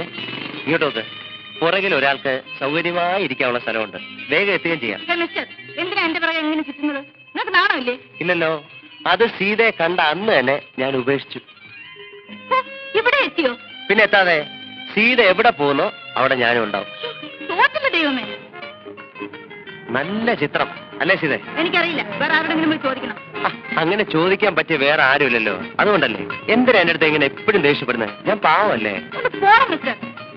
സീതെ ഇങ്ങോട്ട് നോക്ക് പുറകിൽ ഒരാൾക്ക് സൗകര്യമായി ഇരിക്കാനുള്ള സ്ഥലമുണ്ട് വേഗം എത്തുകയും ചെയ്യാം ഹേ, മിസ്റ്റർ എന്തിനാ എന്റെ പിറകെ എങ്ങനെ ചുറ്റുന്നത് നിങ്ങൾക്ക് നാണമില്ലേ ഇല്ലല്ലോ അത് സീതയെ കണ്ട അന്ന് തന്നെ ഞാൻ ഉപേക്ഷിച്ചു ഹോ, ഇവിടെ എത്തിയോ പിന്നെ എത്താതെ സീത എവിടെ പോകുന്നോ അവിടെ ഞാനും ഉണ്ടാവും തോറ്റില്ല ദൈവമേ നല്ല ചിത്രം അല്ലേ സീതെ എനിക്കറിയില്ല വേറെ ആരോടെങ്കിലും പോയി ചോദിക്കണം ആ, അങ്ങനെ ചോദിക്കാൻ പറ്റിയ വേറെ ആരുമില്ലല്ലോ അതുകൊണ്ടല്ലേ എന്തിനാ എന്റെ അടുത്ത് ഇങ്ങനെ എപ്പോഴും ദേഷ്യപ്പെടുന്നത് ഞാൻ പാവമല്ലേ ഒന്ന് പോണം മിസ്റ്റർ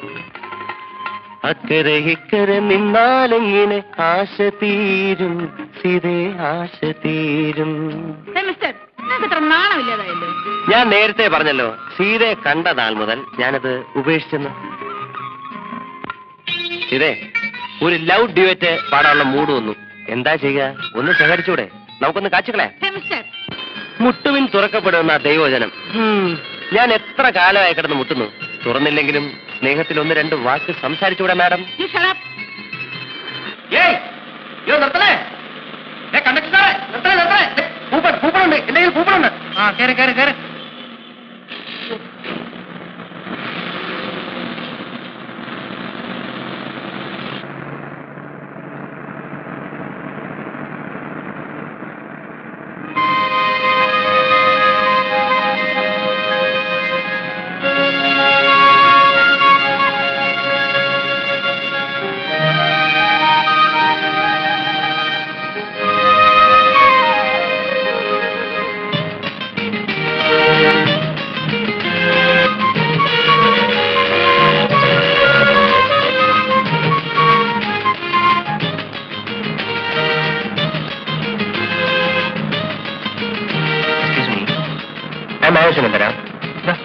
അക്കരെ ഇക്കരെ നിന്നാലെങ്ങനെ ആശ തീരും സീതേ ആശ തീരും ഹേ, മിസ്റ്റർ നിങ്ങൾക്ക് ഇത്ര നാണമില്ലാതായല്ലോ ഞാൻ നേരത്തെ പറഞ്ഞല്ലോ സീതയെ കണ്ട നാൾ മുതൽ ഞാനത് ഉപേക്ഷിച്ചെന്ന് സീതേ ഒരു ലവ് ഡ്യുവറ്റ് പാടാനുള്ള മൂഡ് വന്നു എന്താ ചെയ്യുക ഒന്ന് ശേഖരിച്ചൂടെ നമുക്കൊന്ന് കാച്ചുകളെ ഹേ, മിസ്റ്റർ മുട്ടുവിൻ തുറക്കപ്പെടുന്ന ദൈവജനം ഹും, ഞാൻ എത്ര കാലമായി കിടന്ന് മുട്ടുന്നു തുറന്നില്ലെങ്കിലും സ്നേഹത്തിൽ ഒന്ന് രണ്ട് വാക്ക് സംസാരിച്ചൂടെ മാഡം യു ഷടപ്പ് ഏയ് അയ്യോ നിർത്തണേ ഏ കണ്ടക്ടർ സാറേ നിർത്തണേ നിർത്തണേ ദേ, കൂപ്പൺ കൂപ്പണുണ്ട് എന്റെ കയ്യിൽ കൂപ്പണുണ്ട് ആ കയറി കയറി കയറി എക്സ്ക്യൂസ് മീ ഞാൻ മാനേജ് തരാം ദാ.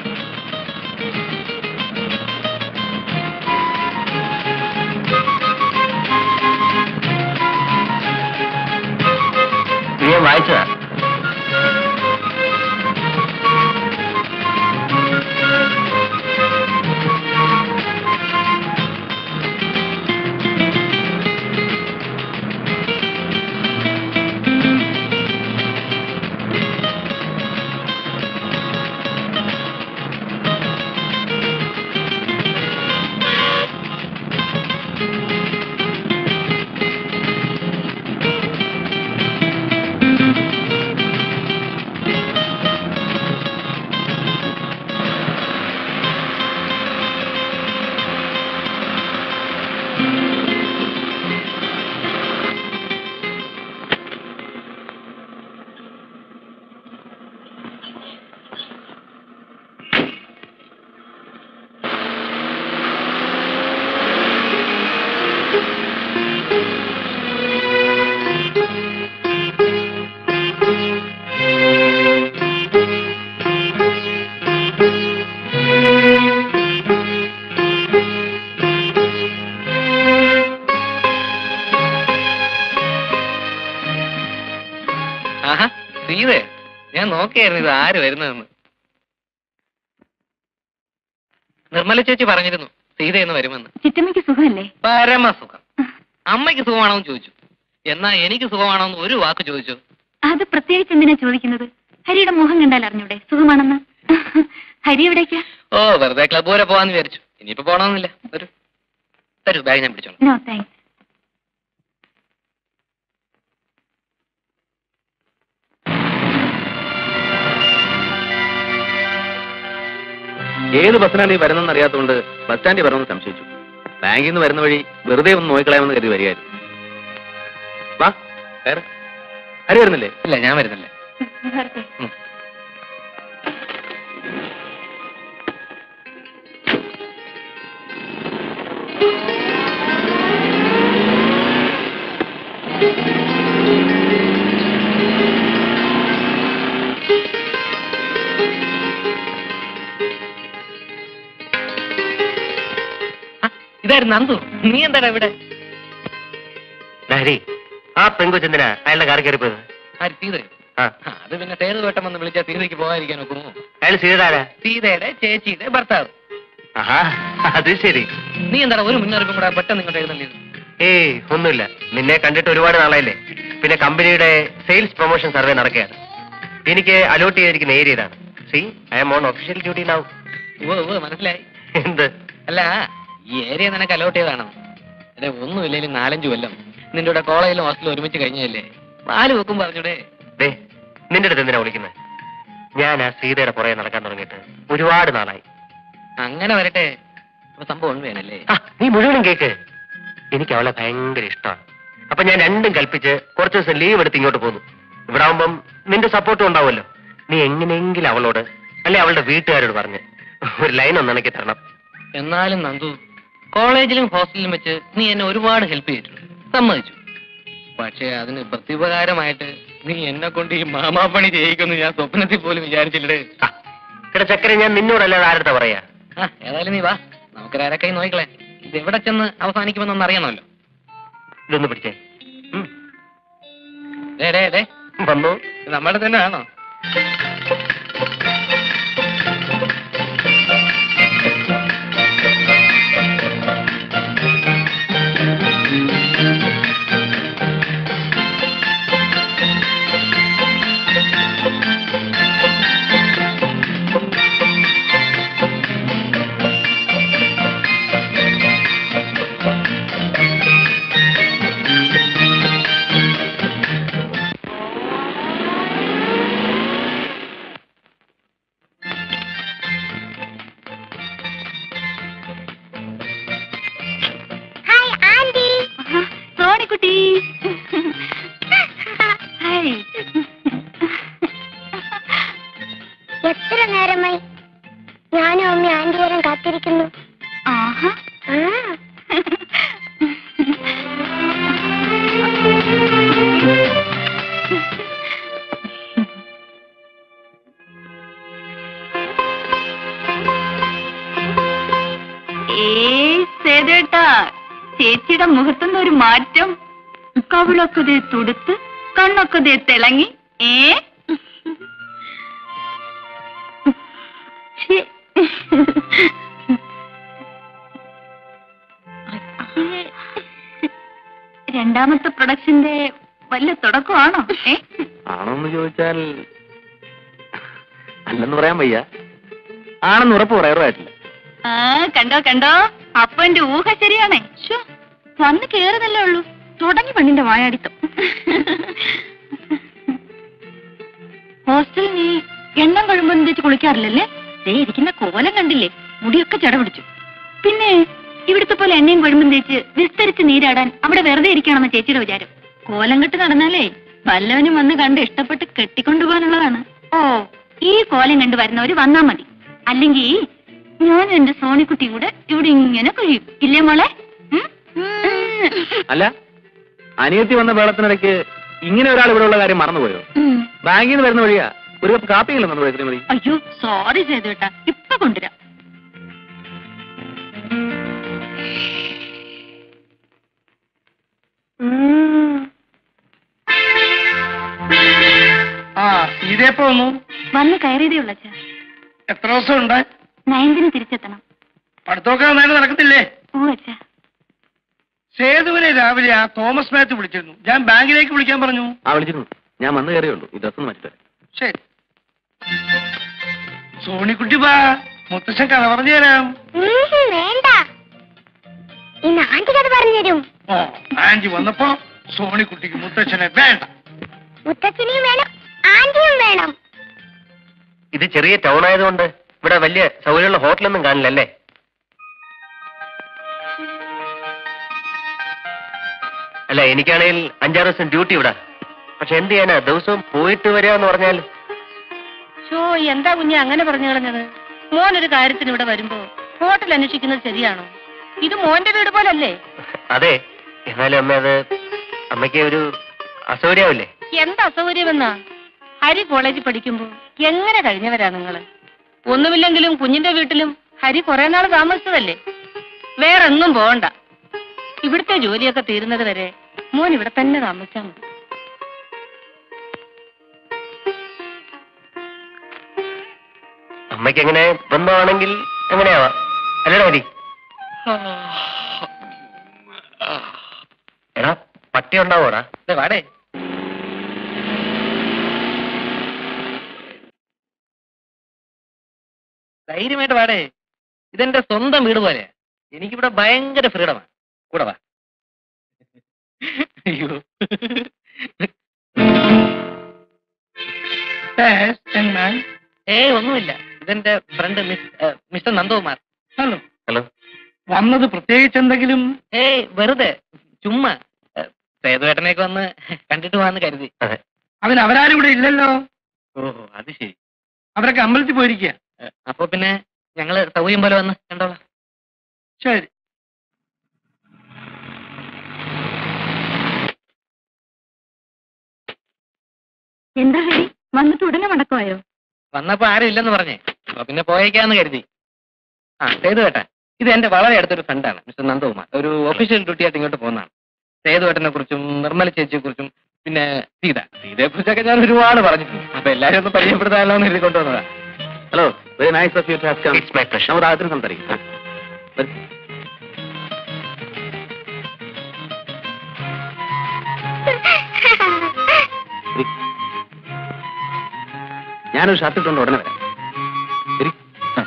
ഇത് ഞാൻ വായിച്ചതാ ആഹാ സീതേ ഞാൻ നോക്കിയായിരുന്നു ഇത് ആര് വരുന്നതെന്ന് നിർമ്മല ചേച്ചി പറഞ്ഞിരുന്നു സീത എന്ന് വരുമെന്ന് ചിറ്റമ്മയ്ക്ക് സുഖമല്ലേ പരമസുഖം അമ്മയ്ക്ക് സുഖമാണോ എന്ന് ചോദിച്ചു എന്നാ എനിക്ക് സുഖമാണോ എന്ന് ഒരു വാക്ക് ചോദിച്ചു അത് പ്രത്യേകിച്ച് എന്തിനാ ചോദിക്കുന്നത് ഹരിയുടെ മുഖം കണ്ടാൽ അറിഞ്ഞൂടെ സുഖമാണെന്ന് ഹരി എവിടേക്കാ ഓ വെറുതെ ക്ലബ് വരെ പോവാന്ന് വിചാരിച്ചു ഇനിയിപ്പോ പോണമെന്നില്ല ഒരു തരൂ ബാഗ് ഞാൻ പിടിച്ചോളാം നോ താങ്ക്സ് ഏത് ബസ്സിനാണ് ഈ വരുന്നെന്ന് അറിയാത്തതുകൊണ്ട് ബസ് സ്റ്റാൻഡിൽ വരണമെന്ന് സംശയിച്ചു ബാങ്കിൽ നിന്ന് വരുന്ന വഴി വെറുതെ ഒന്ന് നോക്കിക്കളയാമെന്ന് കരുതി വരികയായിരുന്നു വാ കയറ്. ഹരി വരുന്നില്ലേ ഇല്ല ഞാൻ വരുന്നില്ല വരട്ടെ ആ, ഇതായിരുന്നു നന്ദു നീ എന്താടാ ഇവിടെ ഹരി ആ പെങ്കൊച്ചെന്തിനാ അയാളുടെ കാർ കയറിപ്പോയത് ആര് സീതയോ ആ ആ, അത് പിന്നെ സേതു വേട്ടം വന്ന് വിളിച്ചാൽ സീതയ്ക്ക് പോകാതിരിക്കാൻ ഒക്കുമോ അയാൾ സീതാരാ സീതയുടെ ചേച്ചിയുടെ ഭർത്താവ് ആഹാ അത് ശരി നീ എന്താടാ ഒരു മുന്നറിയിപ്പും കൂടെ പെട്ടെന്ന് ഇങ്ങോട്ട് എഴുന്നള്ളിയത് ഏയ് ഒന്നുമില്ല നിന്നെ കണ്ടിട്ട് ഒരുപാട് നാളായില്ലേ പിന്നെ കമ്പനിയുടെ സെയിൽസ് പ്രൊമോഷൻ സർവേ നടക്കുകയാണ് എനിക്ക് അലോട്ട് ചെയ്തിരിക്കുന്ന ഏരിയ ഇതാണ് see I am on official duty now ഉവ്വ് ഉവ്വ് മനസ്സിലായി എന്ത് അല്ല ഈ ഏരിയ നിനക്ക് അലോട്ട് ചെയ്താണ് അല്ലെ ഒന്നുമില്ലെങ്കിലും നാലഞ്ചു കൊല്ലം നിന്റെ കൂടെ കോളേജിലും ഹോസ്റ്റലിലും ഒരുമിച്ച് കഴിഞ്ഞല്ലേ നാല് വെക്കും പറഞ്ഞൂടെ ദേ നിന്റെ അടുത്ത് എന്തിനാ വിളിക്കുന്നത് ഞാൻ ആ സീതയുടെ പുറകെ നടക്കാൻ തുടങ്ങിയിട്ട് ഒരുപാട് നാളായി അങ്ങനെ വരട്ടെ അപ്പൊ സംഭവം ഉണ്മയാണല്ലേ ആ, നീ മുഴുവനും കേക്ക് എനിക്ക് അവളെ ഭയങ്കര ഇഷ്ടമാണ് അപ്പൊ ഞാൻ രണ്ടും കൽപ്പിച്ച് കുറച്ച് ദിവസം ലീവ് എടുത്ത് ഇങ്ങോട്ട് പോന്നു ഇവിടെ ആവുമ്പം നിന്റെ സപ്പോർട്ടും ഉണ്ടാവുമല്ലോ നീ എങ്ങനെയെങ്കിലും അവളോട് അല്ലെ അവളുടെ വീട്ടുകാരോട് പറഞ്ഞ് ഒരു ലൈൻ ഒന്ന് എനിക്ക് തരണം എന്നാലും നന്ദു കോളേജിലും ഹോസ്റ്റലിലും വെച്ച് നീ എന്നെ ഒരുപാട് ഹെൽപ്പ് ചെയ്തിട്ടുണ്ട് സമ്മതിച്ചു പക്ഷേ അതിന് പ്രത്യുപകാരമായിട്ട് നീ എന്നെ കൊണ്ട് ഈ മാമാപ്പണി ചെയ്യിക്കുമെന്ന് ഞാൻ സ്വപ്നത്തിൽ പോലും വിചാരിച്ചില്ലേ ആ, എടാ ചക്കര ഞാൻ നിന്നോടല്ലാതെ ആരുടെ പറയാ ആ ഏതായാലും നീ വാ നമുക്കൊരാരൊക്കെ നോക്കിക്കളെ ഇത് എവിടെ ചെന്ന് അവസാനിക്കുമെന്നൊന്ന് അറിയണമല്ലോ ഇതൊന്ന് പിടിച്ചേ ഉം, ഡേ ഡേ ഡേ വന്നു ഇത് നമ്മുടെ തന്നെ ആണോ ഹായ് ആന്റി സോണിക്കുട്ടി ഹായ് എത്ര നേരമായി ഞാനും അമ്മ ആന്റി വരാൻ കാത്തിരിക്കുന്നു ആഹാ ആ, ഏയ് സേതേട്ടാ ചേച്ചിയുടെ മുഖത്തുനിന്ന് ഒരു മാറ്റം കവിളൊക്കെ ദേ തുടുത്ത് കണ്ണൊക്കെ ദേ തിളങ്ങി ഏ ശ്ശേ. രണ്ടാമത്തെ പ്രൊഡക്ഷന്റെ വല്ല തുടക്കമാണോ ഏ ആണോന്ന് ചോദിച്ചാൽ അല്ലെന്ന് പറയാൻ വയ്യ ആണെന്ന് ഉറപ്പ് പറയാറുമായിട്ടില്ല ആ കണ്ടോ കണ്ടോ അപ്പൊ എന്റെ ഊഹ ശരിയാണേ ശോ വന്ന് കേറുന്നല്ലേ ഉള്ളൂ തുടങ്ങി പെണ്ണിന്റെ വായാടിത്തം ഹോസ്റ്റലിൽ നീ എണ്ണം കഴിയുമ്പോൾ തേച്ച് കുളിക്കാറില്ലല്ലേ ദേ ഇരിക്കുന്ന കോലം കണ്ടില്ലേ മുടിയൊക്കെ ചട പിടിച്ചു പിന്നെ ഇവിടുത്തെ പോലെ എണ്ണയും കൊഴുമ്പും തേച്ച് വിസ്തരിച്ച് നീരാടാൻ അവിടെ വെറുതെ ഇരിക്കണമെന്ന് ചേച്ചിയുടെ വിചാരം കോലം കെട്ട് നടന്നാലേ വല്ലവനും വന്ന് കണ്ട് ഇഷ്ടപ്പെട്ട് കെട്ടിക്കൊണ്ടുപോകാനുള്ളതാണ് ഓ ഈ കോലം കണ്ട് വരുന്നവര് വന്നാ മതി അല്ലെങ്കിൽ ഞാനും എന്റെ സോണിക്കുട്ടിയും കൂടെ ഇവിടെ ഇങ്ങനെ കഴിയും ഇല്ലേ മോളെ ഉം? അല്ല അനിയത്തി വന്ന വേളത്തിനിടയ്ക്ക് ഇങ്ങനെ ഒരാൾ ഇവിടെ ഉള്ള കാര്യം മറന്നുപോയോ ഉം. ബാങ്കിൽ നിന്ന് വരുന്ന വഴിയാ ഒരു കപ്പ് കാപ്പിയില്ല നമ്മുടെ ശ്രീമതി അയ്യോ സോറി ചെയ്തേട്ടാ ഇപ്പൊ കൊണ്ടുവരാം ഉം. ആ ഇതേപ്പോ വന്നു വന്ന് കയറിയതേ ഉള്ള അച്ഛാ എത്ര ദിവസം ഉണ്ട് നയൻതിന് തിരിച്ചെത്തണം പഠിത്തമൊക്കെ നന്നായിട്ട് നടക്കത്തില്ലേ ഓ അച്ഛാ സേതുവിനെ രാവിലെ ആ തോമസ് മാത്യു വിളിച്ചിരുന്നു ഞാൻ ബാങ്കിലേക്ക് വിളിക്കാൻ പറഞ്ഞു ആ വിളിച്ചിരുന്നു ഞാൻ വന്നു കയറിയുള്ളൂ ഈ ഡ്രസ്സ് ഒന്ന് മാറ്റിട്ട് ശരി സോണിക്കുട്ടി വാ മുത്തശ്ശൻ കഥ പറഞ്ഞു തരാം ഉം, വേണ്ട ഇന്ന് ആന്റി കഥ പറഞ്ഞുതരും ഓ ആന്റി വന്നപ്പോ സോണിക്കുട്ടിക്ക് മുത്തച്ഛനെ വേണ്ട മുത്തച്ഛനെയും വേണം ആന്റിയും വേണം ഇത് ചെറിയ ടൗൺ ആയതുകൊണ്ട് ഇവിടെ വലിയ സൗകര്യമുള്ള ഹോട്ടലൊന്നും കാണില്ലല്ലേ അല്ല എനിക്കാണെങ്കിൽ അഞ്ചാറ് ദിവസം ഡ്യൂട്ടി ഇവിടെ പക്ഷെ എന്ത് ചെയ്യാനാ ദിവസവും പോയിട്ട് വരിക എന്ന് പറഞ്ഞാൽ ഷോ എന്താ കുഞ്ഞെ അങ്ങനെ പറഞ്ഞു കളഞ്ഞത് മോൻ ഒരു കാര്യത്തിന് ഇവിടെ വരുമ്പോ ഹോട്ടൽ അന്വേഷിക്കുന്നത് ശരിയാണോ ഇത് മോന്റെ വീട് പോലല്ലേ അതെ എന്നാലും അമ്മ അത് അമ്മയ്ക്ക് ഒരു അസൗകര്യാവില്ലേ എന്താ അസൗകര്യമെന്നാ ഹരി കോളേജിൽ പഠിക്കുമ്പോ എങ്ങനെ കഴിഞ്ഞവരാ നിങ്ങള് ഒന്നുമില്ലെങ്കിലും കുഞ്ഞിന്റെ വീട്ടിലും ഹരി കുറെ നാൾ താമസിച്ചതല്ലേ വേറെങ്ങും പോകണ്ട ഇവിടുത്തെ ജോലിയൊക്കെ തീരുന്നത് വരെ മോൻ ഇവിടെ തന്നെ താമസിച്ചാൽ മതി അമ്മയ്ക്ക് എങ്ങനെ ബന്ധമാണെങ്കിൽ എങ്ങനെയാവാം അല്ലേടാ മതി എടാ പട്ടി ഉണ്ടാവോടാ ദേ വാടേ ധൈര്യമായിട്ട് വാടേ ഇതെന്റെ സ്വന്തം വീട് പോലെയാ എനിക്കിവിടെ ഭയങ്കര ഫ്രീഡമാണ് കൂടെ വാ അയ്യോ Yes, young man. ഏയ് ഒന്നുമില്ല ഇതെന്റെ ഫ്രണ്ട് മിസ് ഏഹ്, മിസ്റ്റർ നന്ദകുമാർ ഹലോ ഹലോ വന്നത് പ്രത്യേകിച്ച് എന്തെങ്കിലും ഏയ് വെറുതെ ചുമ്മാ ഏഹ്, സേതുവേട്ടനെയൊക്കെ വന്ന് കണ്ടിട്ട് പോവാന്ന് കരുതി അതെ അതിന് അവരാരും ഇവിടെ ഇല്ലല്ലോ ഓഹോ അത് ശരി അവരൊക്കെ അമ്പലത്തിൽ പോയിരിക്കുക ഏഹ്, അപ്പൊ പിന്നെ ഞങ്ങള് സൗകര്യം പോലെ വന്ന് കണ്ടോളാം ശരി എന്താ ഹരി വന്നിട്ട് ഉടനെ മടക്കമായോ വന്നപ്പോ ആരും ഇല്ലെന്ന് പറഞ്ഞേ അപ്പൊ പിന്നെ പോയേക്കാന്ന് കരുതി ആ സേതുവേട്ടൻ ഇത് എന്റെ വളരെ അടുത്തൊരു ഫ്രണ്ടാണ് മിസ്റ്റർ നന്ദകുമാർ ഒരു ഒഫീഷ്യൽ ഡ്യൂട്ടി ആയിട്ട് ഇങ്ങോട്ട് പോകുന്നതാണ് സേതുവേട്ടനെ കുറിച്ചും നിർമ്മല ചേച്ചിയെ കുറിച്ചും പിന്നെ സീത സീതയെ കുറിച്ചൊക്കെ ഞാൻ ഒരുപാട് പറഞ്ഞിട്ടുണ്ട് അപ്പൊ എല്ലാരും ഒന്ന് പരിചയപ്പെടുത്താമല്ലോ എന്ന് എഴുതി കൊണ്ടുവന്നതാ hello very nice of you to have come it's my പ്രശ്നം നമുക്ക് ആദ്യം സംസാരിക്കാം ആ. വരൂ. ഇരി. ഞാനൊരു ഷർട്ട് ഇട്ടുകൊണ്ട് ഉടനെ വരാം ഇരി. ആ.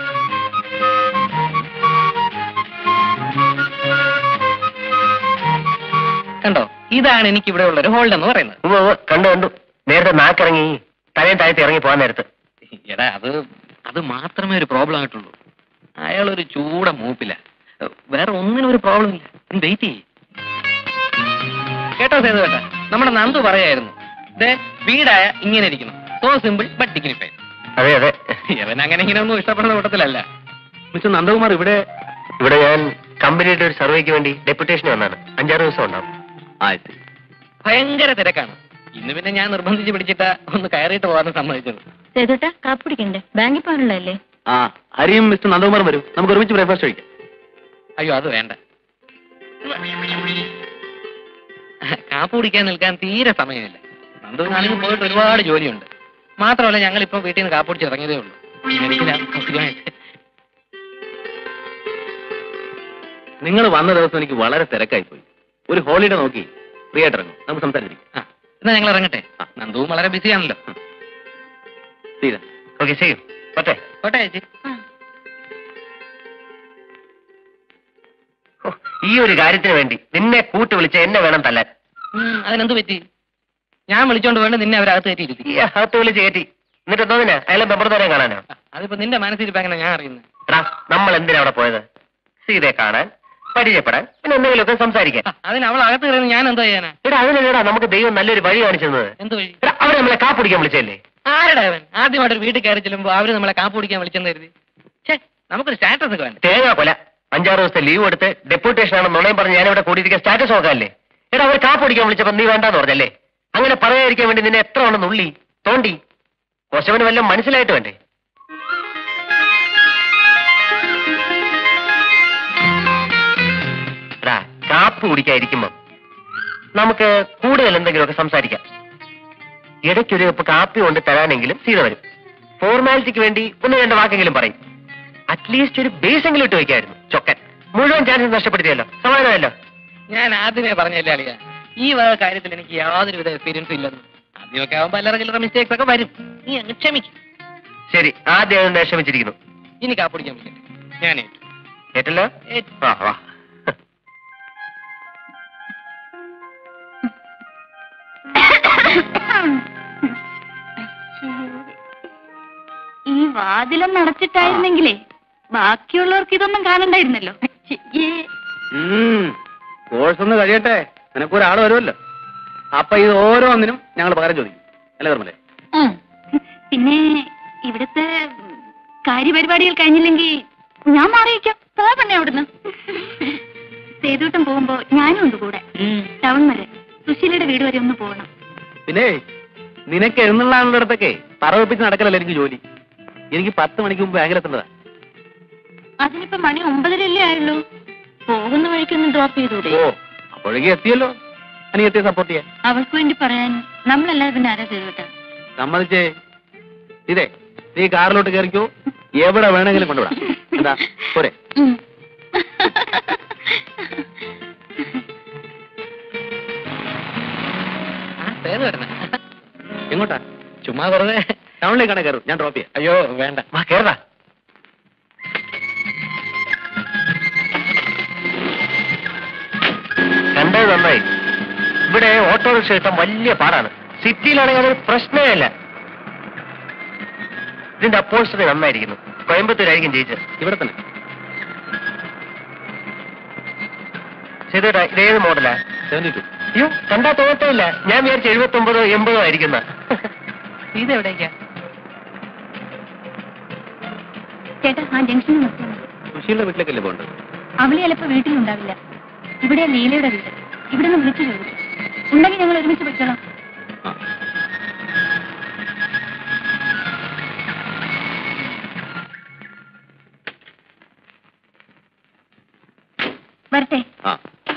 കണ്ടോ ഇതാണ് എനിക്ക് ഇവിടെ ഉള്ള ഒരു ഹോൾഡ് എന്ന് പറയുന്നത് ഉവ്വ് ഉവ്വ്, കണ്ടു കണ്ടു നേരത്തെ നാക്കിറങ്ങി തലയും താഴ്ത്തി ഇറങ്ങി പോകാൻ നേരത്ത് എടാ അത് അത് മാത്രമേ ഒരു പ്രോബ്ലം ആയിട്ടുള്ളൂ അയാൾ ഒരു ചൂട മൂപ്പില്ല വേറെ ഒന്നിനും ഒരു പ്രോബ്ലം ഇല്ല വെയിറ്റ് ചെയ്യ് കേട്ടോ സേതു കേട്ടാ നമ്മുടെ നന്ദു പറയായിരുന്നു ദേ വീടായ ഇങ്ങനെ ഇരിക്കണം സോ സിമ്പിൾ ബട്ട് ഡിഗ്നിഫൈഡ് അതെ അതെ ഇവൻ അങ്ങനെ ഇങ്ങനെ ഒന്നും ഇഷ്ടപ്പെടുന്ന കൂട്ടത്തിലല്ല മിസ്റ്റർ നന്ദകുമാർ ഇവിടെ ഇവിടെ ഞാൻ കമ്പനിയുടെ ഒരു സർവേക്ക് വേണ്ടി ഡെപ്യൂട്ടേഷൻ വന്നാണ് അഞ്ചാറ് ദിവസം ഉണ്ടാവും ആ ശരി ഭയങ്കര തിരക്കാണ് ഇന്ന് പിന്നെ ഞാൻ നിർബന്ധിച്ച് പിടിച്ചിട്ട് ഒന്ന് കയറിയിട്ട് പോകാൻ സമ്മതിച്ചത് സേതുട്ടാ കാപ്പ് കുടിക്കണ്ടേ ബാങ്കിൽ പോകാനുള്ളതല്ലേ ആ ഹരിയും മിസ്റ്റർ നന്ദകുമാറും വരൂ നമുക്ക് ഒരുമിച്ച് ബ്രേക്ക്ഫാസ്റ്റ് കഴിക്കാം അയ്യോ അത് വേണ്ട കാപ്പ് കുടിക്കാൻ നിൽക്കാൻ തീരെ സമയമില്ല നന്ദുവിനാണെങ്കിൽ പോയിട്ട് ഒരുപാട് ജോലിയുണ്ട് മാത്രമല്ല ഞങ്ങൾ ഇപ്പൊ വീട്ടിൽ നിന്ന് കാപ്പ് കുടിച്ച് ഇറങ്ങിയതേ ഉള്ളൂ എനിക്കില്ല സുഖമായിട്ട്. നിങ്ങൾ വന്ന ദിവസം എനിക്ക് വളരെ തിരക്കായി പോയി ഒരു ഹോളിഡേ നോക്കി ഫ്രീ ആയിട്ട് ഇറങ്ങും നമുക്ക് സംസാരിച്ചിരിക്കും ആ എന്നാ ഞങ്ങൾ ഇറങ്ങട്ടെ നന്ദുവും വളരെ ബിസിയാണല്ലോ സീത ഓക്കെ ചെയ്യും പറ്റേ കോട്ടെ ചേച്ചി ഓ, ഈ ഒരു കാര്യത്തിന് വേണ്ടി നിന്നെ കൂട്ടി വിളിച്ച് എന്നെ വേണം തല്ലാൻ ഉം, അതിനെന്ത് പറ്റി ഞാൻ വിളിച്ചോണ്ട് വേണ്ട നിന്നെ അവരകത്ത് ഈ കയറ്റിയിരുത്തി അകത്ത് വിളിച്ച് കയറ്റി എന്നിട്ട് എന്തോന്നിനാ അയാളെ മെമ്പർത്തോനെ കാണാനോ അതിപ്പോ നിന്റെ മനസ്സിരിപ്പ് അങ്ങനെ ഞാൻ അറിയുന്നത് എടാ നമ്മൾ എന്തിനാ അവിടെ പോയത് സീതയെ കാണാൻ പരിചയപ്പെടാൻ പിന്നെ എന്തെങ്കിലുമൊക്കെ സംസാരിക്കാൻ അതിന് അവൾ അകത്ത് കയറുന്നത് ഞാൻ എന്തോ ചെയ്യാനാ എടാ അതിനല്ലേടാ നമുക്ക് ദൈവം നല്ലൊരു വഴി കാണിച്ചു തന്നത് എന്ത് വഴി എടാ അവരെ നമ്മളെ കാപ്പിടിക്കാൻ വിളിച്ചല്ലേ ആരുടെ അവൻ ആദ്യമായിട്ട് ഒരു വീട്ടിൽ കയറി ചെല്ലുമ്പോ അവര് നമ്മളെ കാപ്പ് കുടിക്കാൻ വിളിച്ചെന്ന് കരുതി ഛേ നമുക്കൊരു സ്റ്റാറ്റസ് ഒക്കെ വേണ്ട തേങ്ങാ കൊല അഞ്ചാറ് ദിവസത്തെ ലീവ് എടുത്ത് ഡെപ്യൂട്ടേഷൻ ആണ് നുണയും പറഞ്ഞ് ഞാനിവിടെ കൂടിയിരിക്കാൻ സ്റ്റാറ്റസ് നോക്കാല്ലേ എടാ അവർ കാപ്പിടിക്കാൻ വിളിച്ചപ്പോ നീ വേണ്ടാന്ന് പറഞ്ഞല്ലേ അങ്ങനെ പറയാതിരിക്കാൻ വേണ്ടി നിന്നെ എത്ര വേണം നുള്ളി തോണ്ടി കുറച്ചവന് വല്ലതും മനസ്സിലായിട്ട് വേണ്ടേ എടാ കാപ്പ് കുടിക്കാതിരിക്കുമ്പോ നമുക്ക് കൂടുതൽ എന്തെങ്കിലുമൊക്കെ സംസാരിക്കാം ഇടയ്ക്കൊരു കപ്പ് കാപ്പി കൊണ്ട് തരാനെങ്കിലും സീത വരും ഫോർമാലിറ്റിക്ക് വേണ്ടി ഒന്ന് രണ്ട് വാക്കെങ്കിലും പറയും അറ്റ്ലീസ്റ്റ് ഒരു ബേസ് എങ്കിലും ഇട്ട് വെക്കായിരുന്നു ചൊക്കൻ മുഴുവൻ ചാൻസ് നഷ്ടപ്പെടുത്തിയല്ലോ സമാധാനമല്ലോ ഞാൻ ആദ്യമേ പറഞ്ഞല്ലേ അളിയ ഈ വക കാര്യത്തിൽ എനിക്ക് യാതൊരുവിധ എക്സ്പീരിയൻസും ഇല്ലെന്ന് ആദ്യമൊക്കെ ആവുമ്പോ അല്ലറ ചില്ലറ മിസ്റ്റേക്സ് ഒക്കെ വരും നീ അങ്ങ് ക്ഷമിക്കും ശരി ആദ്യം അതിനെ ക്ഷമിച്ചിരിക്കുന്നു ഇനി കാപ്പിടിക്കാൻ വിളിക്കട്ടെ ഞാനേ കേട്ടല്ലോ വാ വാ ഈ വാതിലൊന്ന് അടച്ചിട്ടായിരുന്നെങ്കിലേ ബാക്കിയുള്ളവർക്ക് ഇതൊന്നും കാണണ്ടായിരുന്നല്ലോ ഛെ, കോഴ്സ് ഒന്ന് കഴിയട്ടെ നിനക്ക് ഒരാൾ വരുമല്ലോ അപ്പൊ ഇത് ഓരോന്നിനും ഞങ്ങൾ പകരം ചോദിക്കും അല്ലേ ധർമ്മല്ലേ ഉം. പിന്നെ ഇവിടുത്തെ കാര്യപരിപാടികൾ കഴിഞ്ഞില്ലെങ്കിൽ ഞാൻ മാറിയിക്കാം പോകണേ അവിടുന്ന് സേതുവട്ടം പോകുമ്പോ ഞാനും ഉണ്ട് കൂടെ ടൗൺ വരെ സുശീലയുടെ വീട് വരെ ഒന്ന് പോകണം പിന്നെ നിനക്ക് എഴുന്നള്ളാനുള്ളിടത്തൊക്കെ പറവപ്പിച്ച് നടക്കലല്ല എനിക്ക് ജോലി എനിക്ക് പത്ത് മണിക്ക് മുമ്പ് ബാങ്കിലെത്തേണ്ടതാ അതിനിപ്പോ മണി ഒമ്പതരല്ലേ ആയുള്ളൂ പോകുന്ന വഴിക്കൊന്ന് ഡ്രോപ്പ് ചെയ്തൂടെ ഓ അപ്പോഴേക്ക് എത്തിയല്ലോ അനിയത്തെ സപ്പോർട്ട് ചെയ്യാൻ അവൾക്ക് വേണ്ടി പറയാൻ നമ്മളല്ലാതെ പിന്നെ ആരാ സേതുവട്ട സമ്മതിച്ചേ ഇതേ നീ കാറിലോട്ട് കയറിക്കോ എവിടെ വേണമെങ്കിലും കൊണ്ടുവിടാം എന്താ പോരെ ആ പേര് വരണേ എങ്ങോട്ടാ ചുമ്മാ വെറുതെ ടൗണിലേക്കാണ് കയറും ഞാൻ ഡ്രോപ്പ് ചെയ്യാം അയ്യോ വേണ്ട വാ കേറടാ ഇവിടെ ഓട്ടോറിക്ഷ കിട്ടാൻ വലിയ പാടാണ് സിറ്റിയിലാണെങ്കിൽ അതൊരു പ്രശ്നമേ അല്ല ഇതിന്റെ അപ്പോസ്റ്ററി നന്നായിരിക്കുന്നു കോയമ്പത്തൂരായിരിക്കും ജയിച്ചത് ഇവിടെ തന്നെ ചെയ്തേട്ടാ ഇതേത് മോഡലാ സെവന്റി ടു അയ്യോ കണ്ടാ തോന്നത്തില്ല ഞാൻ വിചാരിച്ചു എഴുപത്തി ഒമ്പതോ എൺപതോ ആയിരിക്കുന്ന ഇതെവിടേക്കാ ചേട്ടാ ആ ജംഗ്ഷനിൽ നിർത്തുന്നു സുശീലിന്റെ വീട്ടിലേക്കല്ലേ പോകേണ്ടത് അവള് ചിലപ്പോ വീട്ടിലുണ്ടാവില്ല ഇവിടെ ലീലയുടെ വീട് ഇവിടെ നിന്ന് വിളിച്ചു ചോദിച്ചു ഉണ്ടെങ്കിൽ ഞങ്ങൾ ഒരുമിച്ച് പൊയ്ക്കോളാം ആ വരട്ടെ ആ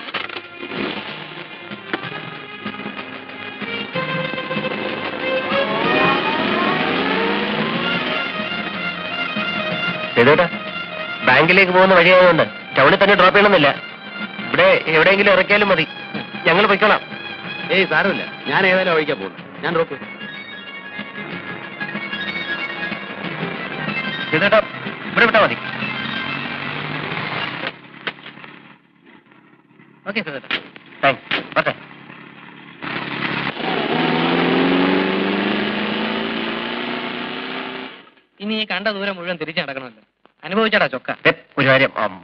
ചെയ്തേട്ടാ ബാങ്കിലേക്ക് പോകുന്ന വഴിയായതുകൊണ്ട് ടൗണിൽ തന്നെ ഡ്രോപ്പ് ചെയ്യണമെന്നില്ല ഇവിടെ എവിടെയെങ്കിലും ഇറക്കിയാലും മതി ഞങ്ങൾ പൊയ്ക്കോളാം ഏയ് സാരമില്ല ഞാൻ ഏതായാലും വഴിക്കാ പോകുന്നു ഞാൻ ഡ്രോപ്പ് ചെയ്തേട്ടാ ഇവിടെ വിട്ടാ മതി ഓക്കെ സാർ താങ്ക്സ് ഓക്കെ ഇനി ഈ കണ്ട ദൂരം മുഴുവൻ തിരിച്ചു നടക്കണമല്ലോ അനുഭവിച്ചടാ ചൊക്ക ഒരു കാര്യം ആം,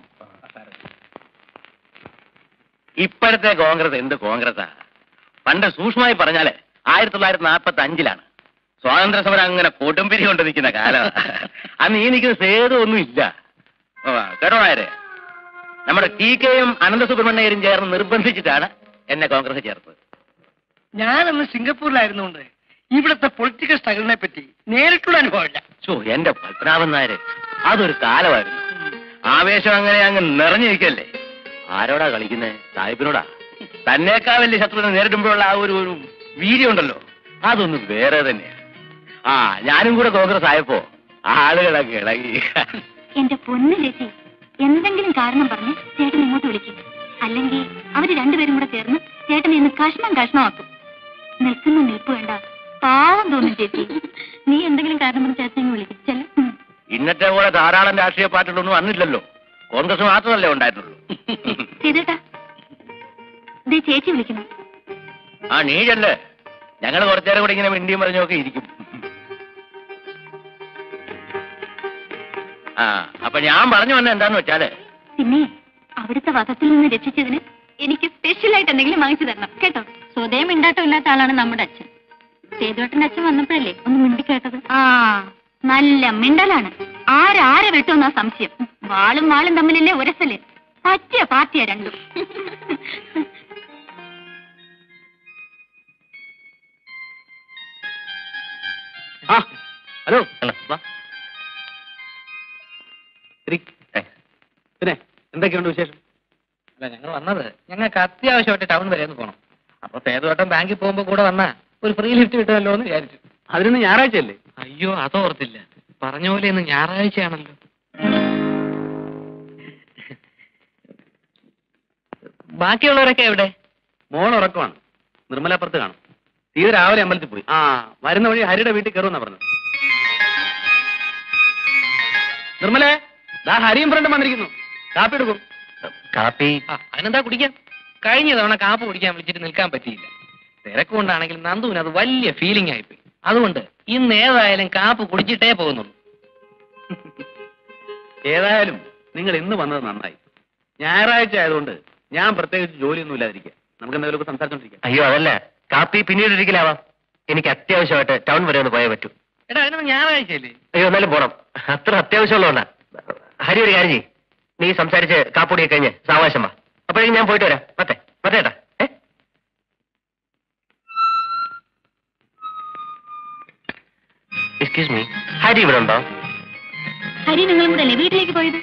ഇപ്പോഴത്തെ കോൺഗ്രസ് എന്ത് കോൺഗ്രസാ പണ്ട് സൂക്ഷ്മമായി പറഞ്ഞാല് ആയിരത്തി തൊള്ളായിരത്തി നാൽപ്പത്തി അഞ്ചിലാണ് സ്വാതന്ത്ര്യ സമരം അങ്ങനെ കൊടുമ്പിരി കൊണ്ട് നിൽക്കുന്ന കാലം അന്ന് ഈ നിൽക്കുന്ന സേതു ഒന്നും ഇല്ല ഓ, കേട്ടോ നായരെ നമ്മുടെ ടി കെയും അനന്തസുബ്രഹ്മണ്യരും ചേർന്ന് നിർബന്ധിച്ചിട്ടാണ് എന്നെ കോൺഗ്രസ് ചേർത്തത് ഞാനന്ന് സിംഗപ്പൂരിലായിരുന്നുകൊണ്ട് ഇവിടുത്തെ പൊളിറ്റിക്കൽ സ്ട്രഗിളിനെ പറ്റി നേരിട്ടുള്ള അനുഭവമില്ല ചോ എന്റെ പത്മനാഭൻ നായരെ അതൊരു കാലമായിരുന്നു ആവേശം അങ്ങനെ അങ്ങ് നിറഞ്ഞിരിക്കല്ലേ ആരോടാ കളിക്കുന്നേ സാഹിബിനോടാ തന്നേക്കാ വലിയ ശത്രുവിനെ നേരിടുമ്പോഴുള്ള ആ ഒരു ഒരു വീര്യമുണ്ടല്ലോ അതൊന്നും വേറെ തന്നെയാ ആ ഞാനും കൂടെ കോൺഗ്രസ് ആയപ്പോ ആളുകളൊക്കെ ഇളകി എന്റെ പൊന്ന് ചേച്ചി എന്തെങ്കിലും കാരണം പറഞ്ഞ് ചേട്ടൻ ഇങ്ങോട്ട് വിളിക്കും അല്ലെങ്കിൽ അവര് രണ്ടുപേരും കൂടെ ചേർന്ന് ചേട്ടനെ ഇന്ന് കഷ്ണം കഷ്ണമാക്കും നിൽക്കുന്ന നിൽപ്പ് വേണ്ട പാവം തോന്നും ചേച്ചി നീ എന്തെങ്കിലും കാരണം പറഞ്ഞ് ചേട്ടനെ ഇങ്ങ് വിളിക്കും ചെല്ല ഇന്നത്തെ പോലെ ധാരാളം രാഷ്ട്രീയ പാർട്ടികളൊന്നും വന്നില്ലല്ലോ കോൺഗ്രസ് മാത്രമല്ലേ ഉണ്ടായിട്ടുള്ളൂ ചെയ്തേട്ടാ ദേ ചേച്ചി വിളിക്കണം ആ നീ ചെല്ലേ ഞങ്ങൾ കുറച്ചേരം കൂടെ ഇങ്ങനെ മിണ്ടിയും പറഞ്ഞൊക്കെ ഇരിക്കും ആ അപ്പൊ ഞാൻ പറഞ്ഞു വന്ന എന്താന്ന് വെച്ചാല് പിന്നെ അവിടുത്തെ വധത്തിൽ നിന്ന് രക്ഷിച്ചതിന് എനിക്ക് സ്പെഷ്യൽ ആയിട്ട് എന്തെങ്കിലും വാങ്ങിച്ചു തരണം കേട്ടോ സ്വതയം മിണ്ടാട്ടം ഇല്ലാത്ത ആളാണ് നമ്മുടെ അച്ഛൻ സേതുവേട്ടന്റെ അച്ഛൻ വന്നപ്പോഴല്ലേ ഒന്ന് മിണ്ടി കേട്ടത് ആ നല്ല മിണ്ടലാണ് ആരാരെ വെട്ടുമെന്നാ സംശയം വാളും വാളും തമ്മിലല്ലേ ഉരസല് പറ്റിയ പാർട്ടിയാ രണ്ടും ആ ഹലോ വാ ഇരി. ഏ, പിന്നെ എന്തൊക്കെയുണ്ട് വിശേഷം അല്ല ഞങ്ങൾ വന്നത് ഞങ്ങൾക്ക് അത്യാവശ്യമായിട്ട് ടൗൺ വരെ ഒന്ന് പോകണം അപ്പൊ സേതുവട്ടം ബാങ്കിൽ പോകുമ്പോ കൂടെ വന്നാ ഒരു ഫ്രീ ലിഫ്റ്റ് കിട്ടുമല്ലോ എന്ന് വിചാരിച്ചു അതിനൊന്ന് ഞായറാഴ്ചയല്ലേ അയ്യോ അതോർത്തില്ല പറഞ്ഞ പോലെ ഇന്ന് ഞായറാഴ്ചയാണല്ലോ ബാക്കിയുള്ളവരൊക്കെ എവിടെ മോൾ ഉറക്കമാണ് നിർമ്മലാപ്പുറത്ത് കാണും തീരെ രാവിലെ അമ്പലത്തിൽ പോയി ആ വരുന്ന വഴി ഹരിയുടെ വീട്ടിൽ കയറുമെന്നാ പറഞ്ഞത് നിർമ്മലേ ദാ ഹരിയും ഫ്രണ്ടും വന്നിരിക്കുന്നു കാപ്പി എടുക്കും കാപ്പി ആ അതിനെന്താ കുടിക്കാം കഴിഞ്ഞ തവണ കാപ്പ് കുടിക്കാൻ വിളിച്ചിട്ട് നിൽക്കാൻ പറ്റിയില്ല തിരക്ക് കൊണ്ടാണെങ്കിൽ നന്ദുവിന് അത് വലിയ ഫീലിംഗ് ആയിപ്പോയി അതുകൊണ്ട് ഇന്ന് ഏതായാലും കാപ്പ് കുടിച്ചിട്ടേ പോകുന്നുള്ളൂ ഏതായാലും നിങ്ങൾ ഇന്ന് വന്നത് നന്നായി ഞായറാഴ്ച ആയതുകൊണ്ട് ഞാൻ പ്രത്യേകിച്ച് ജോലിയൊന്നും ഇല്ലാതിരിക്കുക നമുക്ക് എന്തെങ്കിലുമൊക്കെ സംസാരിച്ചോണ്ടിരിക്കാം അയ്യോ അതല്ല കാപ്പി പിന്നീട് ഒരിക്കലാവാം എനിക്ക് അത്യാവശ്യമായിട്ട് ടൗൺ വരെ ഒന്ന് പോയേ പറ്റൂ എടാ അതിനൊന്ന് ഞായറാഴ്ചയല്ലേ അയ്യോ എന്നാലും പോണം അത്ര അത്യാവശ്യമുള്ളതുകൊണ്ടാ ഹരി ഒരു കാര്യം ചെയ്യ് നീ സംസാരിച്ച് കാപ്പുടിയൊക്കെ കഴിഞ്ഞ് സാവകാശം വാ അപ്പോഴേക്കും ഞാൻ പോയിട്ട് വരാം പറ്റേ പറ്റേട്ടാ ഏ എക്സ്ക്യൂസ് മീ ഹരി ഇവിടെ ഉണ്ടോ ഹരി നിങ്ങളും കൂടെ അല്ലേ വീട്ടിലേക്ക് പോയത്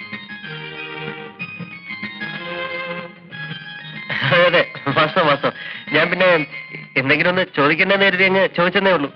അതെ അതെ വാസ്തവം വാസ്തവം ഞാൻ പിന്നെ എന്തെങ്കിലും ഒന്ന് ചോദിക്കണ്ടെന്ന് കരുതി അങ്ങ് ചോദിച്ചെന്നേ ഉള്ളൂ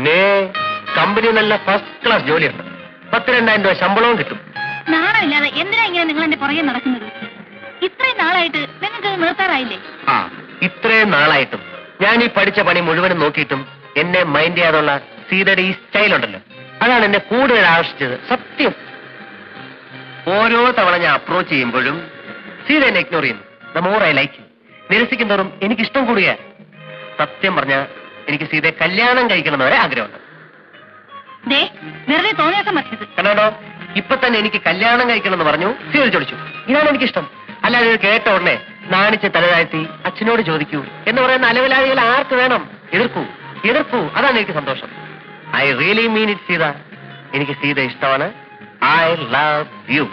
പിന്നെ കമ്പനി നല്ല ഫസ്റ്റ് ക്ലാസ് ജോലിയുണ്ട് പത്ത് രണ്ടായിരം രൂപ ശമ്പളവും കിട്ടും നാണമില്ലാതെ എന്തിനാ ഇങ്ങനെ നിങ്ങൾ എന്റെ പുറകെ നടക്കുന്നത് ഇത്രയും നാളായിട്ട് നിങ്ങൾക്ക് നിർത്താറായില്ലേ ആ ഇത്രയും നാളായിട്ടും ഞാൻ ഈ പഠിച്ച പണി മുഴുവനും നോക്കിയിട്ടും എന്നെ മൈൻഡ് ചെയ്യാതുള്ള സീതയുടെ ഈ സ്റ്റൈൽ ഉണ്ടല്ലോ അതാണ് എന്നെ കൂടുതൽ ആകർഷിച്ചത് സത്യം ഓരോ തവണ ഞാൻ അപ്രോച്ച് ചെയ്യുമ്പോഴും സീത എന്നെ ഇഗ്നോർ ചെയ്യുന്നു ദ മോർ ഐ ലൈക്ക് നിരസിക്കും തോറും എനിക്ക് ഇഷ്ടം കൂടുക സത്യം പറഞ്ഞ എനിക്ക് സീതയെ കല്യാണം കഴിക്കണം എന്ന് വരെ ആഗ്രഹമുണ്ട് ദേ വെറുതെ തോന്നിയാസം പറ്റരുത് കണ്ടോ ഇപ്പൊ തന്നെ എനിക്ക് കല്യാണം കഴിക്കണം എന്ന് പറഞ്ഞു സീത ചോദിച്ചു ഇതാണ് എനിക്കിഷ്ടം അല്ലാതെ ഇത് കേട്ട ഉടനെ നാണിച്ച് തലതാഴ്ത്തി അച്ഛനോട് ചോദിക്കൂ എന്ന് പറയുന്ന അലവലാദികൾ ആർക്ക് വേണം എതിർക്കൂ എതിർക്കൂ അതാണ് എനിക്ക് സന്തോഷം I really mean it Seetha എനിക്ക് സീത ഇഷ്ടമാണ് ഐ ലവ് യു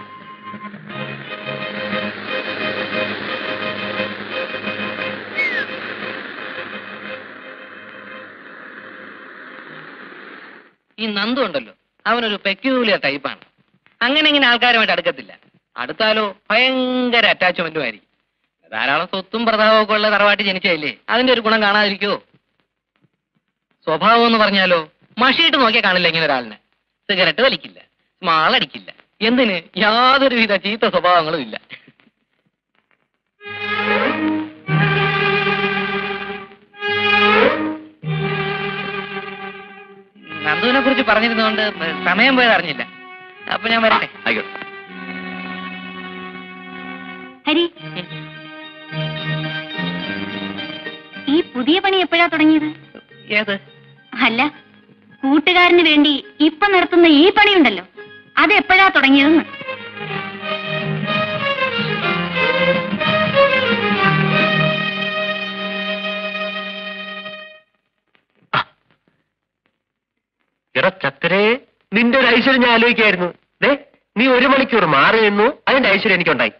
ഈ നന്ദു ഉണ്ടല്ലോ അവനൊരു പെക്യൂലിയർ ടൈപ്പാണ് അങ്ങനെ ഇങ്ങനെ ആൾക്കാരുമായിട്ട് അടുക്കത്തില്ല അടുത്താലോ ഭയങ്കര അറ്റാച്ച്മെന്റും ആയിരിക്കും ധാരാളം സ്വത്തും പ്രതാപവും ഒക്കെ ഉള്ള തറവാട്ടി ജനിച്ചതല്ലേ അതിന്റെ ഒരു ഗുണം കാണാതിരിക്കുവോ സ്വഭാവം എന്ന് പറഞ്ഞാലോ മഷിയിട്ട് നോക്കിയാൽ കാണില്ല ഇങ്ങനെ ഒരാളിനെ സിഗരറ്റ് വലിക്കില്ല സ്മാളടിക്കില്ല എന്തിന് യാതൊരുവിധ ചീത്ത സ്വഭാവങ്ങളും ഇല്ല നന്ദുവിനെ കുറിച്ച് പറഞ്ഞിരുന്നതുകൊണ്ട് സമയം പോയത് അറിഞ്ഞില്ല അപ്പൊ ഞാൻ വരട്ടെ ആയിക്കോട്ടെ ഹരി ഈ പുതിയ പണി എപ്പോഴാ തുടങ്ങിയത് ഏത് അല്ല കൂട്ടുകാരന് വേണ്ടി ഇപ്പൊ നടത്തുന്ന ഈ പണിയുണ്ടല്ലോ അത് എപ്പോഴാ തുടങ്ങിയതെന്ന് എടാ ചക്കരേ നിന്റെ ഒരു ഐശ്വര്യം ഞാൻ ആലോചിക്കായിരുന്നു ദേ നീ ഒരു മണിക്കൂർ മാറി നിന്നു അതിന്റെ ഐശ്വര്യം എനിക്കുണ്ടായി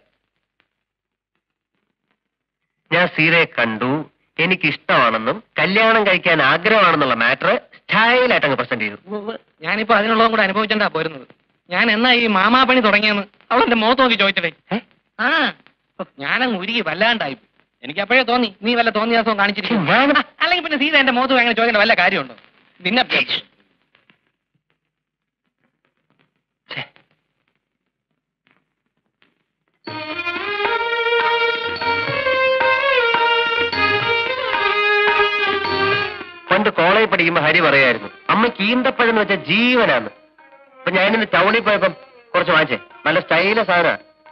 ഞാൻ സീതയെ കണ്ടു എനിക്ക് ഇഷ്ടമാണെന്നും കല്യാണം കഴിക്കാൻ ആഗ്രഹമാണെന്നുള്ള മാറ്റർ സ്റ്റൈലായിട്ട് അങ്ങ് പ്രസന്റ് ചെയ്തു ഉവ്വ്. ഞാനിപ്പോ അതിനുള്ളതും കൂടെ അനുഭവിച്ചാ പോരുന്നത് ഞാൻ എന്നാ ഈ മാമാ പണി തുടങ്ങിയെന്ന് അവൾ എന്റെ മുഖത്ത് നോക്കി ചോദിച്ചടേ ഏ? ആ ഓ, ഞാനങ്ങ് ഉരുകി വല്ലാണ്ടായി എനിക്ക് അപ്പോഴേ തോന്നി നീ വല്ല തോന്നിയാസവും കാണിച്ചിരിക്കും ഞാൻ- അല്ലെങ്കിൽ പിന്നെ സീത എന്റെ മുഖത്ത് അങ്ങനെ ചോദിക്കേണ്ട വല്ല കാര്യമുണ്ടോ നിന്നെ ഛെ. പണ്ട് കോളേജ് പഠിക്കുമ്പോ ഹരി പറയായിരുന്നു അമ്മയ്ക്ക് ഈന്തപ്പഴം എന്ന് വെച്ചാൽ ജീവനാന്ന് അപ്പൊ ഞാൻ ഇന്ന് ടൗണിൽ പോയപ്പം കുറച്ച് വാങ്ങിച്ചേ നല്ല സ്റ്റൈല സാധന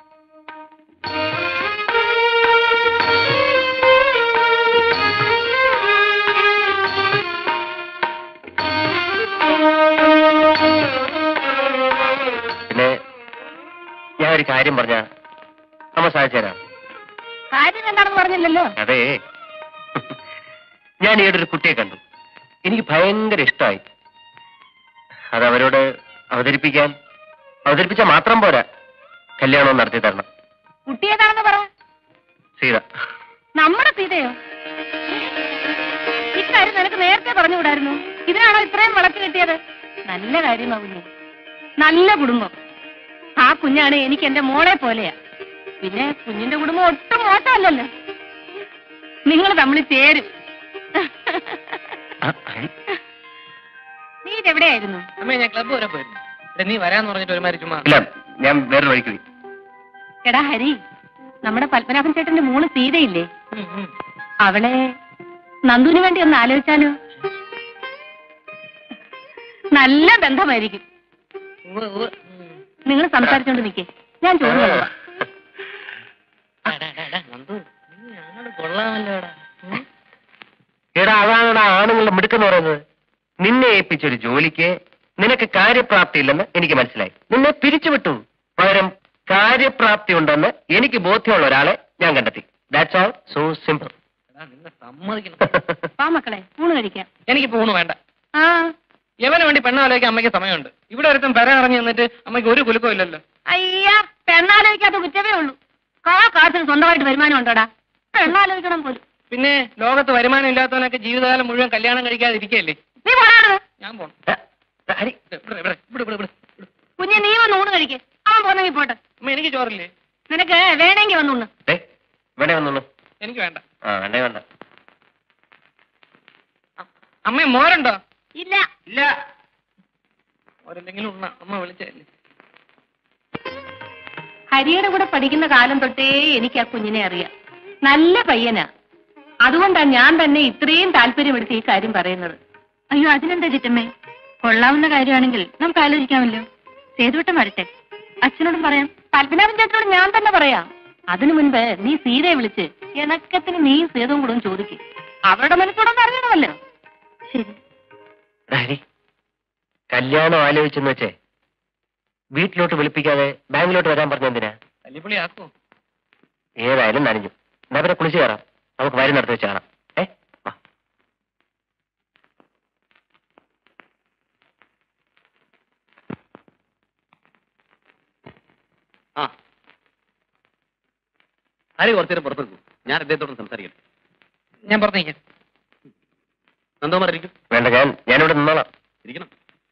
പിന്നെ ഞാൻ ഒരു കാര്യം പറഞ്ഞ അമ്മ സാധിച്ചു തരാം കാര്യം എന്താണെന്ന് പറഞ്ഞില്ലല്ലോ അതെ ഞാൻ ഈയിടെ ഒരു കുട്ടിയെ കണ്ടു എനിക്ക് ഭയങ്കര ഇഷ്ടമായി അത് അവരോട് അവതരിപ്പിക്കാൻ അവതരിപ്പിച്ച മാത്രം പോരാ കല്യാണം നടത്തി തരണം കുട്ടി ഏതാണെന്ന് പറ സീത നമ്മുടെ സീതയോ ഇക്കാര്യം നിനക്ക് നേരത്തെ പറഞ്ഞുകൂടായിരുന്നു ഇതിനാണോ ഇത്രയും വിളക്ക് കിട്ടിയത് നല്ല കാര്യമാ കുഞ്ഞ് നല്ല കുടുംബം ആ കുഞ്ഞാണ് എനിക്ക് എന്റെ മോളെ പോലെയാ പിന്നെ കുഞ്ഞിന്റെ കുടുംബം ഒട്ടും മോശമല്ലല്ലോ നിങ്ങൾ തമ്മിൽ ചേരും ആ, ഹരി. നീ ഇതെവിടെയായിരുന്നു അമ്മേ ഞാൻ ക്ലബ്ബ് വരെ പോയിരുന്നു ഇവിടെ നീ വരാന്ന് പറഞ്ഞിട്ട് ഒരുമാതിരി ചുമ്മാ ഇല്ല ഞാൻ വേറെ വഴിക്ക് പോയി എടാ ഹരി നമ്മുടെ പത്മനാഭൻ ചേട്ടന്റെ മോള് സീതയില്ലേ ഉം, ഉം. അവളെ നന്ദുവിന് വേണ്ടി ഒന്ന് ആലോചിച്ചാലോ നല്ല ബന്ധമായിരിക്കും ഉവ്വ്, ഉവ്വ്. ഉം. നിങ്ങൾ സംസാരിച്ചോണ്ട് നിൽക്കേ ഞാൻ ചോറ് കൊണ്ടുവാ. ഡാ, ഡാ, ഡാ, ഡാ, നന്ദു നീ ആള് കൊള്ളാമല്ലോടാ ഉം. എടാ അതാണെടാ ആണുങ്ങളുടെ മിടുക്കെന്ന് പറയുന്നത് നിന്നെ ഏൽപ്പിച്ച ഒരു ജോലിക്ക് നിനക്ക് കാര്യപ്രാപ്തി ഇല്ലെന്ന് എനിക്ക് മനസ്സിലായി നിന്നെ പിരിച്ചുവിട്ടു പകരം കാര്യപ്രാപ്തി ഉണ്ടെന്ന് എനിക്ക് ബോധ്യമുള്ള ഒരാളെ ഞാൻ കണ്ടെത്തി ദാറ്റ്സ് ഓൾ സോ സിമ്പിൾ എടാ, നിന്നെ സമ്മതിക്കണം വാ മക്കളെ ഊണ് കഴിക്കാം എനിക്ക് ഊണ് വേണ്ട ആ യവന് വേണ്ടി പെണ്ണാലോചിക്കാൻ അമ്മയ്ക്ക് സമയമുണ്ട് ഇവിടെ ഒരുത്തം പെര ഇറങ്ങി നിന്നിട്ട് അമ്മയ്ക്ക് ഒരു കുലുക്കവും ഇല്ലല്ലോ അയ്യാ പെണ്ണാലോചിക്കാത്ത കുറ്റമേ ഉള്ളൂ കാ കാശിന് സ്വന്തമായിട്ട് വരുമാനം ഉണ്ടോടാ പെണ്ണാലോചിക്കണം പോലും പിന്നെ ലോകത്ത് വരുമാനം ഇല്ലാത്തവനൊക്കെ ജീവിതകാലം മുഴുവൻ കല്യാണം കഴിക്കാതെ ഇരിക്കല്ലേ നീ പോടാണ് ഞാൻ പോണം ഹരി ഇവിടെ, ഇവിടെ, ഇവിടെ, ഇവിടെ, ഇവിടെ. കുഞ്ഞെ നീ വന്ന് ഊണ് കഴിക്കേ അവൻ പോന്നെങ്കിൽ പോട്ടെ അമ്മ എനിക്ക് ചോറില്ലേ നിനക്ക് വേണമെങ്കിൽ വന്നൂണ് ദേ, ഇവിടെ വന്നോളൂ എനിക്ക് വേണ്ട ആ വേണ്ടേ വേണ്ട അമ്മ മോരുണ്ടോ ഇല്ല ഇല്ല അവരെന്തെങ്കിലും ഉണ്ണ അമ്മ വിളിച്ചല്ലേ ഹരിയുടെ കൂടെ പഠിക്കുന്ന കാലം തൊട്ടേ എനിക്ക് ആ കുഞ്ഞിനെ അറിയാം നല്ല പയ്യനാ അതുകൊണ്ടാണ് ഞാൻ തന്നെ ഇത്രയും താല്പര്യമെടുത്ത് ഈ കാര്യം പറയുന്നത് അയ്യോ അതിനെന്താ ചിറ്റമ്മേ കൊള്ളാവുന്ന കാര്യമാണെങ്കിൽ നമുക്ക് ആലോചിക്കാമല്ലോ സേതുവട്ടം വരട്ടെ അച്ഛനോടും പറയാം പത്മനാഭൻ ചേട്ടനോട് ഞാൻ തന്നെ പറയാം അതിനു മുൻപ് നീ സീതയെ വിളിച്ച് ഇണക്കത്തിന് നീയും സേതുവും കൂടെ ഒന്ന് ചോദിക്കും അവരുടെ മനസ്സോടൊന്ന് അറിയണമല്ലോ ശരി ഹരി കല്യാണം ആലോചിച്ചെന്ന് വെച്ചേ വീട്ടിലോട്ട് വിളിപ്പിക്കാതെ ബാങ്കിലോട്ട് വരാൻ പറഞ്ഞ എന്തിനാ തല്ലിപ്പൊളി ആക്കോ ഏതായാലും നനഞ്ഞു എന്നാ പിന്നെ കുളിച്ച് കയറാം നമുക്ക് വരി നടത്തി വെച്ച് കാണാം ഏ വാ ആ ഹരി കുറച്ചേരം പുറത്തു നിൽക്കൂ ഞാൻ അദ്ദേഹത്തോട് സംസാരിക്കട്ടെ ഞാൻ പറഞ്ഞേക്കാം നന്ദകുമാർ ഇരിക്കും വേണ്ട ഞാൻ ഞാനിവിടെ നിന്നോളാം ഇരിക്കണം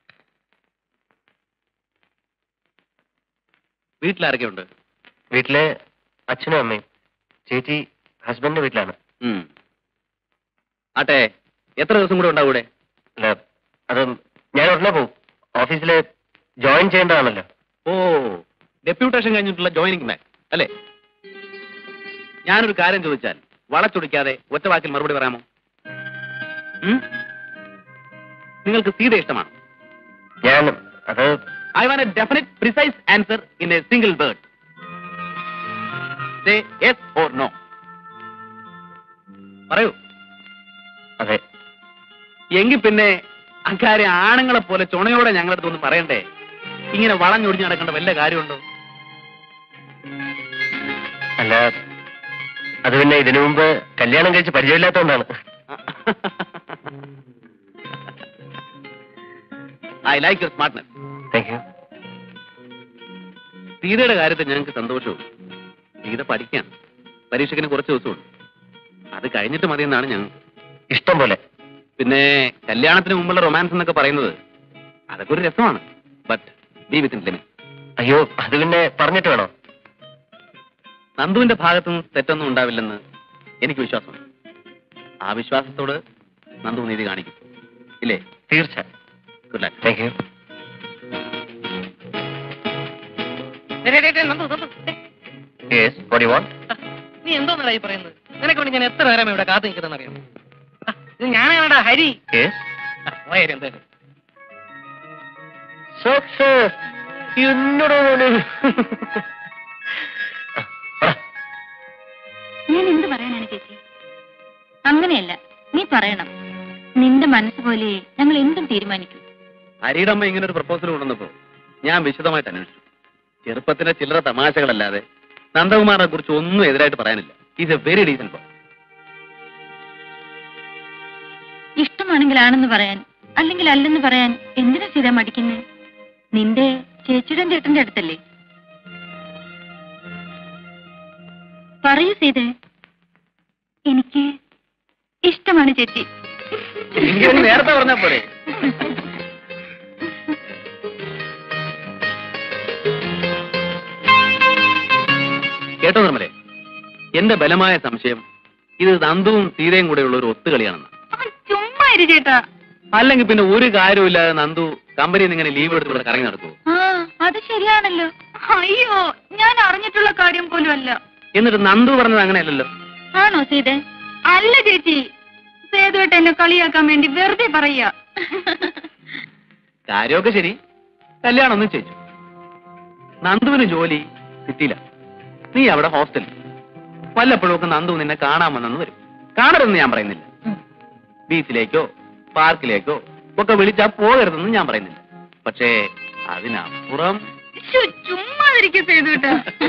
വീട്ടിലാരൊക്കെ ഉണ്ട് വീട്ടിലെ അച്ഛനും അമ്മയും ചേച്ചി ഹസ്ബൻഡിന്റെ വീട്ടിലാണ് ആട്ടെ എത്ര ദിവസം കൂടെ ഉണ്ടാവും ഇവിടെ അല്ല അത് ഞാൻ ഉടനെ പോകും ഓഫീസിൽ ജോയിൻ ചെയ്യേണ്ടതാണല്ലോ ഓ ഡെപ്യൂട്ടേഷൻ കഴിഞ്ഞിട്ടുള്ള ജോയിനിങ് മാൻ അല്ലേ ഞാനൊരു കാര്യം ചോദിച്ചാൽ വളച്ചൊടിക്കാതെ ഒറ്റ വാക്കിൽ മറുപടി പറയാമോ ഉം? നിങ്ങൾക്ക് സീത ഇഷ്ടമാണ് ഞാൻ അത് I want a definite precise answer in a single word say yes or no പറയൂ അതെ എങ്കിൽ പിന്നെ അക്കാര്യം ആണുങ്ങളെ പോലെ ചുണയോടെ ഞങ്ങളുടെ അടുത്തൊന്നും പറയണ്ടേ ഇങ്ങനെ വളഞ്ഞൊടിഞ്ഞ് നടക്കേണ്ട വല്ല കാര്യമുണ്ടോ അല്ല അത് പിന്നെ ഇതിനു മുമ്പ് കല്യാണം കഴിച്ച് പരിചയമില്ലാത്തതുകൊണ്ടാണ് I like your smartness thank you സീതയുടെ കാര്യത്തിൽ ഞങ്ങൾക്ക് സന്തോഷവും സീത പഠിക്കാൻ പരീക്ഷയ്ക്കിന് കുറച്ച് ദിവസമുണ്ട് അത് കഴിഞ്ഞിട്ട് മതിയെന്നാണ് ഞങ്ങൾ ഇഷ്ടം പോലെ പിന്നെ കല്യാണത്തിന് മുമ്പുള്ള റൊമാൻസ് എന്നൊക്കെ പറയുന്നത് അതൊക്കെ ഒരു രസമാണ് ബട്ട് ബി വിത്തിൻ ലിമിറ്റ് അയ്യോ അത് പിന്നെ പറഞ്ഞിട്ട് വേണോ നന്ദുവിന്റെ ഭാഗത്തുനിന്ന് തെറ്റൊന്നും ഉണ്ടാവില്ലെന്ന് എനിക്ക് വിശ്വാസമുണ്ട് ആ വിശ്വാസത്തോട് നന്ദു നീതി കാണിക്കും ഇല്ലേ തീർച്ച good luck thank you yes what you want നീ എന്തോന്നടാ ഈ പറയുന്നത് നിനക്ക് വേണ്ടി ഞാൻ എത്ര നേരം ഇവിടെ കാത്തു നിൽക്കുന്നതെന്ന് അറിയാം ഇത് ഞാനാണടാ ഹരി യെസ് ആ, പോയേര് എന്തായാലും സക്സസ് എന്നോട് ഞാൻ എന്ത് പറയാനാണ് ചേച്ചി അങ്ങനെയല്ല നീ പറയണം നിന്റെ മനസ്സ് പോലെ ഞങ്ങൾ എന്തും തീരുമാനിക്കും ഹരിയുടെ അമ്മ ഇങ്ങനെ ഒരു പ്രപ്പോസൽ കൊണ്ടുവന്നപ്പോ ഞാൻ വിശദമായിട്ട് അന്വേഷിച്ചു ചെറുപ്പത്തിന്റെ ചില്ലറ തമാശകളല്ലാതെ നന്ദകുമാറിനെ കുറിച്ച് ഒന്നും എതിരായിട്ട് പറയാനില്ല is a very decent boy ഇഷ്ടമാണെങ്കിൽ ആണെന്ന് പറയാൻ അല്ലെങ്കിൽ അല്ലെന്ന് പറയാൻ എന്തിനാ സീത മടിക്കുന്നേ നിന്റെ ചേച്ചിയുടെ ചേട്ടന്റെ അടുത്തല്ലേ പറയൂ സീതേ എനിക്ക് ഇഷ്ടമാണ് ചേച്ചി എനിക്ക് നേരത്തെ പറഞ്ഞാ പോരെ കേട്ടോ നിർമ്മലെ എന്റെ ബലമായ സംശയം ഇത് നന്ദുവും സീതയും കൂടെയുള്ള ഒരു ഒത്തുകളിയാണെന്ന് അവൻ ചുമ്മാ ഇരു ചേട്ടാ അല്ലെങ്കിൽ പിന്നെ ഒരു കാര്യമില്ലാതെ നന്ദു കമ്പനിയിൽ നിന്ന് ഇങ്ങനെ ലീവ് എടുത്ത് ഇവിടെ കറങ്ങി നടത്തുമോ ആ അത് ശരിയാണല്ലോ അയ്യോ ഞാൻ അറിഞ്ഞിട്ടുള്ള കാര്യം പോലും അല്ല എന്നിട്ട് നന്ദു പറഞ്ഞത് അങ്ങനെയല്ലല്ലോ ആണോ സീത അല്ല ചേച്ചി സേതുവേട്ട എന്നെ കളിയാക്കാൻ വേണ്ടി വെറുതെ പറയാ കാര്യമൊക്കെ ശരി കല്യാണം ഒന്നും ചെയ്തു നന്ദുവിന് ജോലി സിറ്റിയില നീ അവിടെ ഹോസ്റ്റലിൽ വല്ലപ്പോഴും ഒക്കെ നന്ദു നിന്നെ കാണാമെന്നു വരും കാണരുതെന്ന് ഞാൻ പറയുന്നില്ല ബീച്ചിലേക്കോ പാർക്കിലേക്കോ ഒക്കെ വിളിച്ചാ പോകരുതെന്ന് ഞാൻ പറയുന്നില്ല പക്ഷേ അതിനപ്പുറം ശ്ശോ, ചുമ്മാ ഇരിക്കും സേതുവേട്ട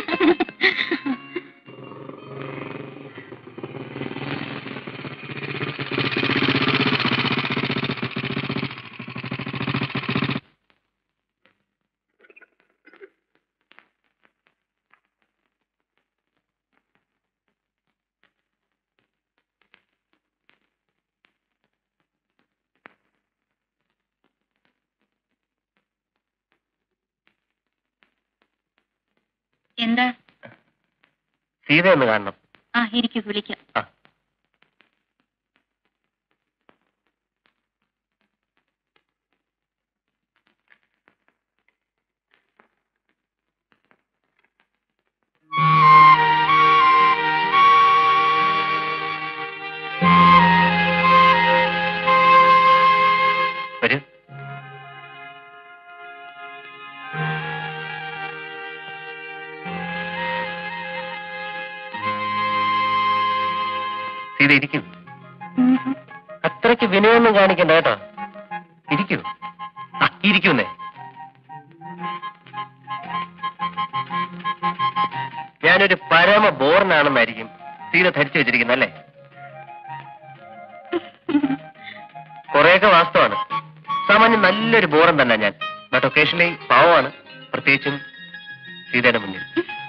എന്താ സീത ഒന്ന് കാണണം ആ ഇരിക്കൂ വിളിക്കാം ആ സീത ഇരിക്കൂ അത്രയ്ക്ക് വിനയൊന്നും കാണിക്കണ്ട കേട്ടോ ഇരിക്കൂ ആ ഇരിക്കുന്നേ ഞാനൊരു പരമ ബോറിനാണെന്നായിരിക്കും സീത ധരിച്ചു വെച്ചിരിക്കുന്നത് അല്ലേ കുറെയൊക്കെ വാസ്തവാണ് സാമാന്യം നല്ലൊരു ബോറൻ തന്നെ ഞാൻ ബട്ട് ഒക്കേഷണലി പാവമാണ് പ്രത്യേകിച്ചും സീതയുടെ മുന്നിൽ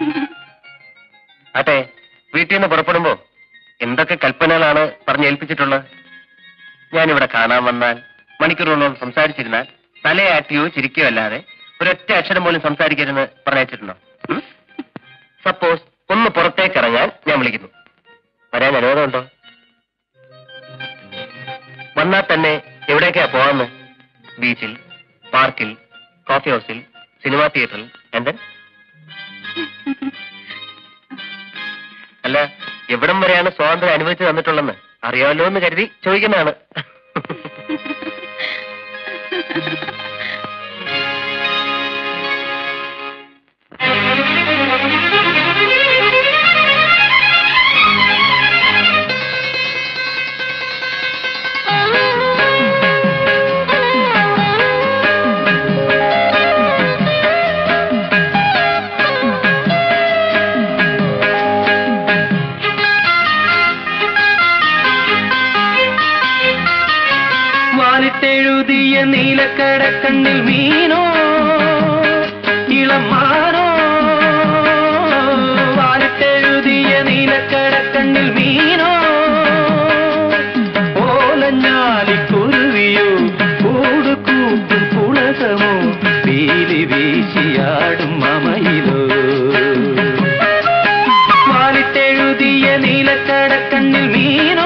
ആട്ടെ വീട്ടിൽ നിന്ന് പുറപ്പെടുമ്പോ എന്തൊക്കെ കൽപ്പനകളാണ് പറഞ്ഞേൽപ്പിച്ചിട്ടുള്ളത് ഞാനിവിടെ കാണാൻ വന്നാൽ മണിക്കൂറുകളോളം സംസാരിച്ചിരുന്നാൽ തലയാട്ടിയോ ചിരിക്കോ അല്ലാതെ ഒരൊറ്റ അക്ഷരം പോലും സംസാരിക്കരുതെന്ന് പറഞ്ഞയച്ചിട്ടുണ്ടോ സപ്പോസ് ഒന്ന് പുറത്തേക്ക് ഇറങ്ങാൻ ഞാൻ വിളിക്കുന്നു വരാൻ അനുവാദമുണ്ടോ വന്നാൽ തന്നെ എവിടേക്കാ പോവാന്ന് ബീച്ചിൽ പാർക്കിൽ കോഫി ഹൗസിൽ സിനിമാ തിയേറ്ററിൽ എന്ത് അല്ല എവിടം വരെയാണ് സ്വാതന്ത്ര്യം അനുവദിച്ചു തന്നിട്ടുള്ളതെന്ന് അറിയാമല്ലോ എന്ന് കരുതി ചോദിക്കുന്നതാണ് വാലിട്ടെഴുതിയ നീലക്കടക്കണ്ണിൽ മീനോ ഇളമാനോ വാലിട്ടെഴുതിയ നീലക്കടക്കണ്ണിൽ മീനോ ഓലഞ്ഞാലിക്കുരുവിയോ കൂടുകൂട്ടും പുളകമോ പീലി വീശിയാടും മമയിലോ വാലിട്ടെഴുതിയ നീലക്കടക്കണ്ണിൽ മീനോ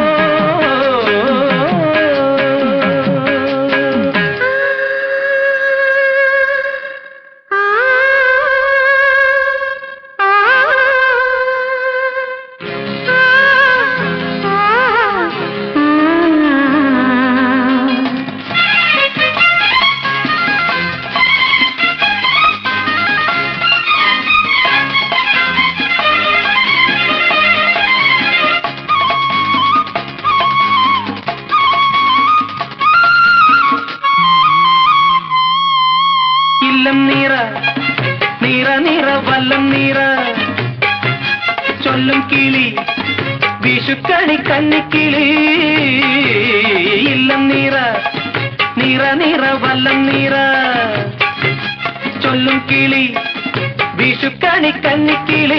ഇല്ലം നീറ നീറ നീറ വല്ലം നീറ ചൊല്ലും കിളി വിഷുക്കണി കന്നിക്കിളി ഇല്ലം നീറ നീറ നീറ വല്ലം നീറ ചൊല്ലും കിളി വിഷുക്കണി കന്നിക്കിളി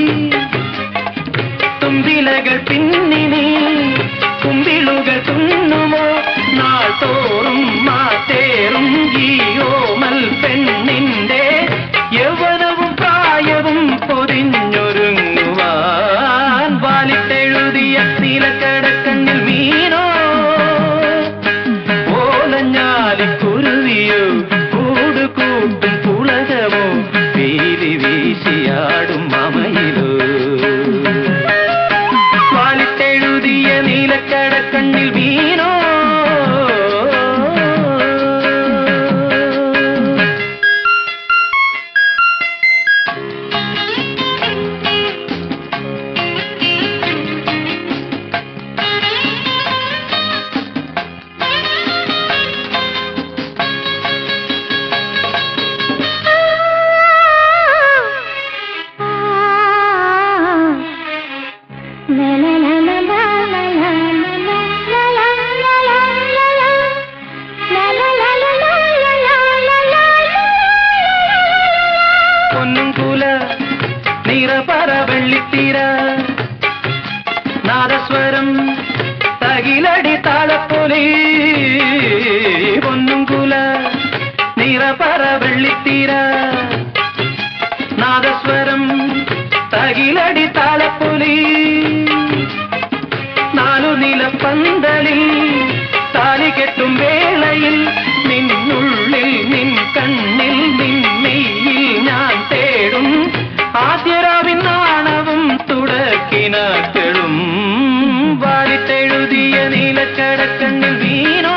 തുമ്പിലകൾ പിന്നിനി കുമ്പിളുകൾ തുന്നുമോ നാൾ തോറും മാറ്റേറും ഈ ഓമൽ പെണ്ണിന്റെ യൗവനവും പ്രായവും പൊതിഞ്ഞൊരുങ്ങുവാൻ വാലിട്ടെഴുതിയ നീലക്കടക്കണ്ണിൽ മീനോ ഓലഞ്ഞാലിക്കുരുവിയോ കൂട് കൂട്ടും പുളകമോ പീലി വീശിയാടും മമയിലോ വാലിട്ടെഴുതിയ നീലക്കടക്കണ്ണിൽ വീണോ പൊന്നും കുല നിറപറ വെള്ളിത്തീര നാദസ്വരം തകിലടി താളപ്പൊലി പൊന്നും കുല നിറപറ വെള്ളിത്തീര നാദസ്വരം തകിലടി താളപ്പൊലി നാലു നിലപ്പന്തലിൽ താലി കെട്ടും വേളയിൽ നിന്നുള്ളിൽ നിൻ കണ്ണിൽ നിന്നെയിൽ ഞാൻ തേടും ആദ്യരാവിൻ നാണവും തുടക്കിനാക്കളും വാലിട്ടെഴുതിയ നീലക്കടക്കണ്ണിൽ വീണോ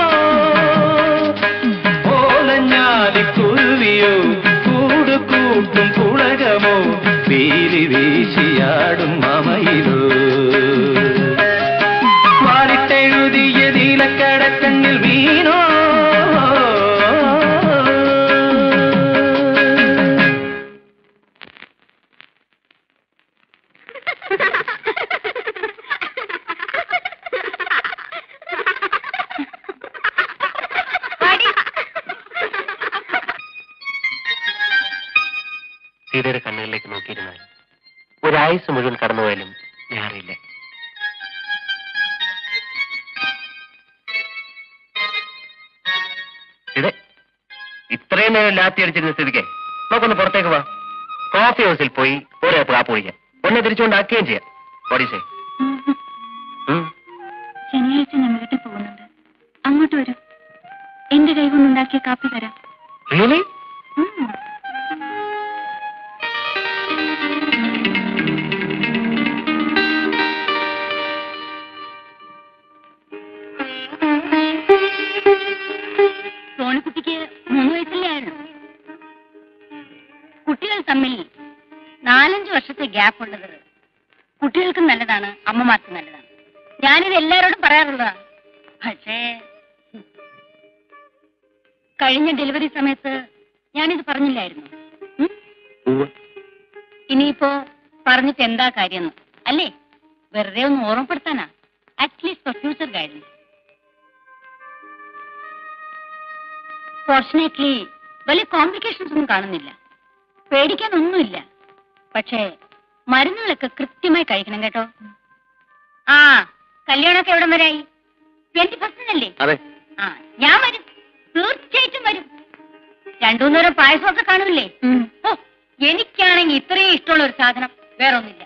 ഓലഞ്ഞാലിക്കുരുവിയോ കൂട് കൂട്ടും പുളകമോ വീലി വീശിയാടും മമയിലോ സീതയുടെ കണ്ണുകളിലേക്ക് നോക്കിയിരുന്നാൽ ഒരായുസ് മുഴുവൻ കടന്നുപോയാലും ഞാൻ അറിയില്ല ഇത് ഇത്രയും നേരം ലാത്തി അടിച്ചിരുന്ന സ്ഥിതിക്ക് നമുക്കൊന്ന് പുറത്തേക്ക് വാ കോഫി ഹൗസിൽ പോയി ഒരു കപ്പ് കാപ്പ് കുടിക്കാം ഒന്നെ തിരിച്ചുകൊണ്ടാക്കുകയും ചെയ്യാം ഓടീസേ ശനിയാഴ്ച ഞാൻ വീട്ടിൽ പോകുന്നുണ്ട് അങ്ങോട്ട് വരും എന്റെ കൈ കൊണ്ടുണ്ടാക്കിയ കാപ്പി തരാം റിയലി ഉം. സോണിക്കുട്ടിക്ക് മൂന്ന് വയസ്സല്ലേ ആയുള്ളൂ കുട്ടികൾ തമ്മിൽ നാലഞ്ച് വർഷത്തെ ഗ്യാപ്പ് ഉള്ളത് കുട്ടികൾക്കും നല്ലതാണ് അമ്മമാർക്കും നല്ലതാണ് ഞാനിത് എല്ലാവരോടും പറയാറുള്ളതാ പക്ഷേ കഴിഞ്ഞ ഡെലിവറി സമയത്ത് ഞാനിത് പറഞ്ഞില്ലായിരുന്നു ഉം? ഇനിയിപ്പോ പറഞ്ഞിട്ട് എന്താ കാര്യം അല്ലേ വെറുതെ ഒന്ന് ഓർമ്മപ്പെടുത്താനാ at least for future guidance fortunately വലിയ കോംപ്ലിക്കേഷൻസ് ഒന്നും കാണുന്നില്ല പേടിക്കാനൊന്നുമില്ല പക്ഷേ മരുന്നുകളൊക്കെ കൃത്യമായി കഴിക്കണം കേട്ടോ ആ കല്യാണമൊക്കെ എവിടം വരായി ട്വന്റി ഫസ്റ്റിനല്ലേ അതെ ആ ഞാൻ വരും തീർച്ചയായിട്ടും വരും രണ്ടു നേരം പായസമൊക്കെ കാണൂല്ലേ ഓ എനിക്കാണെങ്കിൽ ഇത്രയും ഇഷ്ടമുള്ള ഒരു സാധനം വേറെ ഒന്നില്ല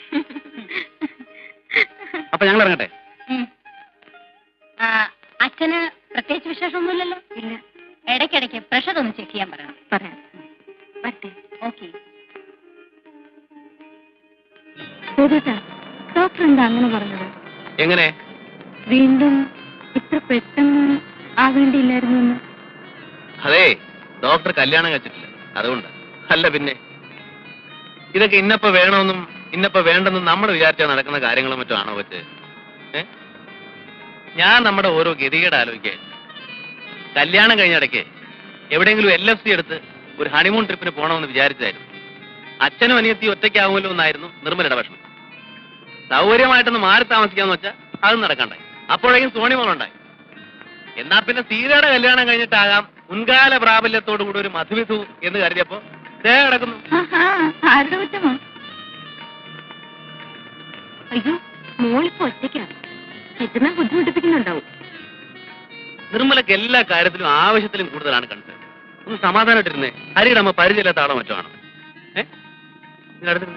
അപ്പൊ ഞങ്ങൾ ഇറങ്ങട്ടെ ഉം. ആ, അച്ഛന് പ്രത്യേകിച്ച് വിശേഷമൊന്നുമില്ലല്ലോ ഇല്ല ഇടയ്ക്കിടയ്ക്ക് പ്രഷർ ഒന്ന് ചെക്ക് ചെയ്യാൻ പറയണം പറയാം വരട്ടെ ഓക്കെ ഡോക്ടർ എന്താ അങ്ങനെ പറഞ്ഞത് എങ്ങനെ വീണ്ടും ഇത്ര പെട്ടെന്ന് ആവേണ്ടിയില്ലായിരുന്നു എന്ന് അതെ ഡോക്ടർ കല്യാണം കഴിച്ചിട്ടില്ല അതുകൊണ്ട് അല്ല പിന്നെ ഇതൊക്കെ ഇന്നപ്പോ വേണമെന്നും ഇന്നപ്പോ വേണ്ടെന്നും നമ്മൾ വിചാരിച്ചാൽ നടക്കുന്ന കാര്യങ്ങളും മറ്റും ആണോ പറ്റ് ഏ ഞാൻ നമ്മുടെ ഓരോ ഗതികേട് ആലോചിക്കേ കല്യാണം കഴിഞ്ഞിടയ്ക്ക് എവിടെയെങ്കിലും എൽ എഫ് സി എടുത്ത് ഒരു ഹണിമൂൺ ട്രിപ്പിന് പോകണമെന്ന് വിചാരിച്ചായിരുന്നു അച്ഛനും അനിയത്തി ഒറ്റയ്ക്കാവുമല്ലോ എന്നായിരുന്നു നിർമ്മലയുടെ വിഷമം സൗകര്യമായിട്ടൊന്ന് മാറി താമസിക്കാന്ന് വെച്ചാൽ അതും നടക്കണ്ടായി അപ്പോഴേക്കും സോണി മോളുണ്ടായി എന്നാ പിന്നെ സീതയുടെ കല്യാണം കഴിഞ്ഞിട്ടാകാം മുൻകാല പ്രാബല്യത്തോടു കൂടി ഒരു മധുവിധു എന്ന് കരുതിയപ്പോ ദേ കിടക്കുന്നു ആരുടെ കുറ്റമോ അയ്യോ മോളിപ്പോ ഒറ്റയ്ക്കാണ് ചെറ്റുന്ന ബുദ്ധിമുട്ടിപ്പിക്കുന്നുണ്ടാവും നിർമ്മലക്ക് എല്ലാ കാര്യത്തിലും ആവശ്യത്തിലും കൂടുതലാണ് കണ്ടത് ഒന്ന് സമാധാനമായിട്ടിരുന്നേ ഹരിയുടെ അമ്മ പരിചയമില്ലാത്ത ആളോ മറ്റോ ആണ് ഏ ഇങ്ങ് അടുത്തിരുന്ന്.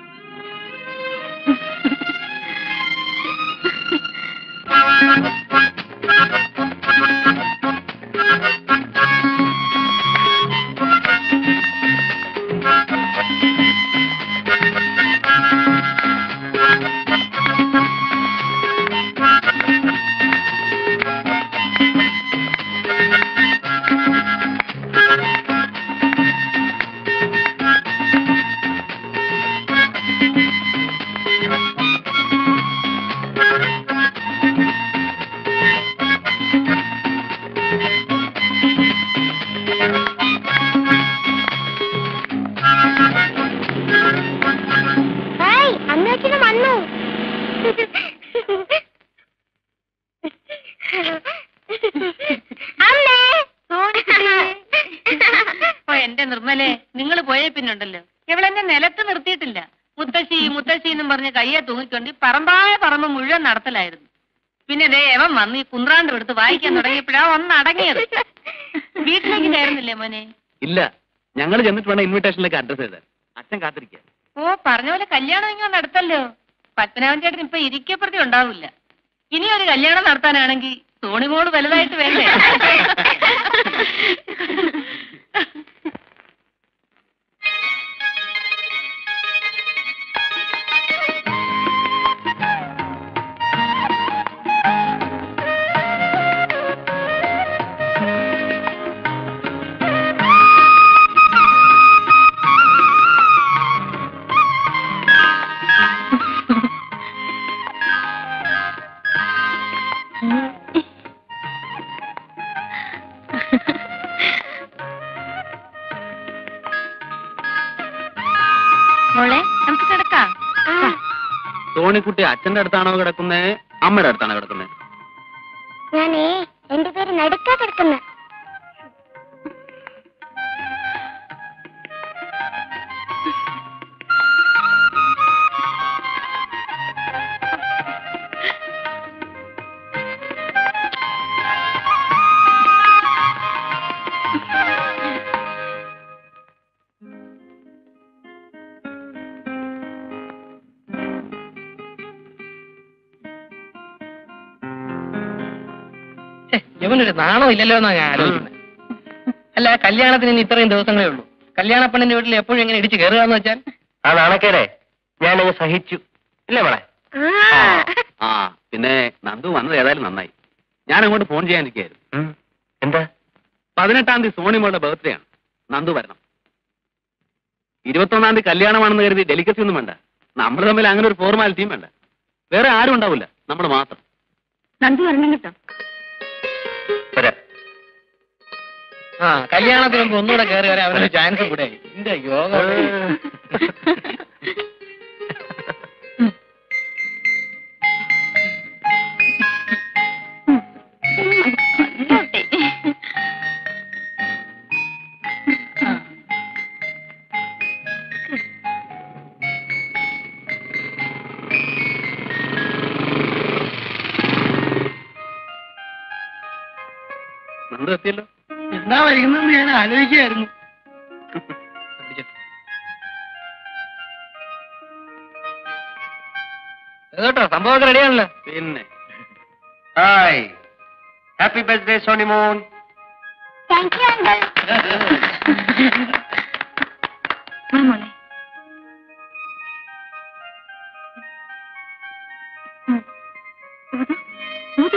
ഹായ് അമ്മയച്ഛനും വന്നു അമ്മേ ഓ എന്റെ നിർമ്മലെ നിങ്ങൾ പോയേ പിന്നുണ്ടല്ലോ ഇവളെന്നെ നിലത്ത് നിർത്തിയിട്ടില്ല മുത്തശ്ശി മുത്തശ്ശി എന്നും പറഞ്ഞ് കയ്യെ തൂങ്ങിക്കൊണ്ട് ഈ പറമ്പായ പറമ്പ് മുഴുവൻ നടത്തലായിരുന്നു പിന്നെ ദേ എവൻ വന്ന് ഈ കുന്ത്രാണ്ട് എടുത്ത് വായിക്കാൻ തുടങ്ങിയപ്പോഴാ ഒന്ന് അടങ്ങിയത് വീട്ടിലേക്ക് കയറുന്നില്ലേ മോനെ ഇല്ല ഞങ്ങൾ ചെന്നിട്ട് വേണം ഇൻവിറ്റേഷനിലേക്ക് അഡ്രസ് ചെയ്ത് അച്ഛൻ കാത്തിരിക്കുക ഓ പറഞ്ഞ പോലെ കല്യാണം ഇങ്ങനെ നടത്തല്ലോ പത്മനാഭൻ ചേട്ടൻ ഇപ്പൊ ഇരിക്കപ്രതി ഉണ്ടാവില്ല ഇനി ഒരു കല്യാണം നടത്താനാണെങ്കിൽ സോണിമോള് വലുതായിട്ട് വേണ്ടേ മോളെ നമുക്ക് കിടക്കാം തോണിക്കുട്ടി അച്ഛന്റെ അടുത്താണോ കിടക്കുന്നേ അമ്മയുടെ അടുത്താണോ കിടക്കുന്നേ ഞാനേ എന്റെ പേര് നടുക്കാ കിടക്കുന്ന ഇവനൊരു നാണോ ഇല്ലല്ലോ എന്നാ ഞാൻ ആലോചിക്കുന്നത് അല്ല കല്യാണത്തിന് ഇനി ഇത്രയും ദിവസങ്ങളേ ഉള്ളൂ കല്യാണ പെണ്ണിന്റെ വീട്ടിൽ എപ്പോഴും എങ്ങനെ ഇടിച്ച് കയറുകയെന്ന് വെച്ചാൽ ആ നാണക്കേടെ ഞാനങ്ങ് സഹിച്ചു ഇല്ലേ മോളെ ആ പിന്നെ നന്ദു വന്നത് ഏതായാലും നന്നായി ഞാൻ അങ്ങോട്ട് ഫോൺ ചെയ്യാനിരിക്കുകയായിരുന്നു ഉം. എന്താ പതിനെട്ടാം തീയതി സോണിമോളുടെ ബർത്ത്ഡേ ആണ് നന്ദു വരണം ഇരുപത്തൊന്നാം തീയതി കല്യാണമാണെന്ന് കരുതി ഡെലിക്കസി ഒന്നും വേണ്ട നമ്മൾ തമ്മിൽ അങ്ങനെ ഒരു ഫോർമാലിറ്റിയും വേണ്ട വേറെ ആരും ഉണ്ടാവില്ല നമ്മൾ മാത്രം നന്ദു വരണം കേട്ടോ വരാം ആ കല്യാണത്തിന് മുമ്പ് ഒന്നുകൂടെ കയറി വരാൻ അവനൊരു ചാൻസ് കൂടെ എന്റെ യോഗം കണ്ടോട്ടെ. നന്ദു എത്തിയല്ലോ എന്നാ വൈകുന്നെന്ന് ഞാൻ ആലോചിക്കുകയായിരുന്നു കേട്ടോ സംഭവമൊക്കെ റെഡിയാണല്ലോ പിന്നെ ഹായ് ഹാപ്പി ബർത്ത്ഡേ സോണി മോൻ താങ്ക് യു അങ്കിൾ വാ മോളെ ഉം. ഊതു. ഊതു.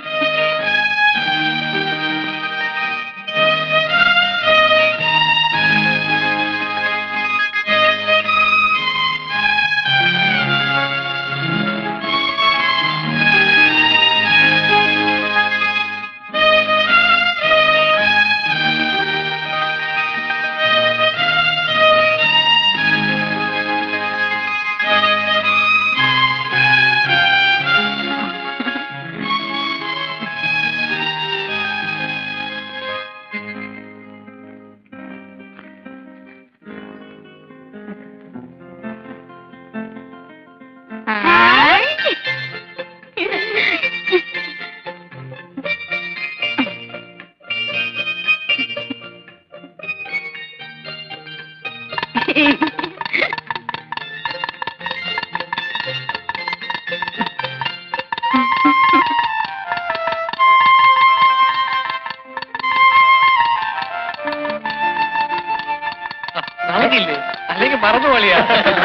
നമുക്കില്ലേ അല്ലെങ്കിൽ മറന്നു പോളിയാ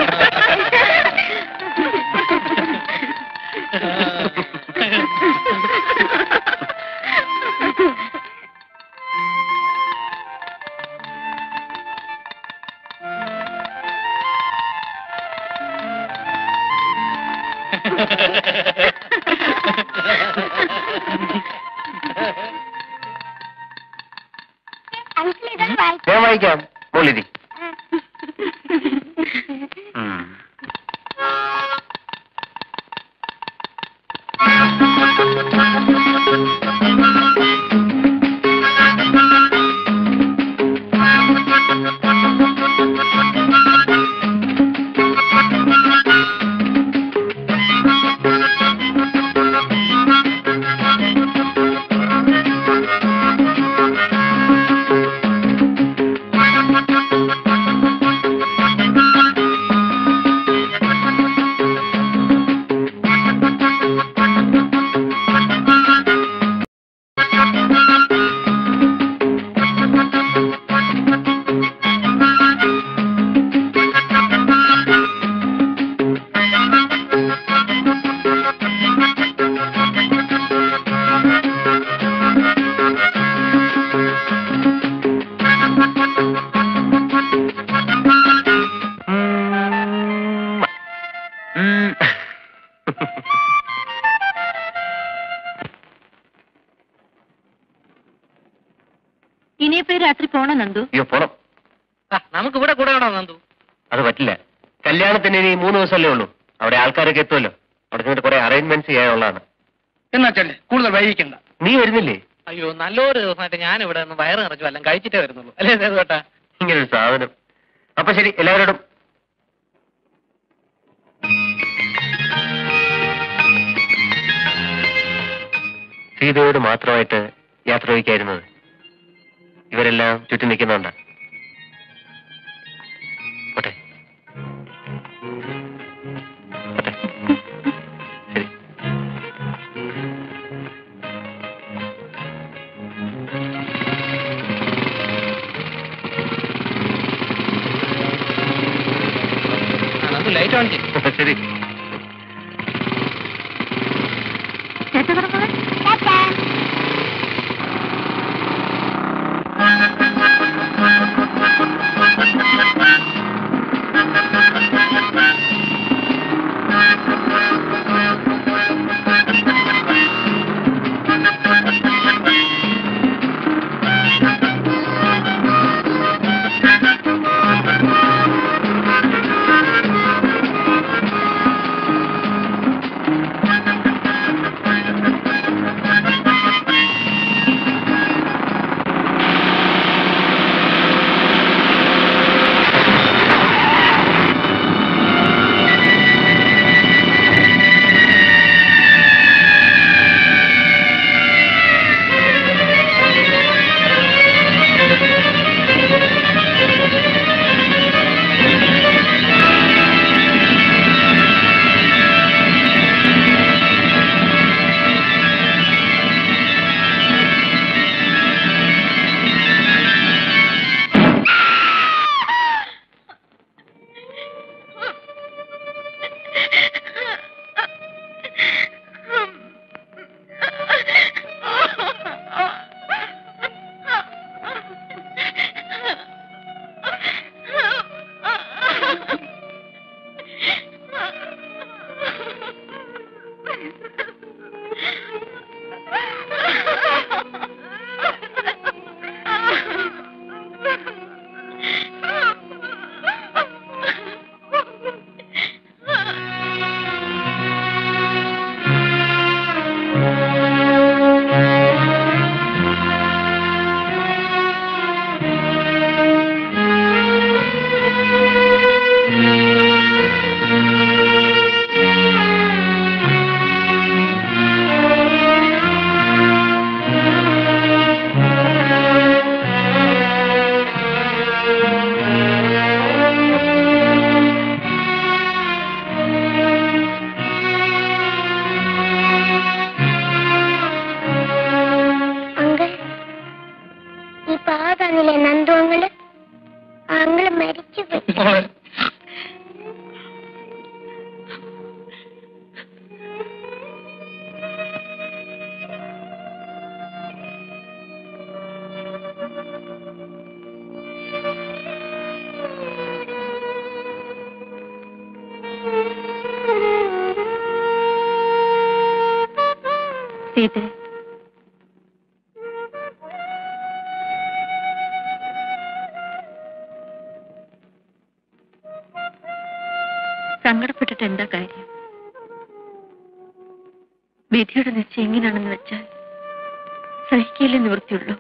അങ്കിൾ ഇതൊന്ന് വായിച്ചു ഞാൻ വായിക്കാം മോളിരി ഉം. ഉം. ഉം. ഇനിയിപ്പോ ഈ രാത്രി പോണോ നന്ദു അയ്യോ പോണം നമുക്ക് ഇവിടെ കൂടെ വേണോ നന്ദു അത് പറ്റില്ല കല്യാണത്തിന് ഇനി മൂന്ന് ദിവസമല്ലേ ഉള്ളൂ അവിടെ ആൾക്കാരൊക്കെ എത്തുമല്ലോ അവിടെ ചെന്നിട്ട് കുറെ അറേഞ്ച്മെന്റ്സ് ചെയ്യാനുള്ളതാണ് എന്നാ ചെല്ലേ കൂടുതൽ വൈകിക്കണ്ട നീ വരുന്നില്ലേ അയ്യോ നല്ലൊരു ദിവസമായിട്ട് ഞാൻ ഇവിടെ ഒന്ന് വയറ് നിറച്ചു എല്ലാം കഴിച്ചിട്ടേ വരുന്നുള്ളൂ അല്ലേ സേതുവേട്ടാ ഇങ്ങനൊരു സാധനം അപ്പൊ ശരി എല്ലാവരോടും സീതയോട് മാത്രമായിട്ട് യാത്ര ചോദിക്കായിരുന്നത് ഇവരെല്ലാം ചുറ്റി നിൽക്കുന്നുണ്ട് പോട്ടെ പോട്ടെ ശരി ശരി ചേട്ടാ പറഞ്ഞത് ടാറ്റാ. അങ്കിൾ ഈ പാതാന്നില്ലേ നന്ദു അങ്കിള് ആ അങ്കിള് മരിച്ചുപോയി മോളെ സീത സങ്കടപ്പെട്ടിട്ട് എന്താ കാര്യം വിധിയുടെ നിശ്ചയം എങ്ങനെയാണെന്ന് വെച്ചാൽ സഹിക്കയില്ലേ നിവൃത്തിയുള്ളൂ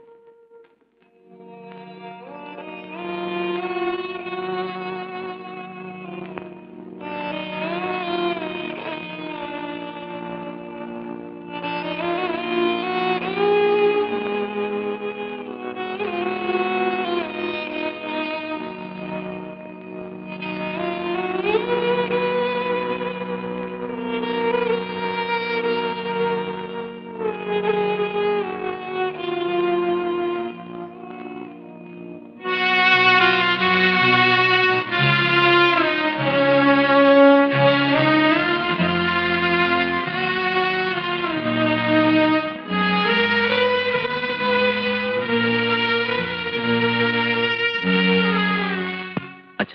അച്ഛ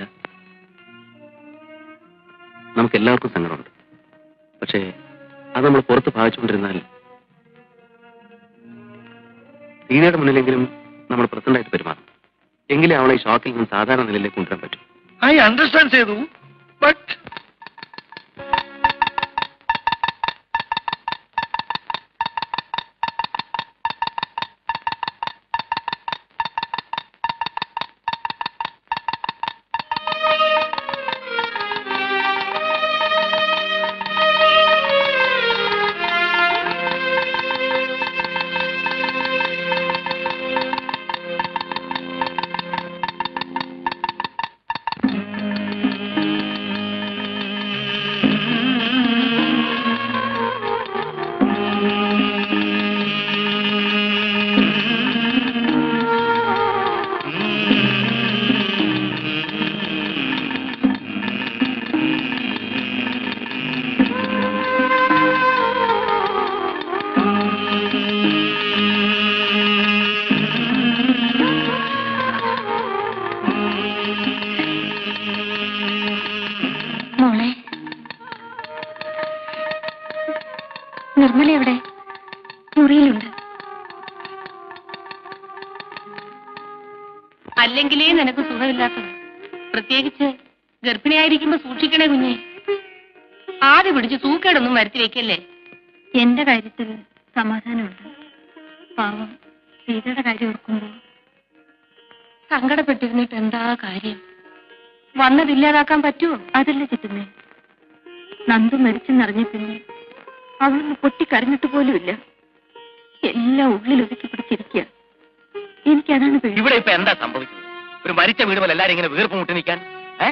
നമുക്ക് എല്ലാവർക്കും സങ്കടമുണ്ട് പക്ഷേ അത് നമ്മൾ പുറത്ത് ഭാവിച്ചുകൊണ്ടിരുന്നാൽ സീതയുടെ മുന്നിലെങ്കിലും നമ്മൾ പ്രസന്റായിട്ട് പെരുമാറണം എങ്കിലേ അവളെ ഈ ഷോക്കിൽ നിന്ന് സാധാരണ നിലയിലേക്ക് കൊണ്ടുവരാൻ പറ്റും ഐ അണ്ടർസ്റ്റാൻഡ് ചെയ്തു ബട്ട് നിർമ്മല എവിടെ മുറിയിലുണ്ട് അല്ലെങ്കിലേ നിനക്ക് സുഖമില്ലാത്തത് പ്രത്യേകിച്ച് ഗർഭിണിയായിരിക്കുമ്പോ സൂക്ഷിക്കണേ കുഞ്ഞെ ആദ്യ പിടിച്ച് സൂക്കേടൊന്നും വരുത്തി വെക്കല്ലേ എന്റെ കാര്യത്തിൽ സമാധാനമുണ്ട് പാവം സീതയുടെ കാര്യം ഓർക്കുമ്പോ സങ്കടപ്പെട്ടിരുന്നിട്ട് എന്താ കാര്യം വന്നതില്ലാതാക്കാൻ പറ്റുമോ അതല്ല ചിറ്റുന്നേ നന്ദു മരിച്ചെന്നറിഞ്ഞ പിന്നെ അവളൊന്ന് പൊട്ടിക്കരഞ്ഞിട്ട് പോലുമില്ല എല്ലാം ഉള്ളിൽ ഒതുക്കി പിടിച്ചിരിക്കുക എനിക്കതാണ് പേടി ഇവിടെ ഇപ്പൊ എന്താ സംഭവിക്കുന്നത് ഒരു മരിച്ച വീട് പോലെ എല്ലാരും ഇങ്ങനെ വീർപ്പ് മുട്ടി നിൽക്കാൻ ഏ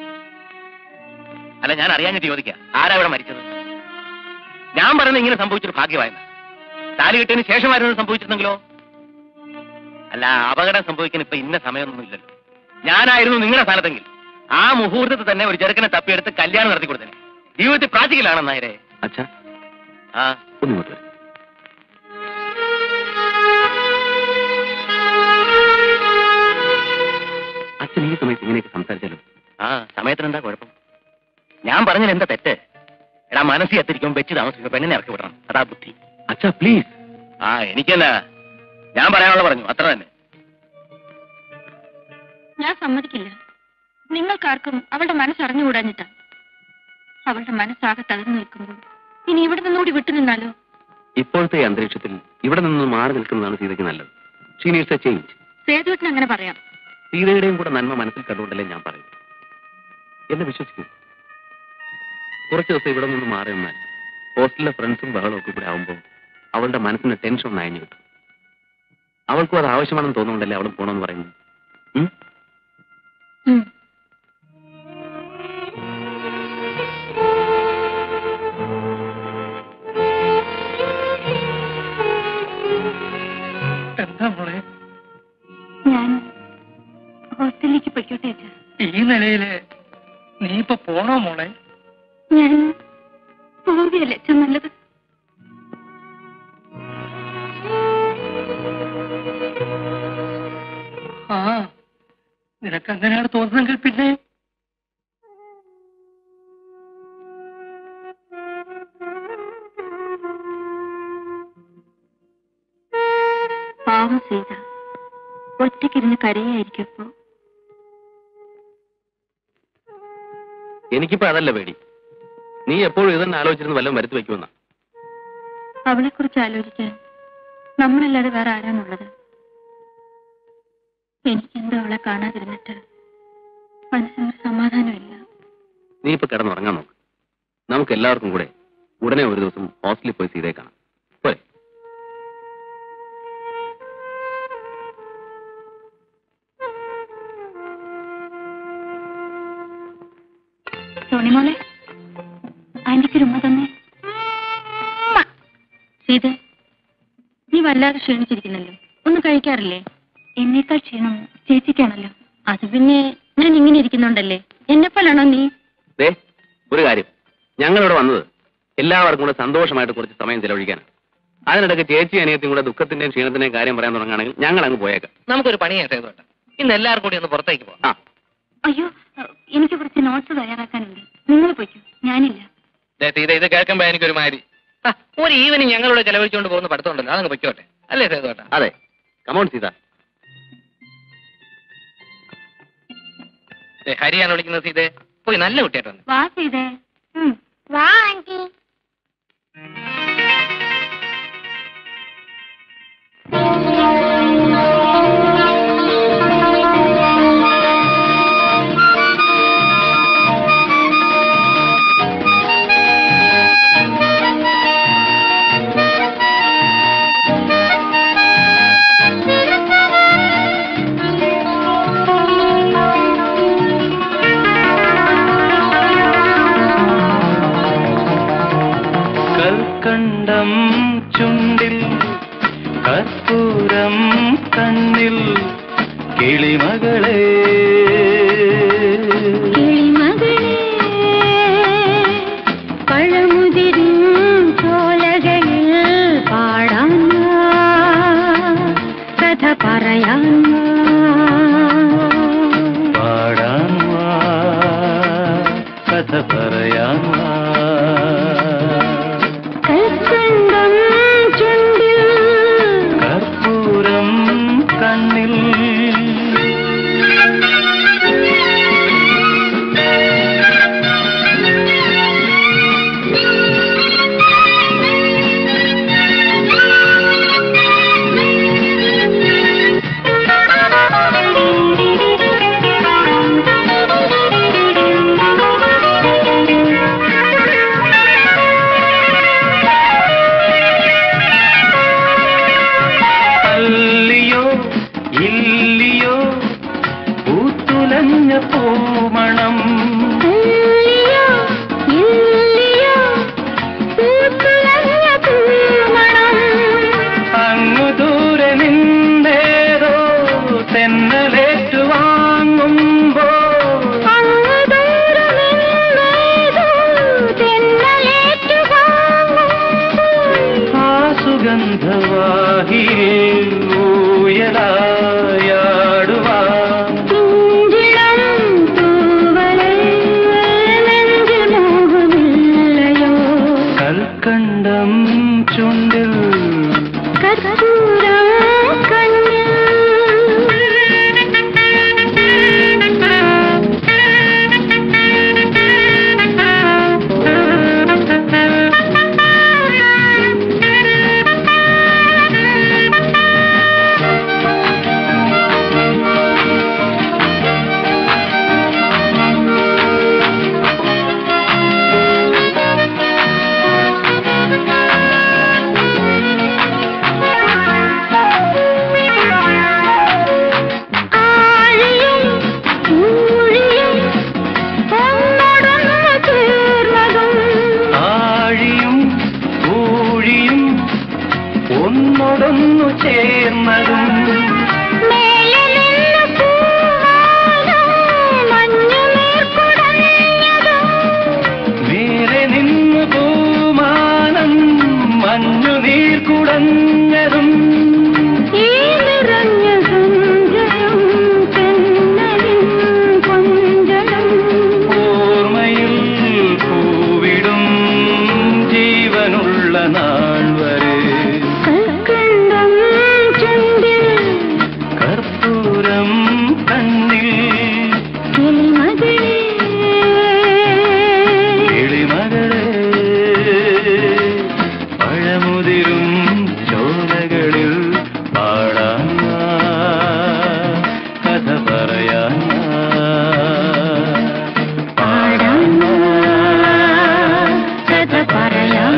അല്ല ഞാൻ അറിയാഞ്ഞിട്ട് ചോദിക്കാം ആരാ ഇവിടെ മരിച്ചത് ഞാൻ പറയുന്നത് ഇങ്ങനെ സംഭവിച്ചൊരു ഭാഗ്യമായെന്ന് താലി കെട്ടിയതിന് ശേഷമായിരുന്നു സംഭവിച്ചിരുന്നെങ്കിലോ അല്ല അപകടം സംഭവിക്കാൻ ഇപ്പൊ ഇന്ന സമയമൊന്നും ഇല്ലല്ലോ ഞാനായിരുന്നു നിങ്ങളുടെ സ്ഥാനത്തെങ്കിൽ ആ മുഹൂർത്തത്തിൽ തന്നെ ഒരു ചെറുക്കനെ തപ്പിയെടുത്ത് കല്യാണം നടത്തി കൊടുത്തനെ ജീവിതത്തിൽ പ്രാക്ടിക്കലാണെന്നായരെ അച്ഛാ ആ ഒന്നിങ്ങോട്ട് വരും അച്ഛൻ ഈ സമയത്ത് ഇങ്ങനെയൊക്കെ സംസാരിച്ചാലോ ആ സമയത്തിന് എന്താ കുഴപ്പം ഞാൻ പറഞ്ഞതിൽ എന്താ തെറ്റ് എടാ മനസ്സിൽ എത്തിരിക്കുമ്പോൾ വെച്ച് താമസിക്കുമ്പോൾ പെണ്ണിനെ ഇറക്കി വിടണം അതാ ബുദ്ധി അച്ഛാ പ്ലീസ് ആ എനിക്കെന്നാ ഞാൻ പറയാനുള്ള പറഞ്ഞു അത്ര തന്നെ ഞാൻ സമ്മതിക്കില്ല നിങ്ങൾക്കാർക്കും അവളുടെ മനസ്സറിഞ്ഞുകൂടാഞ്ഞിട്ടാ അവളുടെ മനസ്സാകെ തകർന്നു നിൽക്കുമ്പോൾ ഇനി ഇവിടെ നിന്നുകൂടി വിട്ടുനിന്നാലോ ഇപ്പോഴത്തെ ഈ അന്തരീക്ഷത്തിൽ ഇവിടെ നിന്ന് മാറി നിൽക്കുന്നതാണ് സീതയ്ക്ക് നല്ലത് ഷീ നീഡ്സ് എ ചേഞ്ച് സേതുവിന് അങ്ങനെ പറയാം സീതയുടെയും കൂടെ നന്മ മനസ്സിൽ കണ്ടുകൊണ്ടല്ലേ ഞാൻ പറയും എന്നെ വിശ്വസിക്കൂ കുറച്ച് ദിവസം ഇവിടെ നിന്ന് മാറി നിന്നാൽ ഹോസ്റ്റലിലെ ഫ്രണ്ട്സും ബഹളവും ഒക്കെ കൂടെ ആവുമ്പോൾ അവളുടെ മനസ്സിന് ടെൻഷൻ ഒന്ന് അയഞ്ഞു കിട്ടും അവൾക്കും അത് ആവശ്യമാണെന്ന് തോന്നുന്നുണ്ടല്ലേ അവളും പോണമെന്ന് പറയുന്നു ഉം? ഉം. എന്താ മോളെ ഞാൻ ഹോസ്റ്റലിലേക്ക് പൊയ്ക്കോട്ടെ അച്ഛാ ഈ നിലയില് നീ ഇപ്പൊ പോണോ മോളെ ഞാൻ പോവുകയല്ലേ അച്ഛൻ നല്ലത് ആ നിനക്ക് അങ്ങനെയാണ് തോന്നുന്നെങ്കിൽ പിന്നെ പാവം സീത ഒറ്റയ്ക്കിരുന്ന് കരയായിരിക്കപ്പോ എനിക്കിപ്പോ അതല്ല പേടി നീ എപ്പോഴും ഇതന്നെ ആലോചിച്ചിരുന്ന് വല്ലതും വരുത്തി വെക്കുമെന്നാ അവളെ കുറിച്ച് ആലോചിക്കാൻ നമ്മളല്ലാതെ വേറെ ആരാണുള്ളത് എനിക്കെന്തോ അവളെ കാണാതിരുന്നിട്ട് മനസ്സിനൊരു സമാധാനമില്ല നീ ഇപ്പൊ കിടന്നുറങ്ങാൻ നോക്ക് നമുക്ക് എല്ലാവർക്കും കൂടെ ഉടനെ ഒരു ദിവസം ഹോസ്റ്റലിൽ പോയി സീതയെ കാണാം പോരെ സോണിമോളെ ആന്റിക്ക് ഉമ്മ തന്നെ സീത നീ വല്ലാതെ ക്ഷീണിച്ചിരിക്കുന്നല്ലോ ഒന്നും കഴിക്കാറില്ലേ എന്നേക്കാൾ ക്ഷീണം ചേച്ചിക്കാണല്ലോ അത് പിന്നെ ഞാൻ ഇങ്ങനെ ഇരിക്കുന്നുണ്ടല്ലേ എന്നെപ്പോലാണോ നീ ദേ ഒരു കാര്യം ഞങ്ങളിവിടെ വന്നത് എല്ലാവർക്കും കൂടെ സന്തോഷമായിട്ട് കുറച്ച് സമയം ചെലവഴിക്കാനാണ് അതിനിടയ്ക്ക് ചേച്ചി അനിയത്തിയും കൂടെ ദുഃഖത്തിന്റെയും ക്ഷീണത്തിന്റെയും കാര്യം പറയാൻ തുടങ്ങുകയാണെങ്കിൽ ഞങ്ങൾ അങ്ങ് പോയേക്കാം നമുക്കൊരു പണിയാ സേതുവേട്ട ഇന്ന് എല്ലാവർക്കും കൂടി ഒന്ന് പുറത്തേക്ക് പോവാം ആ അയ്യോ എനിക്ക് കുറച്ച് നോട്ട്സ് തയ്യാറാക്കാനുണ്ട് നിങ്ങൾ പോയിക്കോ ഞാനില്ല ദേ, ഇത് ഇത് കേൾക്കുമ്പോ എനിക്കൊരു മാതിരി ആ, ഒരു ഈവനിങ് ഞങ്ങളോട് ചെലവഴിച്ചുകൊണ്ട് പോകുന്ന പഠിത്തമുണ്ടല്ലോ അതങ്ങ് പൊയ്ക്കോട്ടെ അല്ലേ സേതുവേട്ട അതെ കമോൺ സീത ദേ, ഹരിയാണ് വിളിക്കുന്നത് സീതേ പോയി നല്ല കുട്ടിയായിട്ട് വന്നു വാ ചെയ്തേ വാ ആന്റി കൽക്കണ്ടം ചുണ്ടിൽ കർപ്പൂരം കണ്ണിൽ കിളിമകളെ പഴമുതിരും ചോലകളിൽ പാടാൻ കഥ പറയാൻ പാടാൻ വാ, കഥ പറയാൻ വാ. കൽക്കണ്ട ചേർന്നതും മേലെ നിന്ന് പൂമാനം മഞ്ഞു നീർ കുടഞ്ഞതും ഓർമ്മയിൽ പൂവിടും ജീവനുള്ള നാൾ വരെ കർപ്പൂരം കണ്ണിൽ കിളിമകളെ പഴമുതിരും ചോലകളിൽ പാടാൻ വാ, കഥ പറയാൻ വാ, പാടാൻ വാ, കഥ പറയാൻ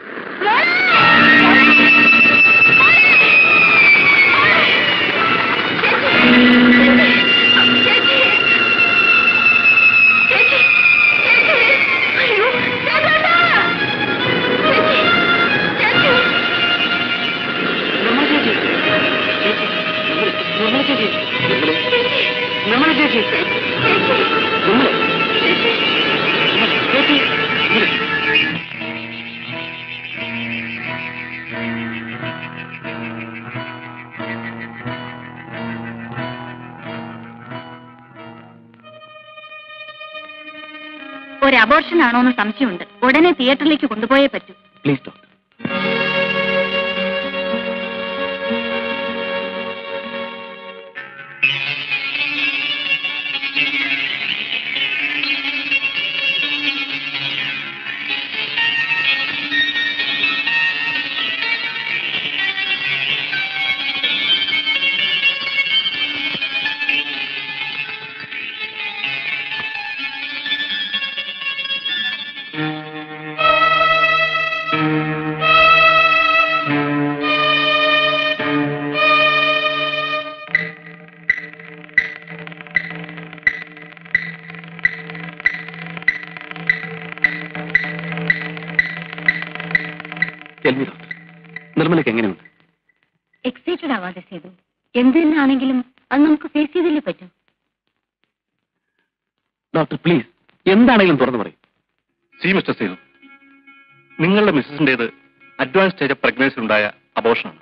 ഒരു അബോർഷൻ ആണോ എന്ന് സംശയമുണ്ട് ഉടനെ തിയേറ്ററിലേക്ക് കൊണ്ടുപോയേ പറ്റൂ പ്ലീസ് ഡോക്ടർ ചെൽവി ഡോക്ടർ നിർമ്മലയ്ക്ക് എങ്ങനെയുണ്ട് എക്സൈറ്റഡ് ആവാതെ ചെയ്തു എന്ത് തന്നെ ആണെങ്കിലും അത് നമുക്ക് ഫേസ് ചെയ്തല്ലേ പറ്റൂ ഡോക്ടർ പ്ലീസ് എന്താണെങ്കിലും തുറന്നു പറയും സി മിസ്റ്റർ സേതു നിങ്ങളുടെ മിസ്സസിന്റേത് അഡ്വാൻസ് സ്റ്റേജ് ഓഫ് പ്രഗ്നൻസി ഉണ്ടായ അബോഷനാണ്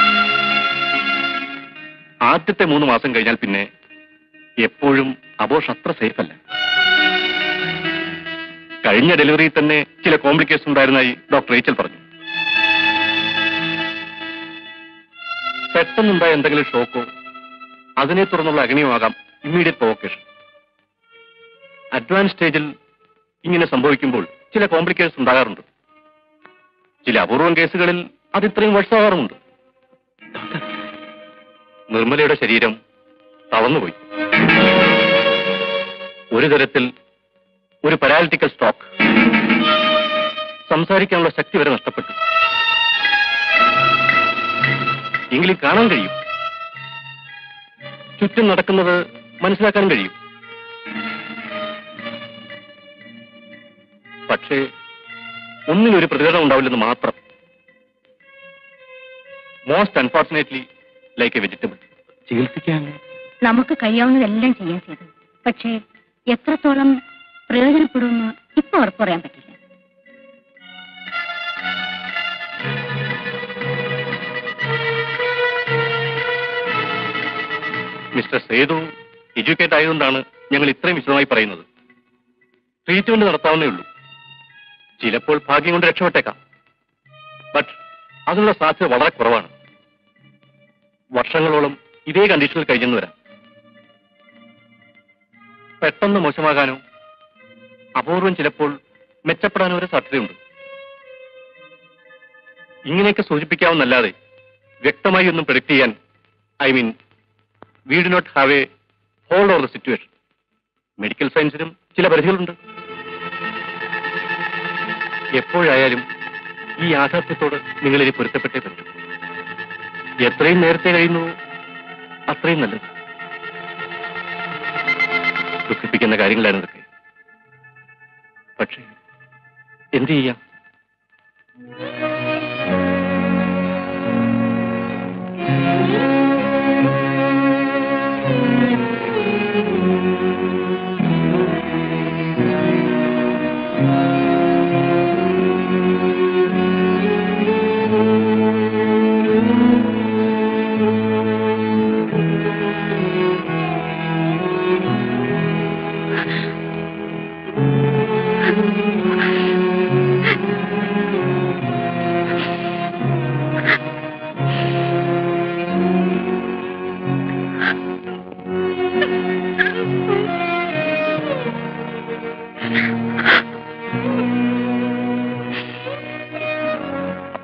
ആദ്യത്തെ മൂന്ന് മാസം കഴിഞ്ഞാൽ പിന്നെ എപ്പോഴും അബോഷൻ അത്ര സേഫ് അല്ല കഴിഞ്ഞ ഡെലിവറിയിൽ തന്നെ ചില കോംപ്ലിക്കേഷൻ ഉണ്ടായിരുന്നതായി ഡോക്ടർ റേച്ചൽ പറഞ്ഞു പെട്ടെന്നുണ്ടായ എന്തെങ്കിലും ഷോക്കോ അതിനെ തുടർന്നുള്ള അഗ്നിയുമാകാം ഇമ്മീഡിയറ്റ് പ്രൊവോക്കേഷൻ അഡ്വാൻസ് സ്റ്റേജിൽ ഇങ്ങനെ സംഭവിക്കുമ്പോൾ ചില കോംപ്ലിക്കേഷൻസ് ഉണ്ടാകാറുണ്ട് ചില അപൂർവം കേസുകളിൽ അത് ഇത്രയും വർഷമാകാറുമുണ്ട് നിർമ്മലയുടെ ശരീരം തളർന്നുപോയി ഒരു തരത്തിൽ ഒരു പരാലിറ്റിക്കൽ സ്റ്റോക്ക് സംസാരിക്കാനുള്ള ശക്തി വരെ നഷ്ടപ്പെട്ടു എങ്കിലും കാണാൻ കഴിയും ചുറ്റും നടക്കുന്നത് മനസ്സിലാക്കാൻ കഴിയും പക്ഷേ ഒന്നിനൊരു പ്രതികരണം ഉണ്ടാവില്ലെന്ന് മാത്രം most unfortunately like a vegetable ചികിത്സിക്കാൻ നമുക്ക് കഴിയാവുന്നതെല്ലാം ചെയ്യാൻ ചെയ്തു പക്ഷേ എത്രത്തോളം പ്രയോജനപ്പെടുമെന്ന് ഇപ്പൊ ഉറപ്പ് പറയാൻ പറ്റില്ല മിസ്റ്റർ സേതു എഡ്യൂക്കേറ്റ് ആയതുകൊണ്ടാണ് ഞങ്ങൾ ഇത്രയും വിശദമായി പറയുന്നത് ട്രീറ്റ്മെന്റ് നടത്താവുന്നേ ഉള്ളൂ ചിലപ്പോൾ ഭാഗ്യം കൊണ്ട് രക്ഷപ്പെട്ടേക്കാം ബട്ട് അതിനുള്ള സാധ്യത വളരെ കുറവാണ് വർഷങ്ങളോളം ഇതേ കണ്ടീഷനിൽ കഴിഞ്ഞെന്ന് വരാം പെട്ടെന്ന് മോശമാകാനോ അപൂർവം ചിലപ്പോൾ മെച്ചപ്പെടാനോ ഒരു സാധ്യതയുണ്ട് ഇങ്ങനെയൊക്കെ സൂചിപ്പിക്കാവുന്നല്ലാതെ വ്യക്തമായി ഒന്നും പ്രൊഡിക്ട് ചെയ്യാൻ I mean we do not have a hold over the situation medical സയൻസിനും ചില പരിധികളുണ്ട് എപ്പോഴായാലും ഈ യാഥാർത്ഥ്യത്തോട് നിങ്ങളിനി പൊരുത്തപ്പെട്ടേ പറ്റൂ എത്രയും നേരത്തെ കഴിയുന്നു അത്രയും നല്ലത് ദുഃഖിപ്പിക്കുന്ന കാര്യങ്ങളാണ് ഇതൊക്കെ പക്ഷേ എന്ത് ചെയ്യാം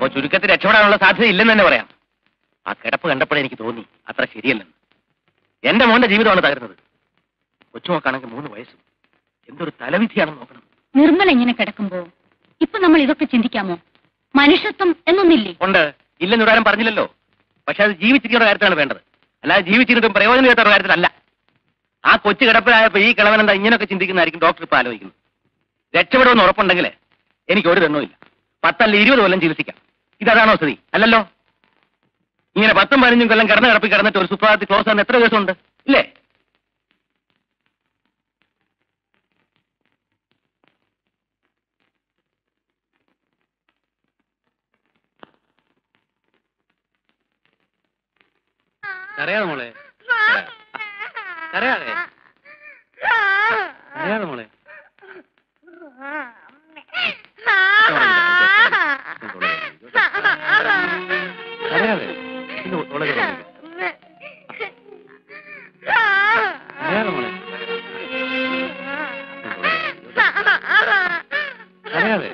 അപ്പോ ചുരുക്കത്തിൽ രക്ഷപ്പെടാനുള്ള സാധ്യത ഇല്ലെന്ന് തന്നെ പറയാം ആ കിടപ്പ് കണ്ടപ്പോഴേ എനിക്ക് തോന്നി അത്ര ശരിയല്ലെന്ന് എന്റെ മോന്റെ ജീവിതമാണ് തകരുന്നത് കൊച്ചുമോക്കാണെങ്കിൽ മൂന്ന് വയസ്സും എന്തൊരു തലവിധിയാണെന്ന് നോക്കണം നിർമ്മല ഇങ്ങനെ കിടക്കുമ്പോ ഇപ്പൊ നമ്മൾ ഇതൊക്കെ ചിന്തിക്കാമോ മനുഷ്യത്വം എന്നൊന്നില്ലേ ഉണ്ട് ഇല്ലെന്ന് ഒരാരും പറഞ്ഞില്ലല്ലോ പക്ഷെ അത് ജീവിച്ചിരിക്കുന്ന കാര്യത്തിലാണ് വേണ്ടത് അല്ലാതെ ജീവിച്ചിരുന്നിട്ടും പ്രയോജനം ചെയ്യാത്ത കാര്യത്തിലല്ല ആ കൊച്ചു കിടപ്പിലായപ്പോ ഈ കിളവൻ എന്താ ഇങ്ങനെയൊക്കെ ചിന്തിക്കുന്നതായിരിക്കും ഡോക്ടർ ഇപ്പൊ ആലോചിക്കുന്നത് രക്ഷപ്പെടുമെന്ന് ഉറപ്പുണ്ടെങ്കിൽ എനിക്ക് ഒരു തെണ്ണുമില്ല പത്തല്ല ഇരുപത് കൊല്ലം ചികിത്സിക്കാം ഇതതാണോ സ്ഥിതി അല്ലല്ലോ ഇങ്ങനെ പത്തും പതിനഞ്ചും കൊല്ലം കിടന്ന് കിടപ്പി കിടന്നിട്ട് ഒരു സുപ്രഭാതത്തിൽ ക്ലോസ് ആകുന്ന എത്ര ദിവസമുണ്ട് ഇല്ലേ കരയാതെ മോളെ കരയാതെ കരയാതെ മോളെ കരയാതെ ഇത് ഓളെ കരയാതെ കരയാതെ മോളെ കരയാതെ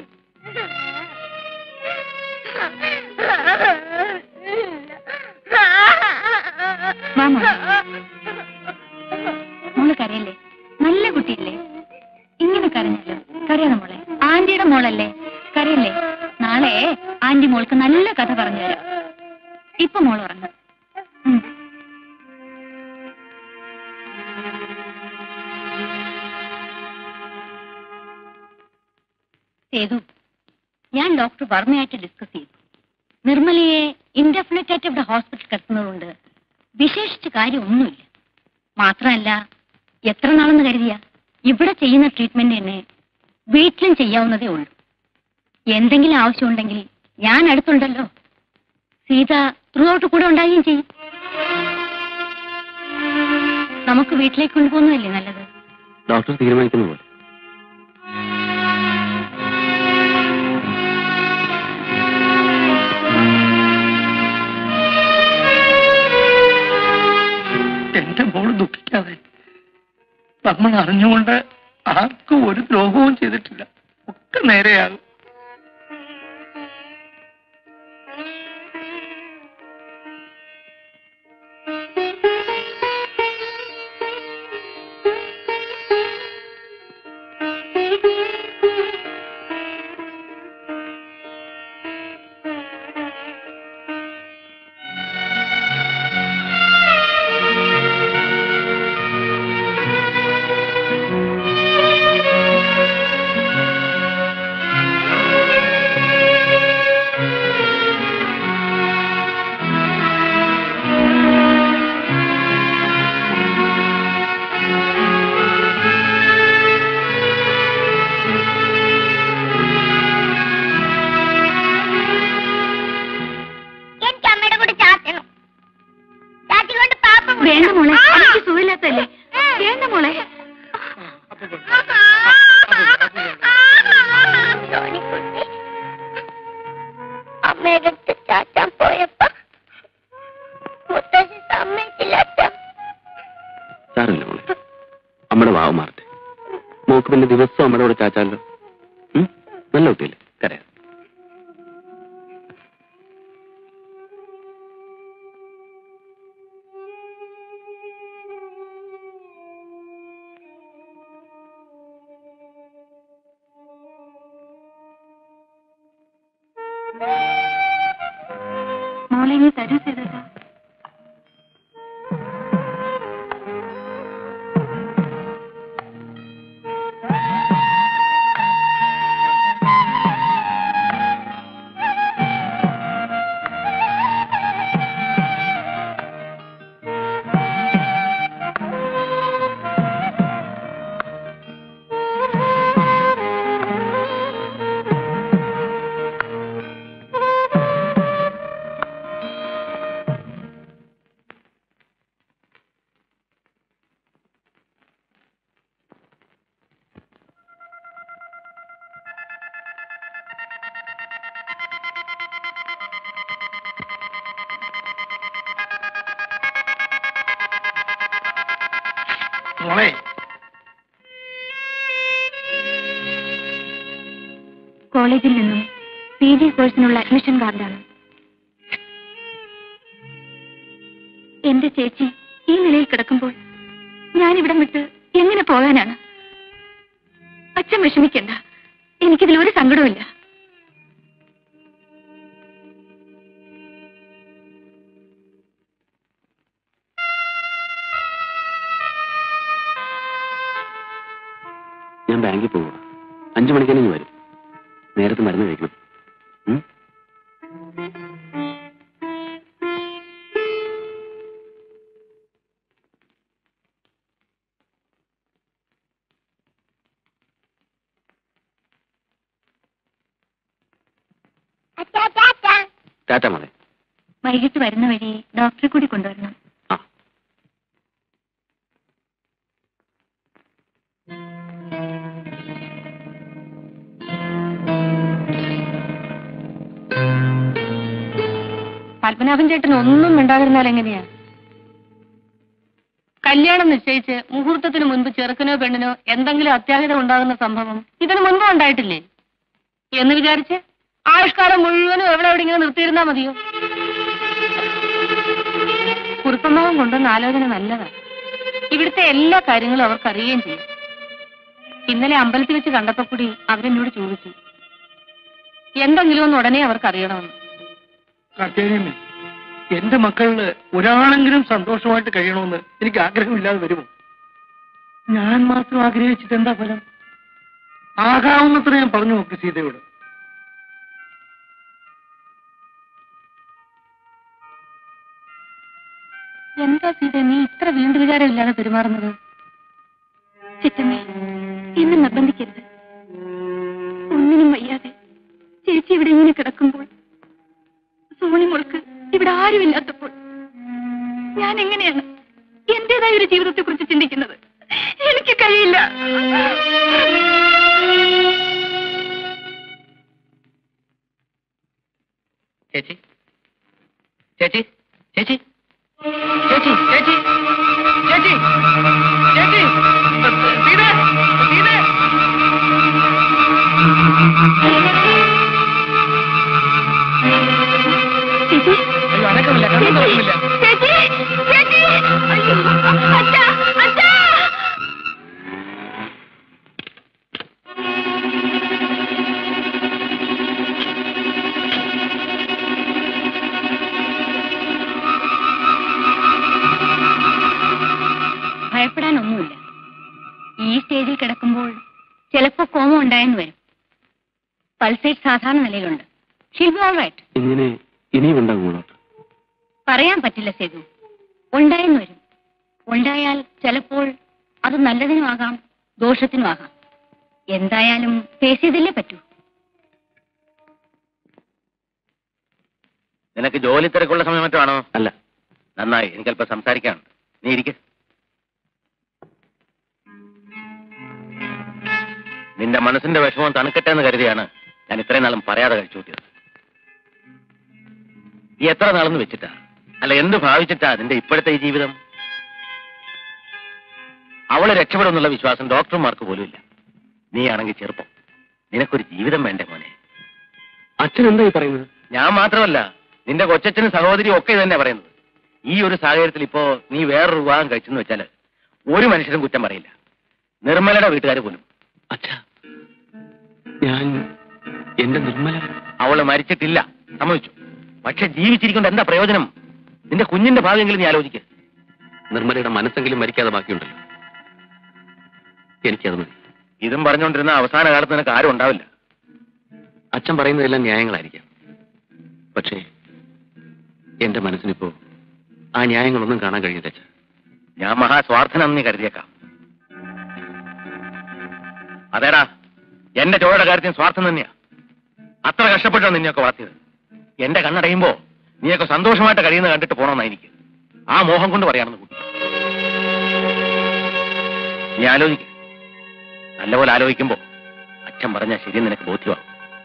വാ മോളെ. മോള് കരയല്ലേ നല്ല കുട്ടിയല്ലേ ഇങ്ങനെ കരഞ്ഞല്ലോ കരയാതെ മോളെ ആന്റിയുടെ മോളല്ലേ കരയല്ലേ നാളെ ആന്റി മോൾക്ക് നല്ല കഥ പറഞ്ഞു തരാം ഇപ്പൊ മോൾ ഉറങ്ങും ഉം. സേതു ഞാൻ ഡോക്ടർ വർമ്മയായിട്ട് ഡിസ്കസ് ചെയ്തു നിർമ്മലയെ ഇൻഡെഫിനറ്റ് ആയിട്ട് ഇവിടെ ഹോസ്പിറ്റൽ കിടത്തുന്നതുകൊണ്ട് വിശേഷിച്ച് കാര്യമൊന്നുമില്ല മാത്രമല്ല എത്ര നാളെന്ന് കരുതിയ ഇവിടെ ചെയ്യുന്ന ട്രീറ്റ്മെന്റ് തന്നെ വീട്ടിലും ചെയ്യാവുന്നതേ ഉള്ളൂ എന്തെങ്കിലും ആവശ്യമുണ്ടെങ്കിൽ ഞാൻ അടുത്തുണ്ടല്ലോ സീത ത്രൂ ഔട്ട് കൂടെ ഉണ്ടാകുകയും ചെയ്യും നമുക്ക് വീട്ടിലേക്ക് കൊണ്ടുപോകുന്നതല്ലേ നല്ലത് ഡോക്ടർ തീരുമാനിക്കുന്ന പോലെ എന്റെ മോള് ദുഃഖിക്കാതെ നമ്മൾ അറിഞ്ഞുകൊണ്ട് ആർക്കും ഒരു ദ്രോഹവും ചെയ്തിട്ടില്ല ഒക്കെ നേരെയാകും എനിക്ക് അമ്മയുടെ കൂടെ ചാറ്റണം ചാറ്റി കൊണ്ട് പാപ്പ വേണ്ട മോളെ എനിക്ക് സുഖമില്ലാത്തല്ലേ വേണ്ട മോളെ സോനിക്കുട്ടി അമ്മയുടെ അടുത്ത് ചാറ്റാൻ പോയപ്പോ മുത്തശ്ശി സമ്മതിച്ചില്ല അച്ഛാ. സാറില്ല മോളെ അമ്മയുടെ വാവ് മാറട്ടെ മോക്ക് പിന്നെ ദിവസം അമ്മയുടെ കൂടെ ചാച്ചാലോ ഉം? നല്ല കുട്ടിയല്ലേ കരയാ മോളെ നീ തരൂ ചെയ്തേട്ടാ മോളെ കോളേജിൽ നിന്നും പി ജി കോഴ്സിനുള്ള അഡ്മിഷൻ കാർഡാണ് എന്റെ ചേച്ചി ഈ നിലയിൽ കിടക്കുമ്പോൾ ഞാനിവിടം വിട്ട് എങ്ങനെ പോകാനാണ് അച്ഛൻ വിഷമിക്കണ്ട എനിക്കിതിൽ ഒരു സങ്കടവുമില്ല ഞാൻ ബാങ്കിൽ പോവുക അഞ്ചു മണിക്ക് തന്നെ വരും നേരത്തെ മരുന്ന് കഴിക്കണം ഉം? അച്ഛാ ചാച്ചാ ടാറ്റ മോളെ വൈകിട്ട് വരുന്ന വഴി ഡോക്ടറെ കൂടി കൊണ്ടുവരണം ആ പത്മനാഭൻ ചേട്ടൻ ഒന്നും മിണ്ടാതിരുന്നാൽ എങ്ങനെയാ കല്യാണം നിശ്ചയിച്ച് മുഹൂർത്തത്തിന് മുൻപ് ചെറുക്കനോ പെണ്ണിനോ എന്തെങ്കിലും അത്യാഹിതം ഉണ്ടാകുന്ന സംഭവം ഇതിനു മുൻപ് ഉണ്ടായിട്ടില്ലേ എന്ന് വിചാരിച്ച് ആയുഷ്കാലം മുഴുവനും എവിടെ എവിടെ ഇങ്ങനെ നിർത്തിയിരുന്നാ മതിയോ കുറുപ്പമ്മാവൻ കൊണ്ടുവന്ന ആലോചന നല്ലതാ ഇവിടുത്തെ എല്ലാ കാര്യങ്ങളും അവർക്ക് അറിയുകയും ചെയ്യും ഇന്നലെ അമ്പലത്തിൽ വെച്ച് കണ്ടപ്പോ കൂടി അവരെന്നോട് ചോദിച്ചു എന്തെങ്കിലും ഒന്ന് ഉടനെ അവർക്ക് അറിയണമെന്ന് കാർത്തികേയമ്മേ എന്റെ മക്കളില് ഒരാളെങ്കിലും സന്തോഷമായിട്ട് കഴിയണമെന്ന് എനിക്ക് ആഗ്രഹമില്ലാതെ വരുമോ ഞാൻ മാത്രം ആഗ്രഹിച്ചിട്ട് എന്താ ഫലം ആകാവുന്നത്ര ഞാൻ പറഞ്ഞു നോക്കി സീതയോട് എന്താ സീത നീ ഇത്ര വീണ്ടും വിചാരമില്ലാതെ പെരുമാറുന്നത് ചിറ്റമ്മേ എന്നെ നിർബന്ധിക്കരുത് ഒന്നിനും വയ്യാതെ ചേച്ചി ഇവിടെ ഇങ്ങനെ കിടക്കുമ്പോൾ സോണി മോൾക്ക് ഇവിടെ ആരുമില്ലാത്തപ്പോൾ ഞാൻ എങ്ങനെയാണ് എന്റേതായ ഒരു ജീവിതത്തെ കുറിച്ച് ചിന്തിക്കുന്നത് എനിക്ക് കഴിയില്ല ചേച്ചി ചേച്ചി ചേച്ചി ചേച്ചി ചേച്ചി ചേച്ചി ചേച്ചി സീത സീത ചേച്ചി അയ്യോ അനക്കമില്ല കണ്ണും തുറക്കുന്നില്ല ചേച്ചി ചേച്ചി അയ്യോ അച്ഛാ അച്ഛാ ഭയപ്പെടാനൊന്നുമില്ല ഈ സ്റ്റേജിൽ കിടക്കുമ്പോൾ ചിലപ്പോ കോമ ഉണ്ടായെന്ന് വരും പൾസേറ്റ് സാധാരണ നിലയിലുണ്ട് ഷിൽ ബി ഓൾ റൈറ്റ് ഇങ്ങനെ ഇനിയും ഉണ്ടാകുമോ ഡോക്ടർ പറയാൻ പറ്റില്ല സേതു ഉണ്ടായെന്ന് വരും ഉണ്ടായാൽ ചിലപ്പോൾ അത് നല്ലതിനുമാകാം ദോഷത്തിനുമാകാം എന്തായാലും ഫേസ് ചെയ്തല്ലേ പറ്റൂ നിനക്ക് ജോലി തിരക്കുള്ള സമയം മറ്റോ ആണോ അല്ല നന്നായി എനിക്കല്പം സംസാരിക്കാനുണ്ട് നീ ഇരിക്ക നിന്റെ മനസ്സിന്റെ വിഷമം തണുക്കട്ടെ എന്ന് കരുതിയാണ് ഞാൻ ഇത്രയും നാളും പറയാതെ കഴിച്ചു കൂട്ടിയത് ഈ എത്ര നാളെന്ന് വെച്ചിട്ടാ അല്ല എന്ത് ഭാവിച്ചിട്ടാ നിന്റെ ഇപ്പോഴത്തെ ഈ ജീവിതം അവളെ രക്ഷപ്പെടുമെന്നുള്ള വിശ്വാസം ഡോക്ടർമാർക്ക് പോലും ഇല്ല നീയാണെങ്കിൽ ചെറുപ്പം നിനക്കൊരു ജീവിതം വേണ്ടേ മോനെ അച്ഛൻ എന്താ ഈ പറയുന്നത് ഞാൻ മാത്രമല്ല നിന്റെ കൊച്ചച്ഛനും സഹോദരിയും ഒക്കെ ഇത് തന്നെ പറയുന്നത് ഈ ഒരു സാഹചര്യത്തിൽ ഇപ്പോ നീ വേറൊരു വിവാഹം കഴിച്ചെന്ന് വെച്ചാല് ഒരു മനുഷ്യരും കുറ്റം പറയില്ല നിർമ്മലയുടെ വീട്ടുകാർ പോലും അച്ഛ ഞാൻ എന്റെ നിർമ്മല അവള് മരിച്ചിട്ടില്ല സമ്മതിച്ചു പക്ഷെ ജീവിച്ചിരിക്കൊണ്ട് എന്താ പ്രയോജനം നിന്റെ കുഞ്ഞിന്റെ ഭാഗമെങ്കിലും നീ ആലോചിക്കുക നിർമ്മലയുടെ മനസ്സെങ്കിലും മരിക്കാതെ ബാക്കിയുണ്ടല്ലോ എനിക്കത് മതി ഇതും പറഞ്ഞുകൊണ്ടിരുന്ന അവസാന കാലത്ത് നിനക്ക് ആരും ഉണ്ടാവില്ല അച്ഛൻ പറയുന്നതെല്ലാം ന്യായങ്ങളായിരിക്കാം പക്ഷേ എന്റെ മനസ്സിനിപ്പോ ആ ന്യായങ്ങളൊന്നും കാണാൻ കഴിയില്ല അച്ഛ ഞാൻ മഹാസ്വാർത്ഥനാണെന്ന് നീ കരുതിയേക്കാം അതേടാ എന്റെ ചോരയുടെ കാര്യത്തിൽ സ്വാർത്ഥം തന്നെയാ അത്ര കഷ്ടപ്പെട്ടാണ് നിന്നെയൊക്കെ വളർത്തിയത് എന്റെ കണ്ണടയുമ്പോ നീയൊക്കെ സന്തോഷമായിട്ട് കഴിയുന്നത് കണ്ടിട്ട് പോണമെന്നാ എനിക്ക് ആ മോഹം കൊണ്ട് പറയാണെന്ന് കൂട്ടി നീ ആലോചിക്ക നല്ലപോലെ ആലോചിക്കുമ്പോ അച്ഛൻ പറഞ്ഞാൽ ശരി നിനക്ക് ബോധ്യമാവും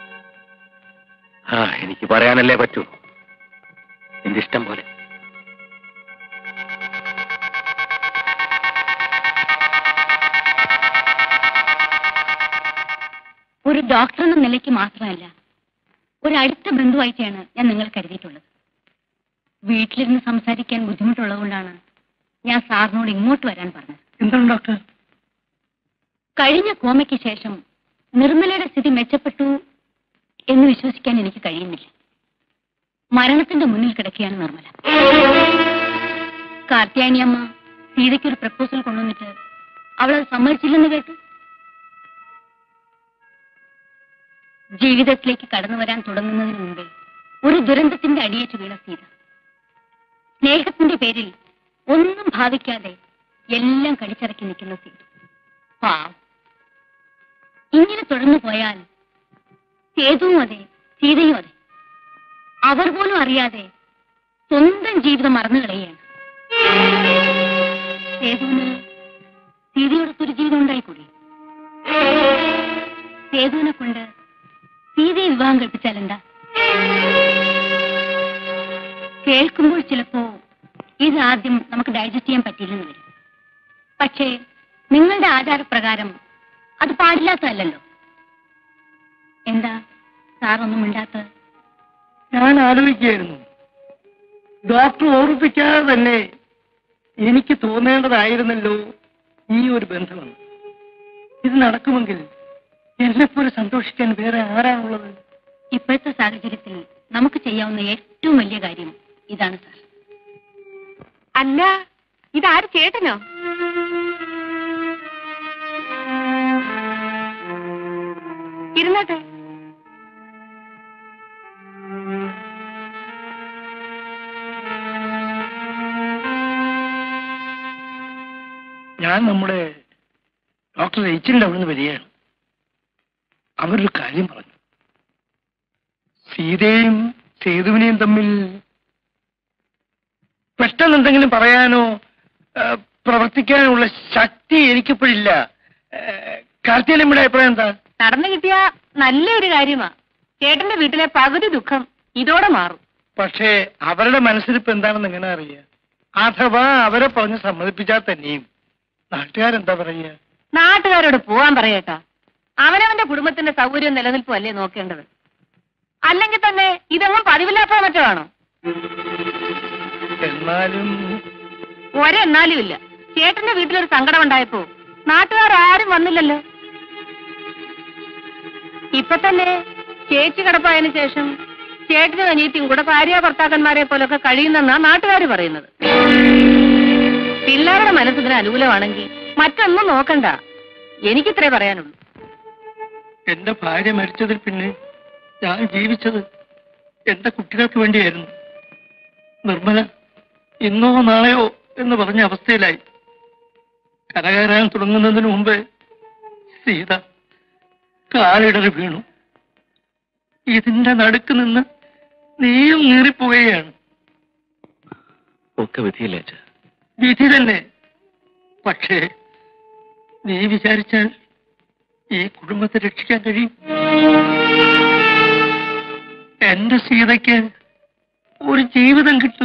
ആ എനിക്ക് പറയാനല്ലേ പറ്റൂ നിന്റെ ഇഷ്ടം പോലെ ഒരു ഡോക്ടർ എന്ന നിലയ്ക്ക് മാത്രമല്ല ഒരു അടുത്ത ബന്ധുവായിട്ടാണ് ഞാൻ നിങ്ങൾ കരുതിയിട്ടുള്ളത് വീട്ടിലിരുന്ന് സംസാരിക്കാൻ ബുദ്ധിമുട്ടുള്ളതുകൊണ്ടാണ് ഞാൻ സാറിനോട് ഇങ്ങോട്ട് വരാൻ പറഞ്ഞത് എന്താണ് ഡോക്ടർ കഴിഞ്ഞ കോമയ്ക്ക് ശേഷം നിർമ്മലയുടെ സ്ഥിതി മെച്ചപ്പെട്ടു എന്ന് വിശ്വസിക്കാൻ എനിക്ക് കഴിയുന്നില്ല മരണത്തിന്റെ മുന്നിൽ കിടക്കുകയാണ് നിർമ്മല കാർത്യായനി അമ്മ സീതയ്ക്ക് ഒരു പ്രപ്പോസൽ കൊണ്ടുവന്നിട്ട് അവളത് സമ്മതിച്ചില്ലെന്ന് കേട്ടു ജീവിതത്തിലേക്ക് കടന്നു വരാൻ തുടങ്ങുന്നതിന് മുമ്പേ ഒരു ദുരന്തത്തിന്റെ അടിയേറ്റ് വീണ സീത സ്നേഹത്തിന്റെ പേരിൽ ഒന്നും ഭാവിക്കാതെ എല്ലാം കടിച്ചിറക്കി നിൽക്കുന്ന സീത പാവം ഇങ്ങനെ തുടർന്നു പോയാൽ സേതുവും അതെ സീതയും അതെ അവർ പോലും അറിയാതെ സ്വന്തം ജീവിതം മറന്നു കളയുകയാണ് സേതുവിന് സീതയോടൊത്തൊരു ജീവിതം ഉണ്ടായിക്കൂടി സേതുവിനെ കൊണ്ട് സീതയെ വിവാഹം കഴിപ്പിച്ചാൽ എന്താ കേൾക്കുമ്പോൾ ചിലപ്പോ ഇത് ആദ്യം നമുക്ക് ഡൈജസ്റ്റ് ചെയ്യാൻ പറ്റിയില്ലെന്ന് വരും പക്ഷേ നിങ്ങളുടെ ആചാരപ്രകാരം അത് പാടില്ലാത്തതല്ലല്ലോ എന്താ സാറൊന്നും മിണ്ടാത്തത് ഞാൻ ആലോചിക്കുകയായിരുന്നു ഡോക്ടർ ഓർമ്മിപ്പിക്കാതെ തന്നെ എനിക്ക് തോന്നേണ്ടതായിരുന്നല്ലോ ഈ ഒരു ബന്ധമെന്ന് ഇത് നടക്കുമെങ്കിൽ എന്നെപ്പോലെ സന്തോഷിക്കാൻ വേറെ ആരാണുള്ളത് ഇപ്പോഴത്തെ സാഹചര്യത്തിൽ നമുക്ക് ചെയ്യാവുന്ന ഏറ്റവും വലിയ കാര്യം ഇതാണ് സാർ അല്ല ഇതാര് ചേട്ടനോ ഇരുന്നട്ടെ ഞാൻ നമ്മുടെ ഡോക്ടർ എച്ചിന്റെ അവിടുന്ന് വരികയാണ് അവരൊരു കാര്യം പറഞ്ഞു സീതയും സേതുവിനെയും തമ്മിൽ പെട്ടെന്ന് എന്തെങ്കിലും പറയാനോ ആ, പ്രവർത്തിക്കാനോ ഉള്ള ശക്തി എനിക്കിപ്പോഴില്ല കാർത്തിയലമ്മയുടെ അഭിപ്രായം എന്താ നടന്നു കിട്ടിയ നല്ലൊരു കാര്യമാ ചേട്ടന്റെ വീട്ടിലെ പകുതി ദുഃഖം ഇതോടെ മാറും പക്ഷേ അവരുടെ മനസ്സിലിപ്പോ എന്താണെന്ന് എങ്ങനെ അറിയാം അഥവാ അവരെ പറഞ്ഞ് സമ്മതിപ്പിച്ചാൽ തന്നെയും നാട്ടുകാരെന്താ പറയുക നാട്ടുകാരോട് പോവാൻ പറയേട്ടാ അവനവന്റെ കുടുംബത്തിന്റെ സൗകര്യവും നിലനിൽപ്പും അല്ലേ നോക്കേണ്ടത് അല്ലെങ്കിൽ തന്നെ ഇതൊന്നും പതിവില്ലാത്ത മറ്റോ ആണോ എന്നാലും ഒരെന്നാലും ഇല്ല ചേട്ടന്റെ വീട്ടിലൊരു സങ്കടം ഉണ്ടായപ്പോ നാട്ടുകാർ ആരും വന്നില്ലല്ലോ ഇപ്പൊ തന്നെ ചേച്ചി കിടപ്പായതിനു ശേഷം ചേട്ടനും അനിയത്തിയും കൂടെ ഭാര്യ ഭർത്താക്കന്മാരെ പോലൊക്കെ കഴിയുന്നെന്നാ നാട്ടുകാർ പറയുന്നത് പിള്ളേരുടെ മനസ്സിന് അനുകൂലമാണെങ്കിൽ മറ്റൊന്നും നോക്കണ്ട എനിക്കിത്രേ പറയാനുള്ളൂ എന്റെ ഭാര്യ മരിച്ചതിൽ പിന്നെ ഞാൻ ജീവിച്ചത് എന്റെ കുട്ടികൾക്ക് വേണ്ടിയായിരുന്നു നിർമ്മല ഇന്നോ നാളെയോ എന്ന് പറഞ്ഞ അവസ്ഥയിലായി കരകയറാൻ തുടങ്ങുന്നതിന് മുമ്പേ സീത കാലിടറി വീണു ഇതിന്റെ നടുക്ക് നിന്ന് നീയും നീറിപ്പോവുകയാണ് ഒക്കെ വിധിയില്ലേ അച്ഛാ വിധി തന്നെ പക്ഷേ നീ വിചാരിച്ചാൽ ഈ കുടുംബത്തെ രക്ഷിക്കാൻ കഴിയും എന്റെ സീതയ്ക്ക് ഒരു ജീവിതം കിട്ടും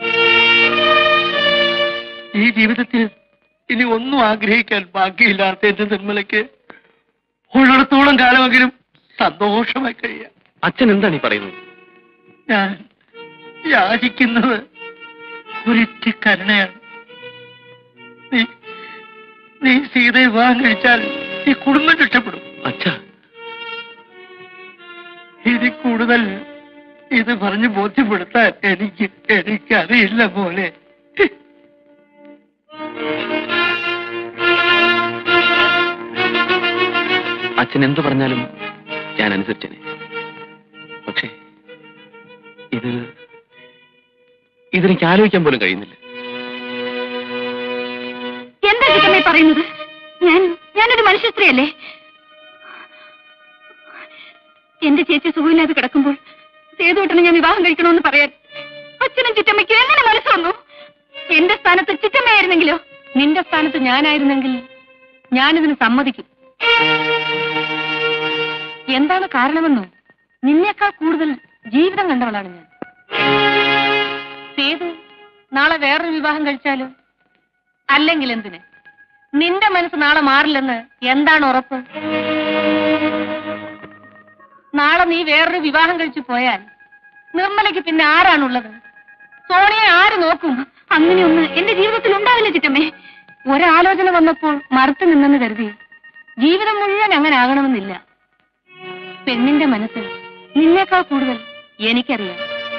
ഈ ജീവിതത്തിൽ ഇനി ഒന്നും ആഗ്രഹിക്കാൻ ബാക്കിയില്ലാത്ത എന്റെ നിർമ്മലയ്ക്ക് ഉള്ളിടത്തോളം കാലമെങ്കിലും സന്തോഷമായി കഴിയാം അച്ഛൻ എന്താണ് ഈ പറയുന്നത് ഞാൻ യാചിക്കുന്നത് ഒരിറ്റി കരുണയാണ് നീ നീ സീതയെ വിവാഹം കഴിച്ചാൽ ഈ കുടുംബം രക്ഷപ്പെടും അച്ഛാ ഇതിൽ കൂടുതൽ ഇത് പറഞ്ഞ് ബോധ്യപ്പെടുത്താൻ എനിക്ക് എനിക്കറിയില്ല പോലെ അച്ഛൻ എന്തു പറഞ്ഞാലും ഞാൻ അനുസരിച്ചേനെ പക്ഷേ ഇത് ഇതെനിക്ക് ആലോചിക്കാൻ പോലും കഴിയുന്നില്ല എന്താ ചിറ്റമ്മേ പറയുന്നത് ഞാൻ ഞാനൊരു മനുഷ്യ സ്ത്രീയല്ലേ എന്റെ ചേച്ചി സുഖമില്ലാതെ കിടക്കുമ്പോൾ സേതുവേട്ടനെ ഞാൻ വിവാഹം കഴിക്കണമെന്ന് പറയാൻ അച്ഛനും ചിറ്റമ്മയ്ക്കും എങ്ങനെ മനസ്സ് വന്നു എന്റെ സ്ഥാനത്ത് ചിറ്റമ്മയായിരുന്നെങ്കിലോ നിന്റെ സ്ഥാനത്ത് ഞാനായിരുന്നെങ്കിൽ ഞാനിതിന് സമ്മതിക്കും എന്താണ് കാരണമെന്നോ നിന്നേക്കാൾ കൂടുതൽ ജീവിതം കണ്ടവളാണ് ഞാൻ സേതു നാളെ വേറൊരു വിവാഹം കഴിച്ചാലോ അല്ലെങ്കിൽ എന്തിന് നിന്റെ മനസ്സ് നാളെ മാറില്ലെന്ന് എന്താണ് ഉറപ്പ് നാളെ നീ വേറൊരു വിവാഹം കഴിച്ചു പോയാൽ നിർമ്മലയ്ക്ക് പിന്നെ ആരാണുള്ളത് സോണിയെ ആര് നോക്കും അങ്ങനെയൊന്ന് എന്റെ ജീവിതത്തിൽ ഉണ്ടാവില്ല ചിറ്റമ്മേ ഒരാലോചന വന്നപ്പോൾ മറുത്തു നിന്നെന്ന് കരുതി ജീവിതം മുഴുവൻ അങ്ങനെ ആകണമെന്നില്ല പെണ്ണിന്റെ മനസ്സിൽ നിന്നേക്കാൾ കൂടുതൽ എനിക്കറിയാം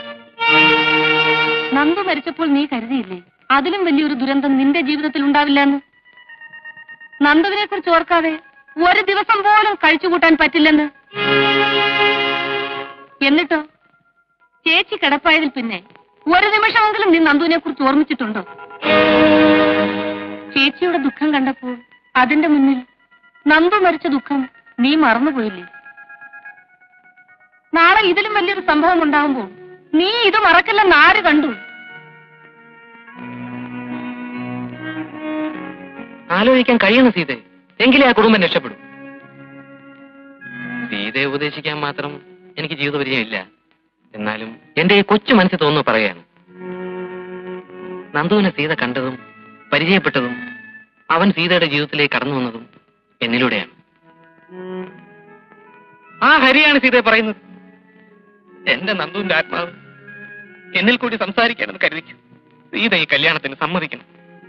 നന്ദു മരിച്ചപ്പോൾ നീ കരുതിയില്ലേ അതിലും വലിയൊരു ദുരന്തം നിന്റെ ജീവിതത്തിൽ ഉണ്ടാവില്ല എന്ന് നന്ദുവിനെ കുറിച്ച് ഓർക്കാതെ ഒരു ദിവസം പോലും കഴിച്ചുകൂട്ടാൻ പറ്റില്ലെന്ന് എന്നിട്ടോ ചേച്ചി കിടപ്പായതിൽ പിന്നെ ഒരു നിമിഷമെങ്കിലും നീ നന്ദുവിനെ കുറിച്ച് ഓർമ്മിച്ചിട്ടുണ്ടോ ചേച്ചിയുടെ ദുഃഖം കണ്ടപ്പോൾ അതിന്റെ മുന്നിൽ നന്ദു മരിച്ച ദുഃഖം നീ മറന്നുപോയില്ലേ നാളെ ഇതിലും വലിയൊരു സംഭവം ഉണ്ടാകുമ്പോൾ നീ ഇത് മറക്കില്ലെന്ന് ആര് കണ്ടു ആലോചിക്കാൻ കഴിയണം സീതെ എങ്കിലേ ആ കുടുംബം രക്ഷപ്പെടും സീതയെ ഉപദേശിക്കാൻ മാത്രം എനിക്ക് ജീവിതപരിചയം ഇല്ല എന്നാലും എന്റെ ഈ കൊച്ചു മനസ്സിൽ തോന്നുന്നു പറയാണ് നന്ദുവിനെ സീത കണ്ടതും പരിചയപ്പെട്ടതും അവൻ സീതയുടെ ജീവിതത്തിലേക്ക് കടന്നു വന്നതും എന്നിലൂടെയാണ് ആ ഹരിയാണ് സീതയെ പറയുന്നത് എന്റെ നന്ദുവിന്റെ ആത്മാവ് എന്നിൽ കൂടി സംസാരിക്കാനെന്ന് കരുതിക്കും സീത ഈ കല്യാണത്തിന് സമ്മതിക്കണം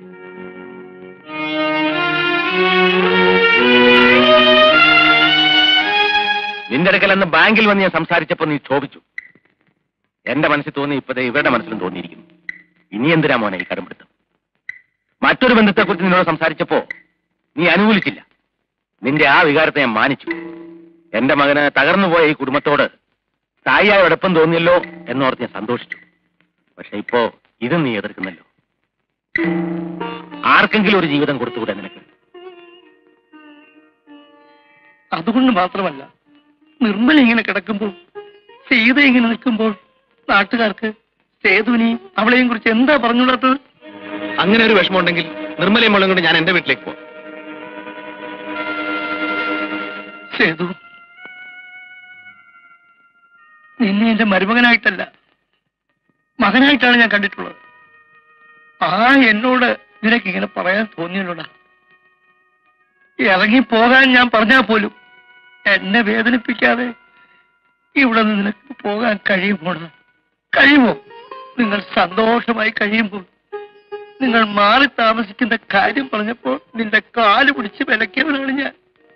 നിന്റെ അടുക്കൽ അന്ന് ബാങ്കിൽ വന്ന് ഞാൻ സംസാരിച്ചപ്പോ നീ ക്ഷോഭിച്ചു എന്റെ മനസ്സിൽ തോന്നി ഇപ്പതേ ഇവരുടെ മനസ്സിലും തോന്നിയിരിക്കുന്നു ഇനി എന്തിനാ മോനെ ഈ കടുംപിടുത്തം മറ്റൊരു ബന്ധത്തെക്കുറിച്ച് നിന്നോട് സംസാരിച്ചപ്പോ നീ അനുകൂലിച്ചില്ല നിന്റെ ആ വികാരത്തെ ഞാൻ മാനിച്ചു എന്റെ മകന് തകർന്നുപോയ ഈ കുടുംബത്തോട് തായിയായ എളുപ്പം തോന്നിയല്ലോ എന്നോർത്ത് ഞാൻ സന്തോഷിച്ചു പക്ഷെ ഇപ്പോ ഇതും നീ എതിർക്കുന്നല്ലോ ആർക്കെങ്കിലും ഒരു ജീവിതം കൊടുത്തുകൂടെ നിനക്ക് അതുകൊണ്ട് മാത്രമല്ല നിർമ്മല ഇങ്ങനെ കിടക്കുമ്പോൾ സീത ഇങ്ങനെ നിൽക്കുമ്പോൾ നാട്ടുകാർക്ക് സേതുവിനെയും അവളെയും കുറിച്ച് എന്താ പറഞ്ഞുകൂടാത്തത് അങ്ങനെ ഒരു വിഷമമുണ്ടെങ്കിൽ നിർമ്മലയും മോളും കൊണ്ട് ഞാൻ എന്റെ വീട്ടിലേക്ക് പോകും സേതു നിന്നെ എന്റെ മരുമകനായിട്ടല്ല മകനായിട്ടാണ് ഞാൻ കണ്ടിട്ടുള്ളത് ആ എന്നോട് നിനക്ക് ഇങ്ങനെ പറയാൻ തോന്നിയല്ലോടാ ഇറങ്ങി പോകാൻ ഞാൻ പറഞ്ഞാൽ പോലും എന്നെ വേദനിപ്പിക്കാതെ ഇവിടെ നിന്ന് നിനക്ക് പോകാൻ കഴിയുമോടാ കഴിയുമോ നിങ്ങൾ സന്തോഷമായി കഴിയുമ്പോൾ നിങ്ങൾ മാറി താമസിക്കുന്ന കാര്യം പറഞ്ഞപ്പോൾ നിന്റെ കാല് പിടിച്ച് വിലക്കിയവനാണ് ഞാൻ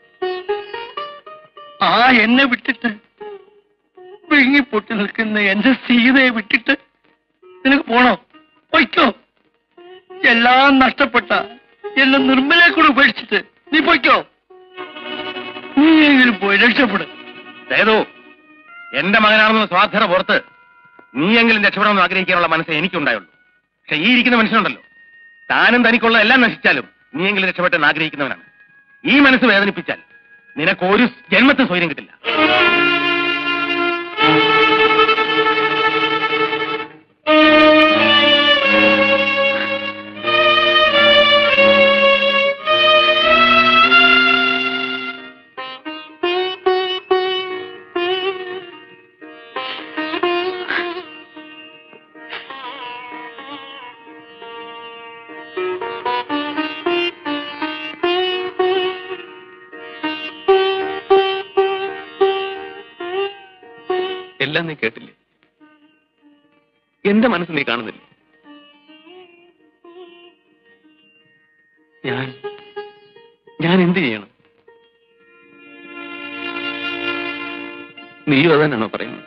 ആ എന്നെ വിട്ടിട്ട് വിഴുങ്ങി പൊട്ടി നിൽക്കുന്ന എന്റെ സീതയെ വിട്ടിട്ട് നിനക്ക് പോണോ പൊയ്ക്കോ എല്ലാം നഷ്ടപ്പെട്ട എന്നെ നിർമ്മലെ കൂടെ ഉപേക്ഷിച്ചിട്ട് നീ പൊയ്ക്കോ നീ എങ്കിലും പോയി രക്ഷപ്പെടും സേതു എന്റെ മകനാണെന്ന് സ്വാർത്ഥന പുറത്ത് നീയെങ്കിലും രക്ഷപ്പെടണമെന്ന് ആഗ്രഹിക്കാനുള്ള മനസ്സേ എനിക്കുണ്ടായുള്ളൂ പക്ഷെ ഈ ഇരിക്കുന്ന മനുഷ്യനുണ്ടല്ലോ താനും തനിക്കുള്ള എല്ലാം നശിച്ചാലും നീയെങ്കിലും രക്ഷപ്പെട്ടെന്ന് ആഗ്രഹിക്കുന്നവനാണ് ഈ മനസ്സ് വേദനിപ്പിച്ചാൽ നിനക്ക് ഒരു ജന്മത്തിൽ സ്വൈര്യം കിട്ടില്ല എല്ലാം നീ കേട്ടില്ലേ എന്റെ മനസ്സ് നീ കാണുന്നില്ല ഞാൻ ഞാൻ എന്ത് ചെയ്യണം നീയും അതന്നെയാണോ പറയുന്നത്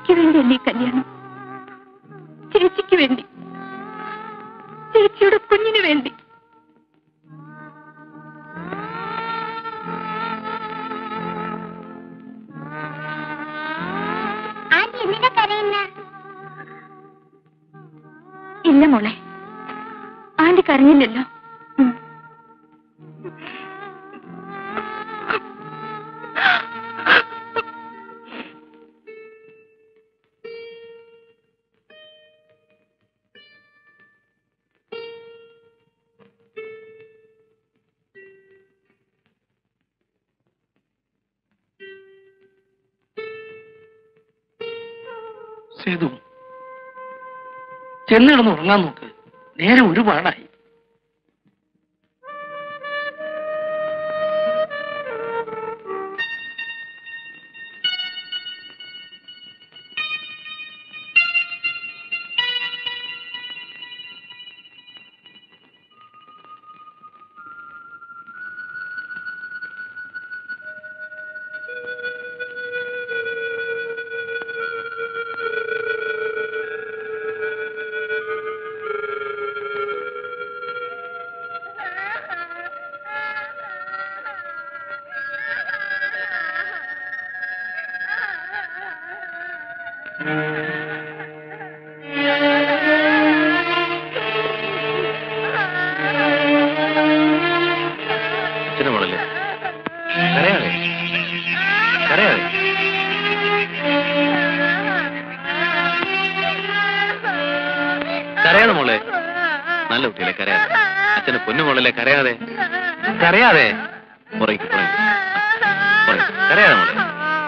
എനിക്ക് വേണ്ടിയല്ലേ ഈ കല്യാണം ചേച്ചിക്ക് വേണ്ടി ചേച്ചിയുടെ കുഞ്ഞിന് വേണ്ടി ആന്റി എന്തിനാ കരയുന്ന ഇല്ല മോളെ ആന്റി കരഞ്ഞില്ലല്ലോ ഉം. സേതു ചെന്ന് കിടന്ന് ഉറങ്ങാൻ നോക്ക് നേരെ ഒരുപാടായി അച്ഛനെ മോളല്ലേ കരയാതെ കരയാതെ കരയാതെ മോളെ നല്ല കുട്ടിയല്ലേ കരയാതെ അച്ഛനെ പൊന്നു മോളല്ലേ കരയാതെ കരയാതെ ഉറങ്ങി ഉറങ്ങി ഉറങ്ങി കരയാതെ മോളെ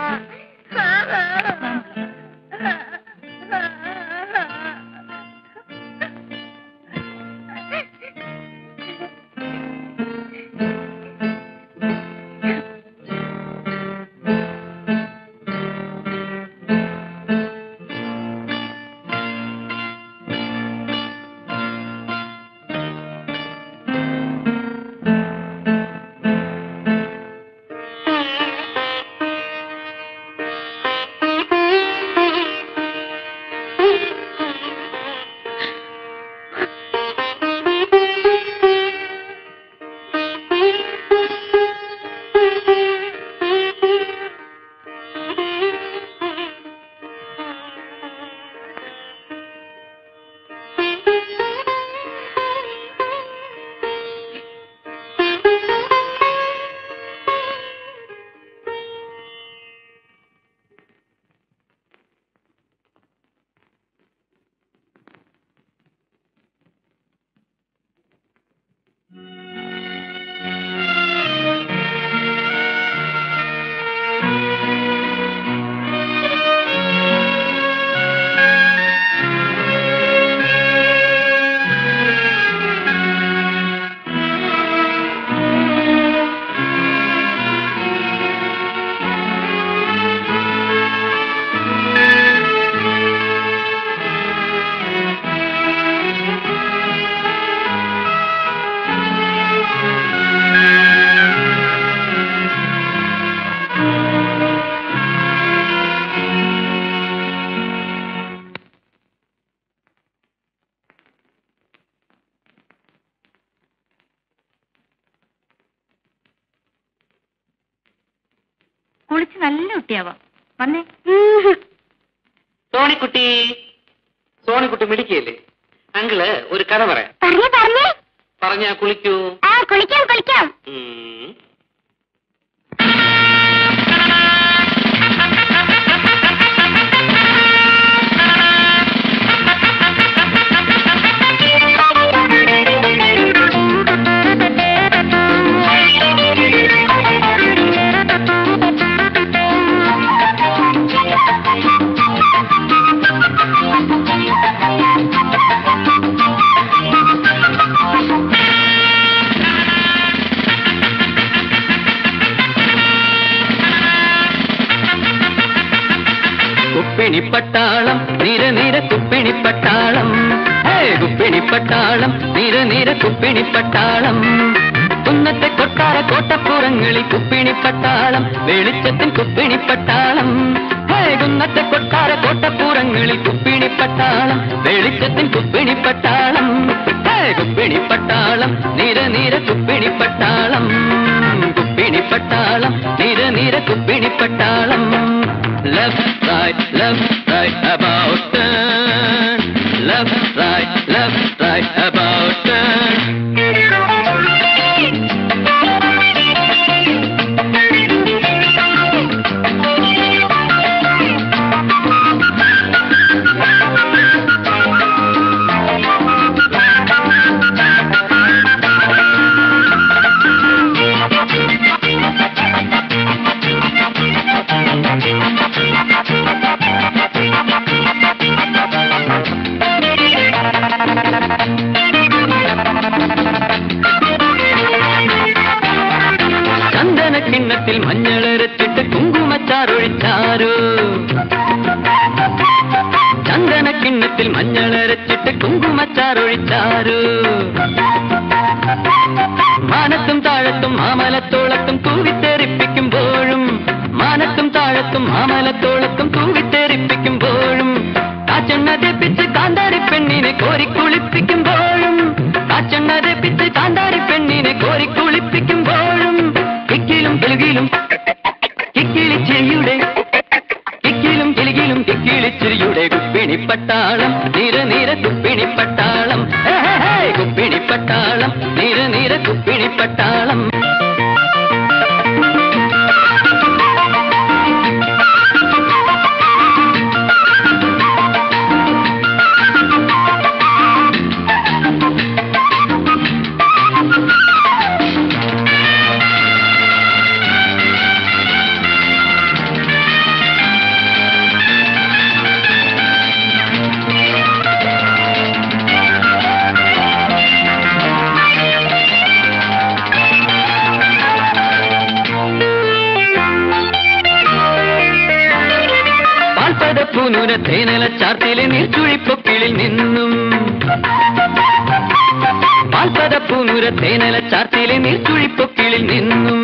കുളിച്ച് നല്ല കുട്ടിയാവാം വന്നേ സോണിക്കുട്ടി സോണിക്കുട്ടി മിടിക്കല്ലേ അങ്കിള് ഒരു കഥ പറയാം പറഞ്ഞേ പറഞ്ഞേ പറഞ്ഞാ കുളിക്കൂ ആ കുളിക്കാം കുളിക്കാം ഉം. കുപ്പിണിപ്പട്ടാളം നിര നിര കുപ്പിണിപ്പട്ടാളം ഹേ കുപ്പിണിപ്പട്ടാളം നിര നിര കുപ്പിണിപ്പട്ടാളം കുന്നത്തെ കൊട്ടാര കോട്ടപ്പുറങ്ങളിൽ കുപ്പിണിപ്പട്ടാളം വെളിച്ചത്തിൻ കുപ്പിണിപ്പട്ടാളം ഹേ കുന്നത്തെ കൊട്ടാര കോട്ടപ്പൂരങ്ങളിൽ കുപ്പിണിപ്പട്ടാളം വെളിച്ചത്തിൻ കുപ്പിണിപ്പട്ടാളം ഹേ കുപ്പിണിപ്പട്ടാളം നിര നിര കുപ്പിണിപ്പട്ടാളം കുപ്പിണിപ്പട്ടാളം നിര നിര കുപ്പിണിപ്പട്ടാളം left right left right about turn left right left right about turn ചന്ദന കിണ്ണത്തിൽ മഞ്ഞളരച്ചിട്ട് കുങ്കുമച്ചാറൊഴിച്ചാരോ ചന്ദന കിണ്ണത്തിൽ മഞ്ഞളരച്ചിട്ട് കുങ്കുമച്ചാറൊഴിച്ചാരോ മാനത്തും താഴത്തും മാമലത്തോളത്തും തൂവിത്തെറിപ്പിക്കുമ്പോഴും മാനത്തും താഴത്തും മാമലത്തോളത്തും തൂവിത്തെറിപ്പിക്കുമ്പോഴും കാച്ചെണ്ണ തെപ്പിച്ച് കാന്താരി പെണ്ണിനെ കോരിക്കുളിപ്പിക്കുമ്പോഴും കാച്ചെണ്ണ തെപ്പിച്ച് കാന്താരി പെണ്ണിനെ കോരിക്കുളിപ്പിക്കുമ്പോഴും കിക്കിലും കിലുകിലും കിക്കിളിച്ചിരിയുടെ കിക്കിലും കിലുകിലും കിക്കിളിച്ചിരിയുടെ കുപ്പിണിപ്പട്ടാളം നിര നിര കുപ്പിണിപ്പട്ടാളം ഹേ, ഹേ, ഹേ, കുപ്പിണിപ്പട്ടാളം നിര നിര കുപ്പിണിപ്പട്ടാളം പാൽപ്പതപ്പൂനുര തേനല ചാർത്തിലെ നീർച്ചുഴിപ്പൊക്കിളിൽ നിന്നും പാൽപ്പതപ്പൂനുര തേനല ചാർത്തിലെ നീർച്ചുഴിപ്പൊക്കിളിൽ നിന്നും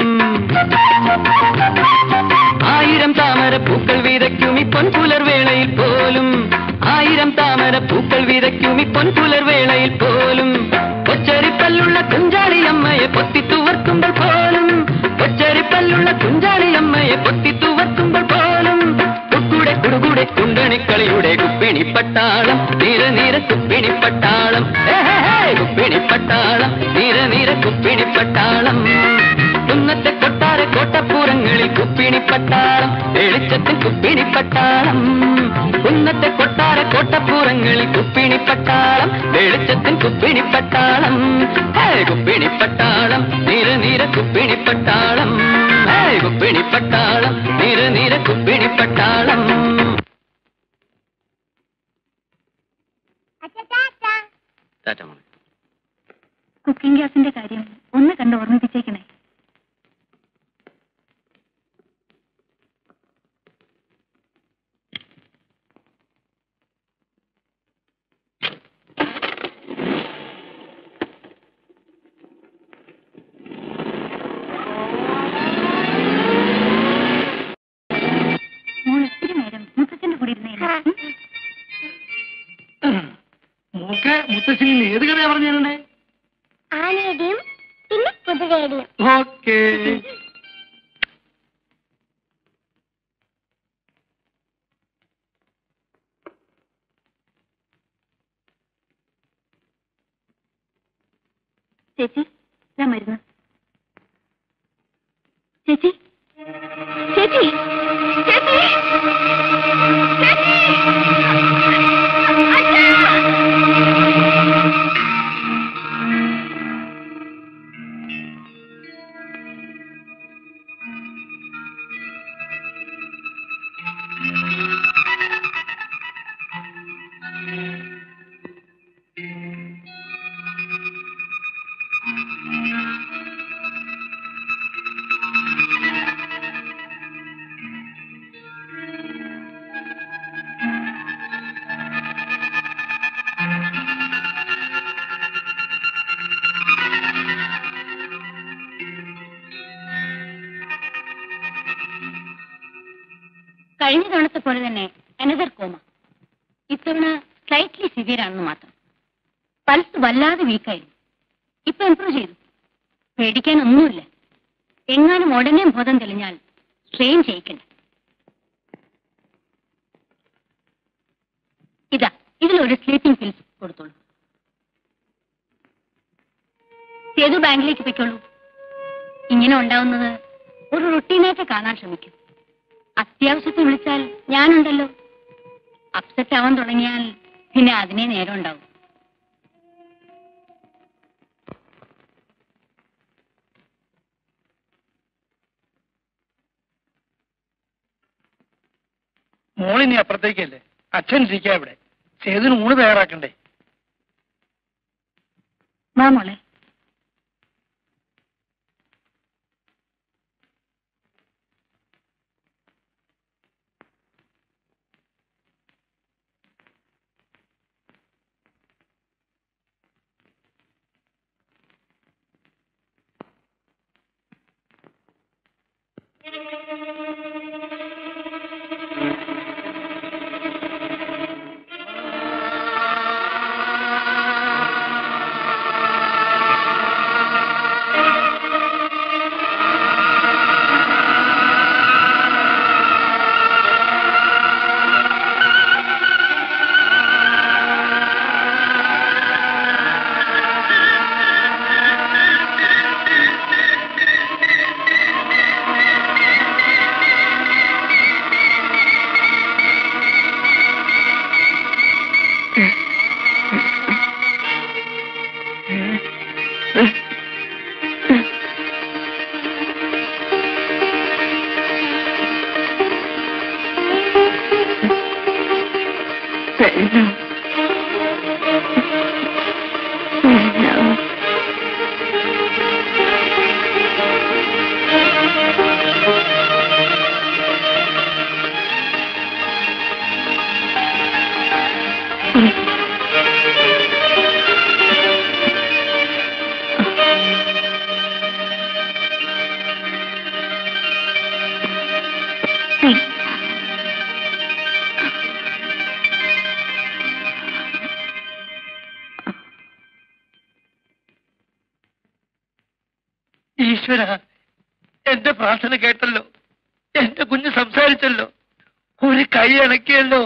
ആയിരം താമര പൂക്കൾ വിതയ്ക്കും ഈ പൊൻപുലർവേളയിൽ പോലും ആയിരം താമര പൂക്കൾ വിതയ്ക്കും ഈ പൊൻപുലർവേളയിൽ പോലും കൊച്ചരിപ്പല്ലുള്ള കുഞ്ചാളിയമ്മയെ പൊത്തിത്തുവർക്കുമ്പോൾ പോലും കൊച്ചരിപ്പല്ലുള്ള കുഞ്ചാളിയമ്മയെ പൊത്തിത്തുവർക്കുമ്പോൾ പോലും കുക്കുടെ കുടുകൂടെ കുണ്ടണിക്കളിയുടെ കുപ്പിണിപ്പട്ടാളം നിര നിര കുപ്പിണിപ്പട്ടാളം ഹേ, ഹേ, ഹേ, കുപ്പിണിപ്പട്ടാളം നിര നിര കുപ്പിണിപ്പട്ടാളം കുന്നത്തെ കൊട്ടാര കോട്ടപ്പൂരങ്ങളിൽ കുപ്പിണിപ്പട്ടാളം വെളിച്ചത്തിൽ കുപ്പിണിപ്പട്ടാളം കുന്നത്തെ കൊട്ടാര കോട്ടപ്പൂരങ്ങളിൽ കുപ്പിണിപ്പട്ടാളം വെളിച്ചത്തിൽ കുപ്പിണിപ്പട്ടാളം ഹേ കുപ്പിണിപ്പട്ടാളം നിര നിര കുപ്പിണിപ്പട്ടാളം ഹേ കുപ്പിണിപ്പട്ടാളം നിര നിര കുപ്പിണിപ്പട്ടാളം ടാറ്റ മോനെ കുക്കിംഗ് ഗ്യാസിന്റെ കാര്യം ഒന്ന് കണ്ട് ഓർമ്മിപ്പിച്ചേക്കണേ മോൾ ഒത്തിരി നേരം മുത്തച്ഛന്റെ കൂടെ ഇരുന്നേനെ മോക്കെ മുത്തശ്ശനി ഏത് കഥയാ പറഞ്ഞു തരണ്ടേ ആനയുടെയും പിന്നെ കുതിരയുടെയും ഓക്കേ ചേച്ചി ഞാൻ മരുന്ന് ചേച്ചി ചേച്ചി ചേച്ചി കഴിഞ്ഞ തവണത്തെ പോലെ തന്നെ അനദർ കോമ ഇത്തവണ സ്ലൈറ്റ്ലി സിവിയർ ആണെന്ന് മാത്രം പൾസ് വല്ലാതെ വീക്കായിരുന്നു ഇപ്പൊ ഇംപ്രൂവ് ചെയ്തു പേടിക്കാനൊന്നുമില്ല എങ്ങാനും ഉടനെ ബോധം തെളിഞ്ഞാൽ സ്ട്രെയിൻ ചെയ്യിക്കണ്ട ഇതാ ഇതിലൊരു സ്ലീപ്പിംഗ് പിൽസ് കൊടുത്തോളൂ സേതു ബാങ്കിലേക്ക് പൊയ്ക്കോളൂ ഇങ്ങനെ ഉണ്ടാവുന്നത് ഒരു റുട്ടീനായിട്ട് കാണാൻ ശ്രമിക്കും അത്യാവശ്യത്തിന് വിളിച്ചാൽ ഞാനുണ്ടല്ലോ അപ്സെറ്റ് ആവാൻ തുടങ്ങിയാൽ പിന്നെ അതിനെ നേരം ഉണ്ടാവും മോളിനി അപ്പുറത്തേക്കല്ലേ അച്ഛൻ ഇരിക്കാം ഇവിടെ സേതുന് ഊണ് തയ്യാറാക്കണ്ടേ വാ മോളെ ഈശ്വര എന്റെ പ്രാർത്ഥന കേട്ടല്ലോ എന്റെ കുഞ്ഞ് സംസാരിച്ചല്ലോ ഒരു കൈ അണക്കിയല്ലോ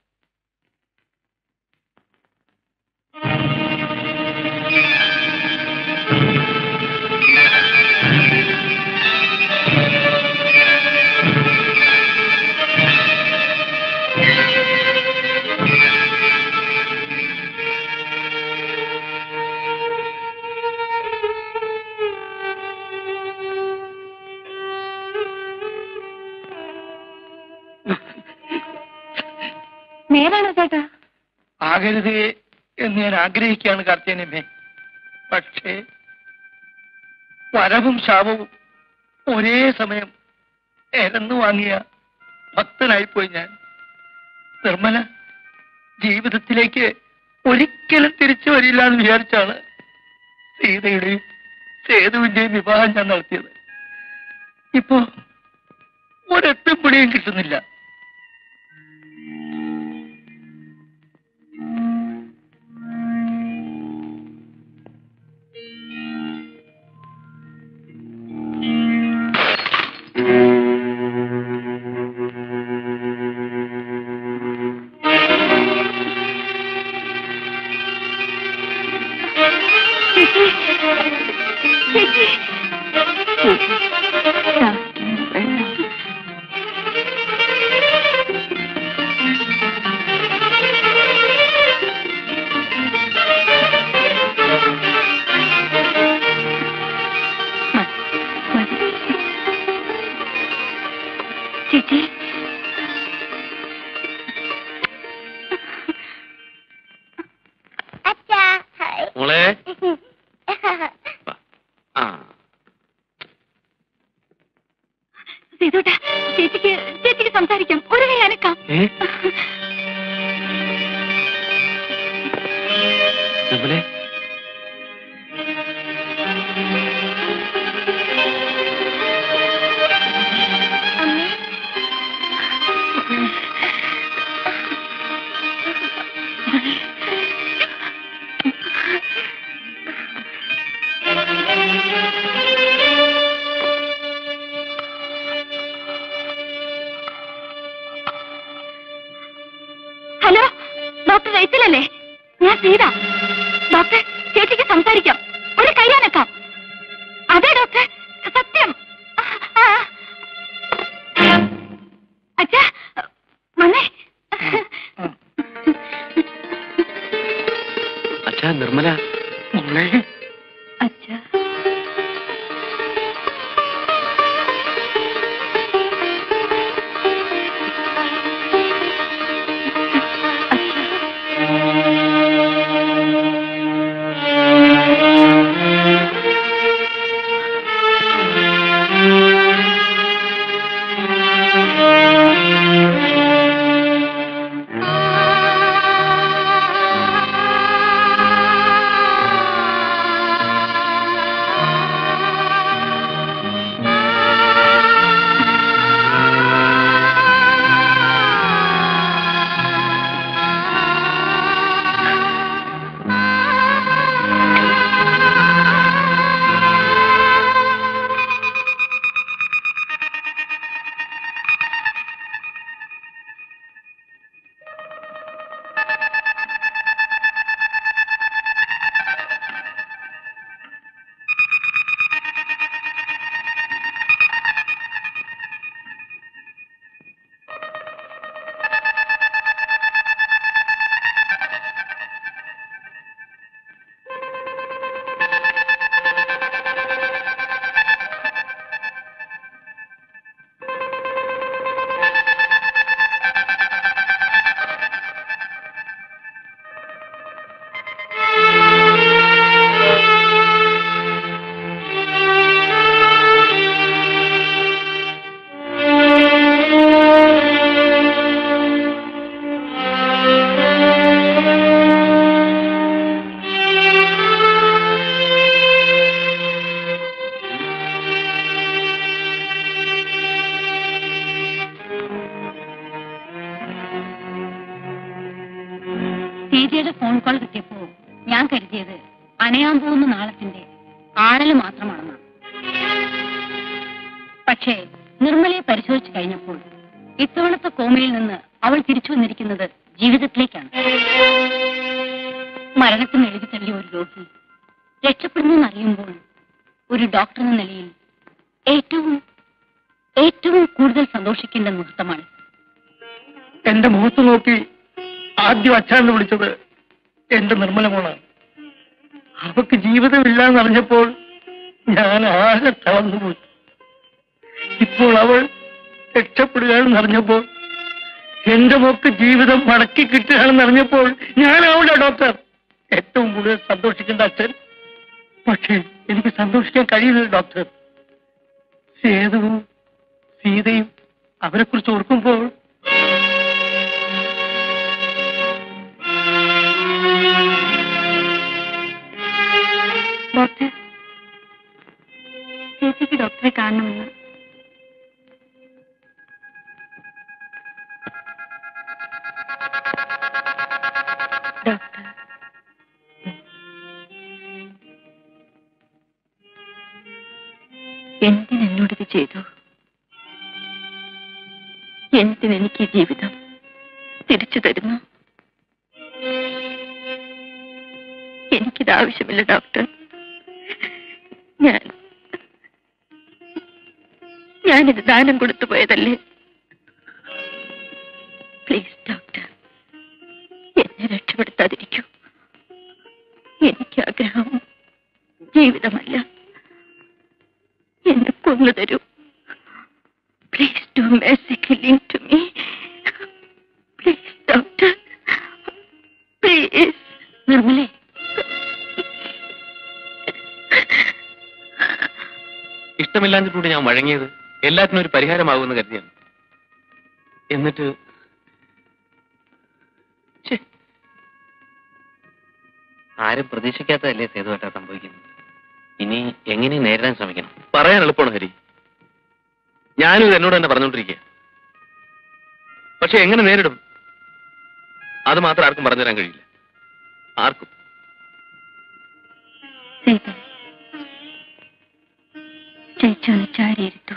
നേരാണോ ചേട്ടാ ആകരുതേ എന്ന് ഞാൻ ആഗ്രഹിക്കുകയാണ് കാർത്തേനമ്മേ പക്ഷേ വരവും ശാപവും ഒരേ സമയം എരന്നു വാങ്ങിയ ഭക്തനായിപ്പോയി ഞാൻ നിർമ്മല ജീവിതത്തിലേക്ക് ഒരിക്കലും തിരിച്ചു വരില്ല എന്ന് വിചാരിച്ചാണ് സീതയുടെയും സേതുവിന്റെയും വിവാഹം ഞാൻ നടത്തിയത് ഇപ്പോ ഒരെത്തും പിടിയും കിട്ടുന്നില്ല ചേച്ചി ചേച്ചി ചേച്ചി അച്ഛാ ഹായ്. മോളെ ആ സേതുട്ടാ ചേച്ചിക്ക് ചേച്ചിക്ക് സംസാരിക്കാം ഒരു കൈ അനക്കാം ഏ? നിർമ്മലേ അമ്മേ സീത ഡോക്ടർ ചേച്ചിക്ക് സംസാരിക്കാം ഒരു കയ്യാനക്കാം അതെ ഡോക്ടർ സത്യം ആ, ആ. അച്ഛാ വന്നേ അച്ഛാ നിർമ്മല മോളെ അച്ഛാ സീതയുടെ ഫോൺ കോൾ കിട്ടിയപ്പോ ഞാൻ കരുതിയത് അണയാൻ പോകുന്ന നാളത്തിന്റെ ആഴല് മാത്രമാണെന്നാണ് പക്ഷേ നിർമ്മലയെ പരിശോധിച്ചു കഴിഞ്ഞപ്പോൾ ഇത്തവണത്തെ കോമയിൽ നിന്ന് അവൾ തിരിച്ചു വന്നിരിക്കുന്നത് ജീവിതത്തിലേക്കാണ് മരണത്തിന് എഴുതി തള്ളിയ ഒരു രോഗി രക്ഷപ്പെടുന്നെന്ന് അറിയുമ്പോൾ ഒരു ഡോക്ടർ എന്ന നിലയിൽ ഏറ്റവും ഏറ്റവും കൂടുതൽ സന്തോഷിക്കേണ്ട മുഹൂർത്തമാണ് എന്റെ മുഖത്ത് നോക്കി ആദ്യം അച്ഛാന്ന് വിളിച്ചത് എന്റെ നിർമ്മല മോളാണ് അവക്ക് ജീവിതമില്ല എന്നറിഞ്ഞപ്പോൾ ഞാൻ ആകെ തളർന്നുപോയി ഇപ്പോൾ അവൾ രക്ഷപ്പെടുകയാണെന്ന് അറിഞ്ഞപ്പോൾ എന്റെ മോക്ക് ജീവിതം മടക്കി കിട്ടുകയാണെന്ന് അറിഞ്ഞപ്പോൾ ഞാനാവില്ല ഡോക്ടർ ഏറ്റവും കൂടുതൽ സന്തോഷിക്കേണ്ട അച്ഛൻ പക്ഷേ എനിക്ക് സന്തോഷിക്കാൻ കഴിയുന്നില്ല ഡോക്ടർ സേതുവും സീതയും അവരെ കുറിച്ച് ഓർക്കുമ്പോൾ ഡോക്ടർ ചേച്ചിക്ക് ഡോക്ടറെ കാണണമെന്ന് ഡോക്ടർ എന്തിനെന്നോടിത് ചെയ്തു എന്തിനെനിക്ക് ഈ ജീവിതം തിരിച്ചു തരുന്നു എനിക്കിത് ആവശ്യമില്ല ഡോക്ടർ ഞാൻ ഞാനിത് ദാനം കൊടുത്തു പോയതല്ലേ പ്ലീസ് ഡോക്ടർ എന്നെ രക്ഷപ്പെടുത്താതിരിക്കൂ എനിക്ക് ആഗ്രഹം ജീവിതമല്ല എന്നെ കൊന്നു തരൂ please do mercy killing to me please doctor please നിർമ്മലേ ഇഷ്ടമില്ലാഞ്ഞിട്ടൂടെ ഞാൻ വഴങ്ങിയത് എല്ലാത്തിനും ഒരു പരിഹാരമാകുമെന്ന് കരുതിയാണ് എന്നിട്ട് ഛെ, ആരും പ്രതീക്ഷിക്കാത്തതല്ലേ സേതുവേട്ടാ സംഭവിക്കുന്നത് ഇനി എങ്ങനെ നേരിടാൻ ശ്രമിക്കണം പറയാൻ എളുപ്പമാണ് ഹരി ഞാനും ഇത് എന്നോട് തന്നെ പറഞ്ഞുകൊണ്ടിരിക്കുക പക്ഷെ എങ്ങനെ നേരിടും അത് മാത്രം ആർക്കും പറഞ്ഞുതരാൻ കഴിയില്ല ആർക്കും സീത ചേച്ചി ഒന്ന് ചാരിയിരുത്തു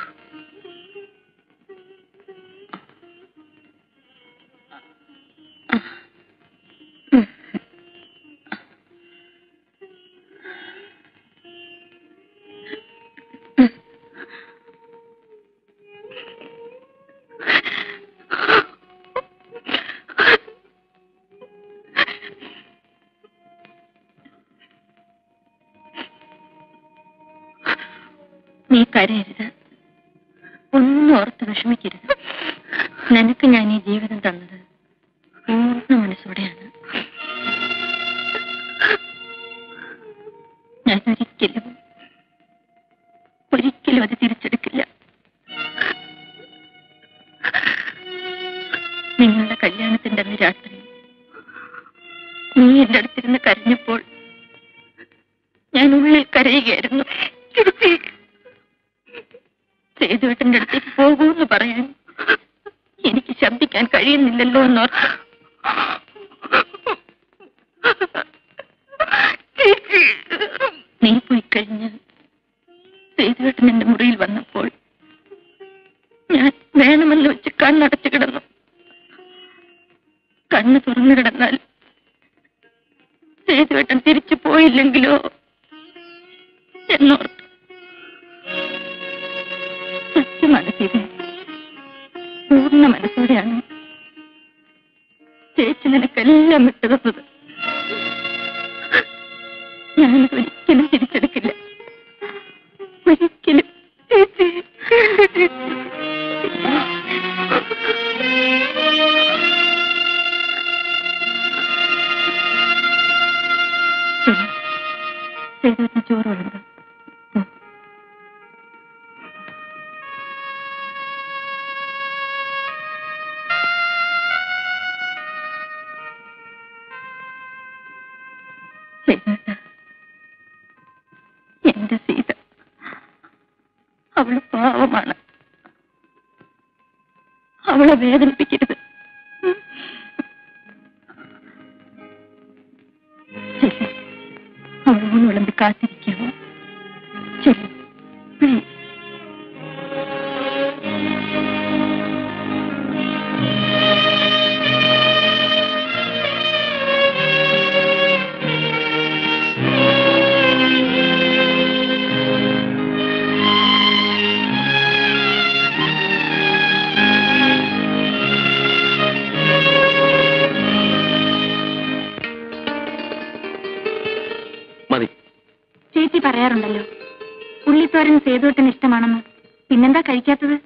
കരയരുത് ഒന്നും ഓർത്ത് വിഷമിക്കരുത് നിനക്ക് ഞാൻ ഈ ജീവിതം തന്നത് പൂർണ്ണ മനസ്സോടെയാണ് ഞാൻ ഒരിക്കലും ഒരിക്കലും അത് തിരിച്ചെടുക്കില്ല നിങ്ങളുടെ കല്യാണത്തിന്റെ അന്ന് രാത്രി നീ എന്റെ അടുത്തിരുന്ന് കരഞ്ഞപ്പോൾ ഞാൻ ഉള്ളിൽ കരയുകയായിരുന്നു സേതുവേട്ടന്റെ അടുത്തേക്ക് പോകൂന്ന് പറയാൻ എനിക്ക് ശബ്ദിക്കാൻ കഴിയുന്നില്ലല്ലോ എന്നോർത്ത് നീ പോയി കഴിഞ്ഞ് സേതുവേട്ടൻ എന്റെ മുറിയിൽ വന്നപ്പോൾ ഞാൻ വേണമെന്ന് വെച്ച് കണ്ണടച്ചു കിടന്നു കണ്ണ് തുറന്നു കിടന്നാൽ സേതുവേട്ടൻ തിരിച്ചു പോയില്ലെങ്കിലോ എന്നോർത്തു സത്യമാണ് സീത പൂർണ്ണ മനസ്സോടെയാണ് ചേച്ചി നിനക്കെല്ലാം വിട്ടു തന്നത് ഞാനത് ഒരിക്കലും തിരിച്ചെടുക്കില്ല ഒരിക്കലും ചേച്ചി സേതുവേട്ടൻ ചോറ് വിളമ്പ് സീത എന്റെ സീത അവള് പാവമാണ് അവളെ വേദനിപ്പിക്കരുത് ശരി അവളോട് വിളമ്പി കാത്തിരിക്കാമോ ശരി പ്ലീസ് മതി ചേച്ചി പറയാറുണ്ടല്ലോ ഉള്ളിത്തോരൻ സേതുവട്ടന് ഇഷ്ടമാണെന്ന് പിന്നെന്താ കഴിക്കാത്തത്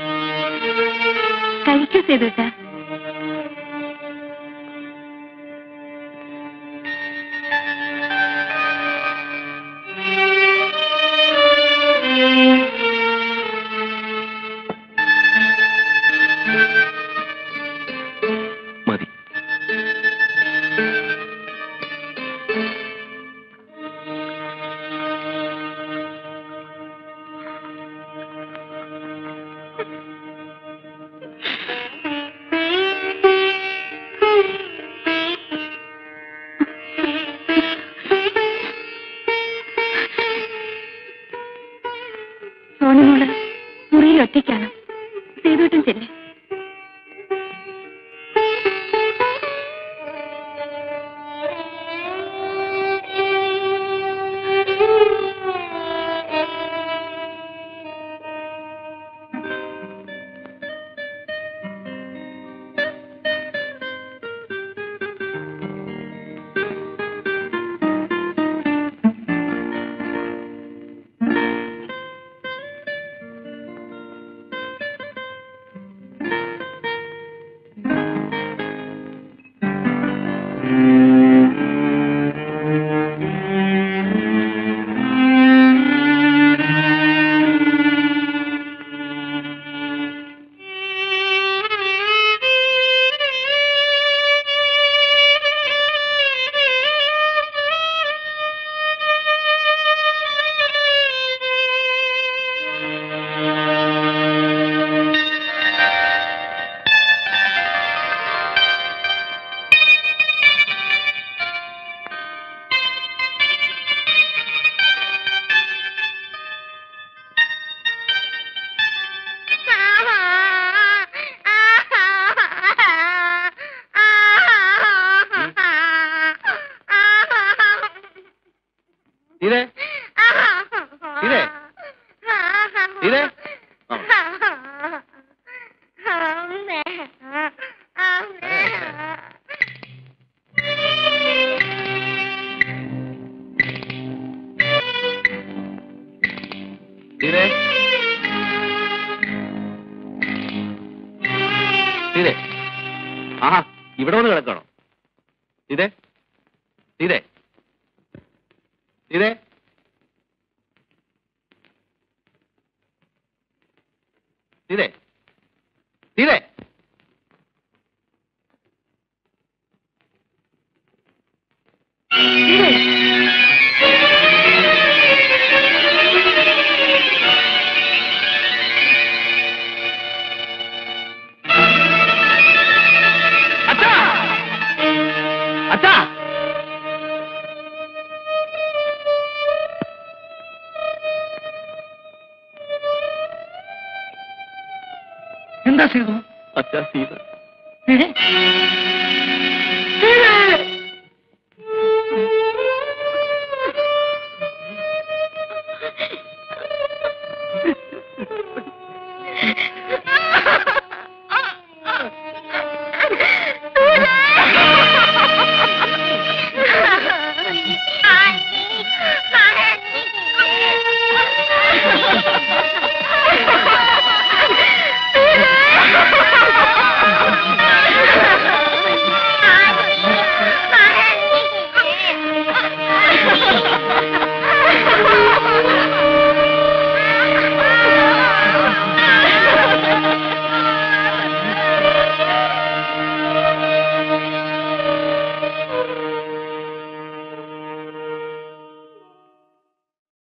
കഴിക്കൂ സേതുവട്ട മതി സോണിമോള് മുറിയിൽ ഒറ്റയ്ക്കാണ് സേതുവട്ടൻ ചെല്ലേ ഇതേ ഇതേ ഇതേ സീതേ സീതേ ആഹാ ഇവിടെ വന്ന് കിടക്കണോ സീതേ സീതേ സീതേ സീതേ സീതേ അച്ഛാ അച്ഛാ എന്താ ചെയ്തു അച്ഛാ സീത ഏ?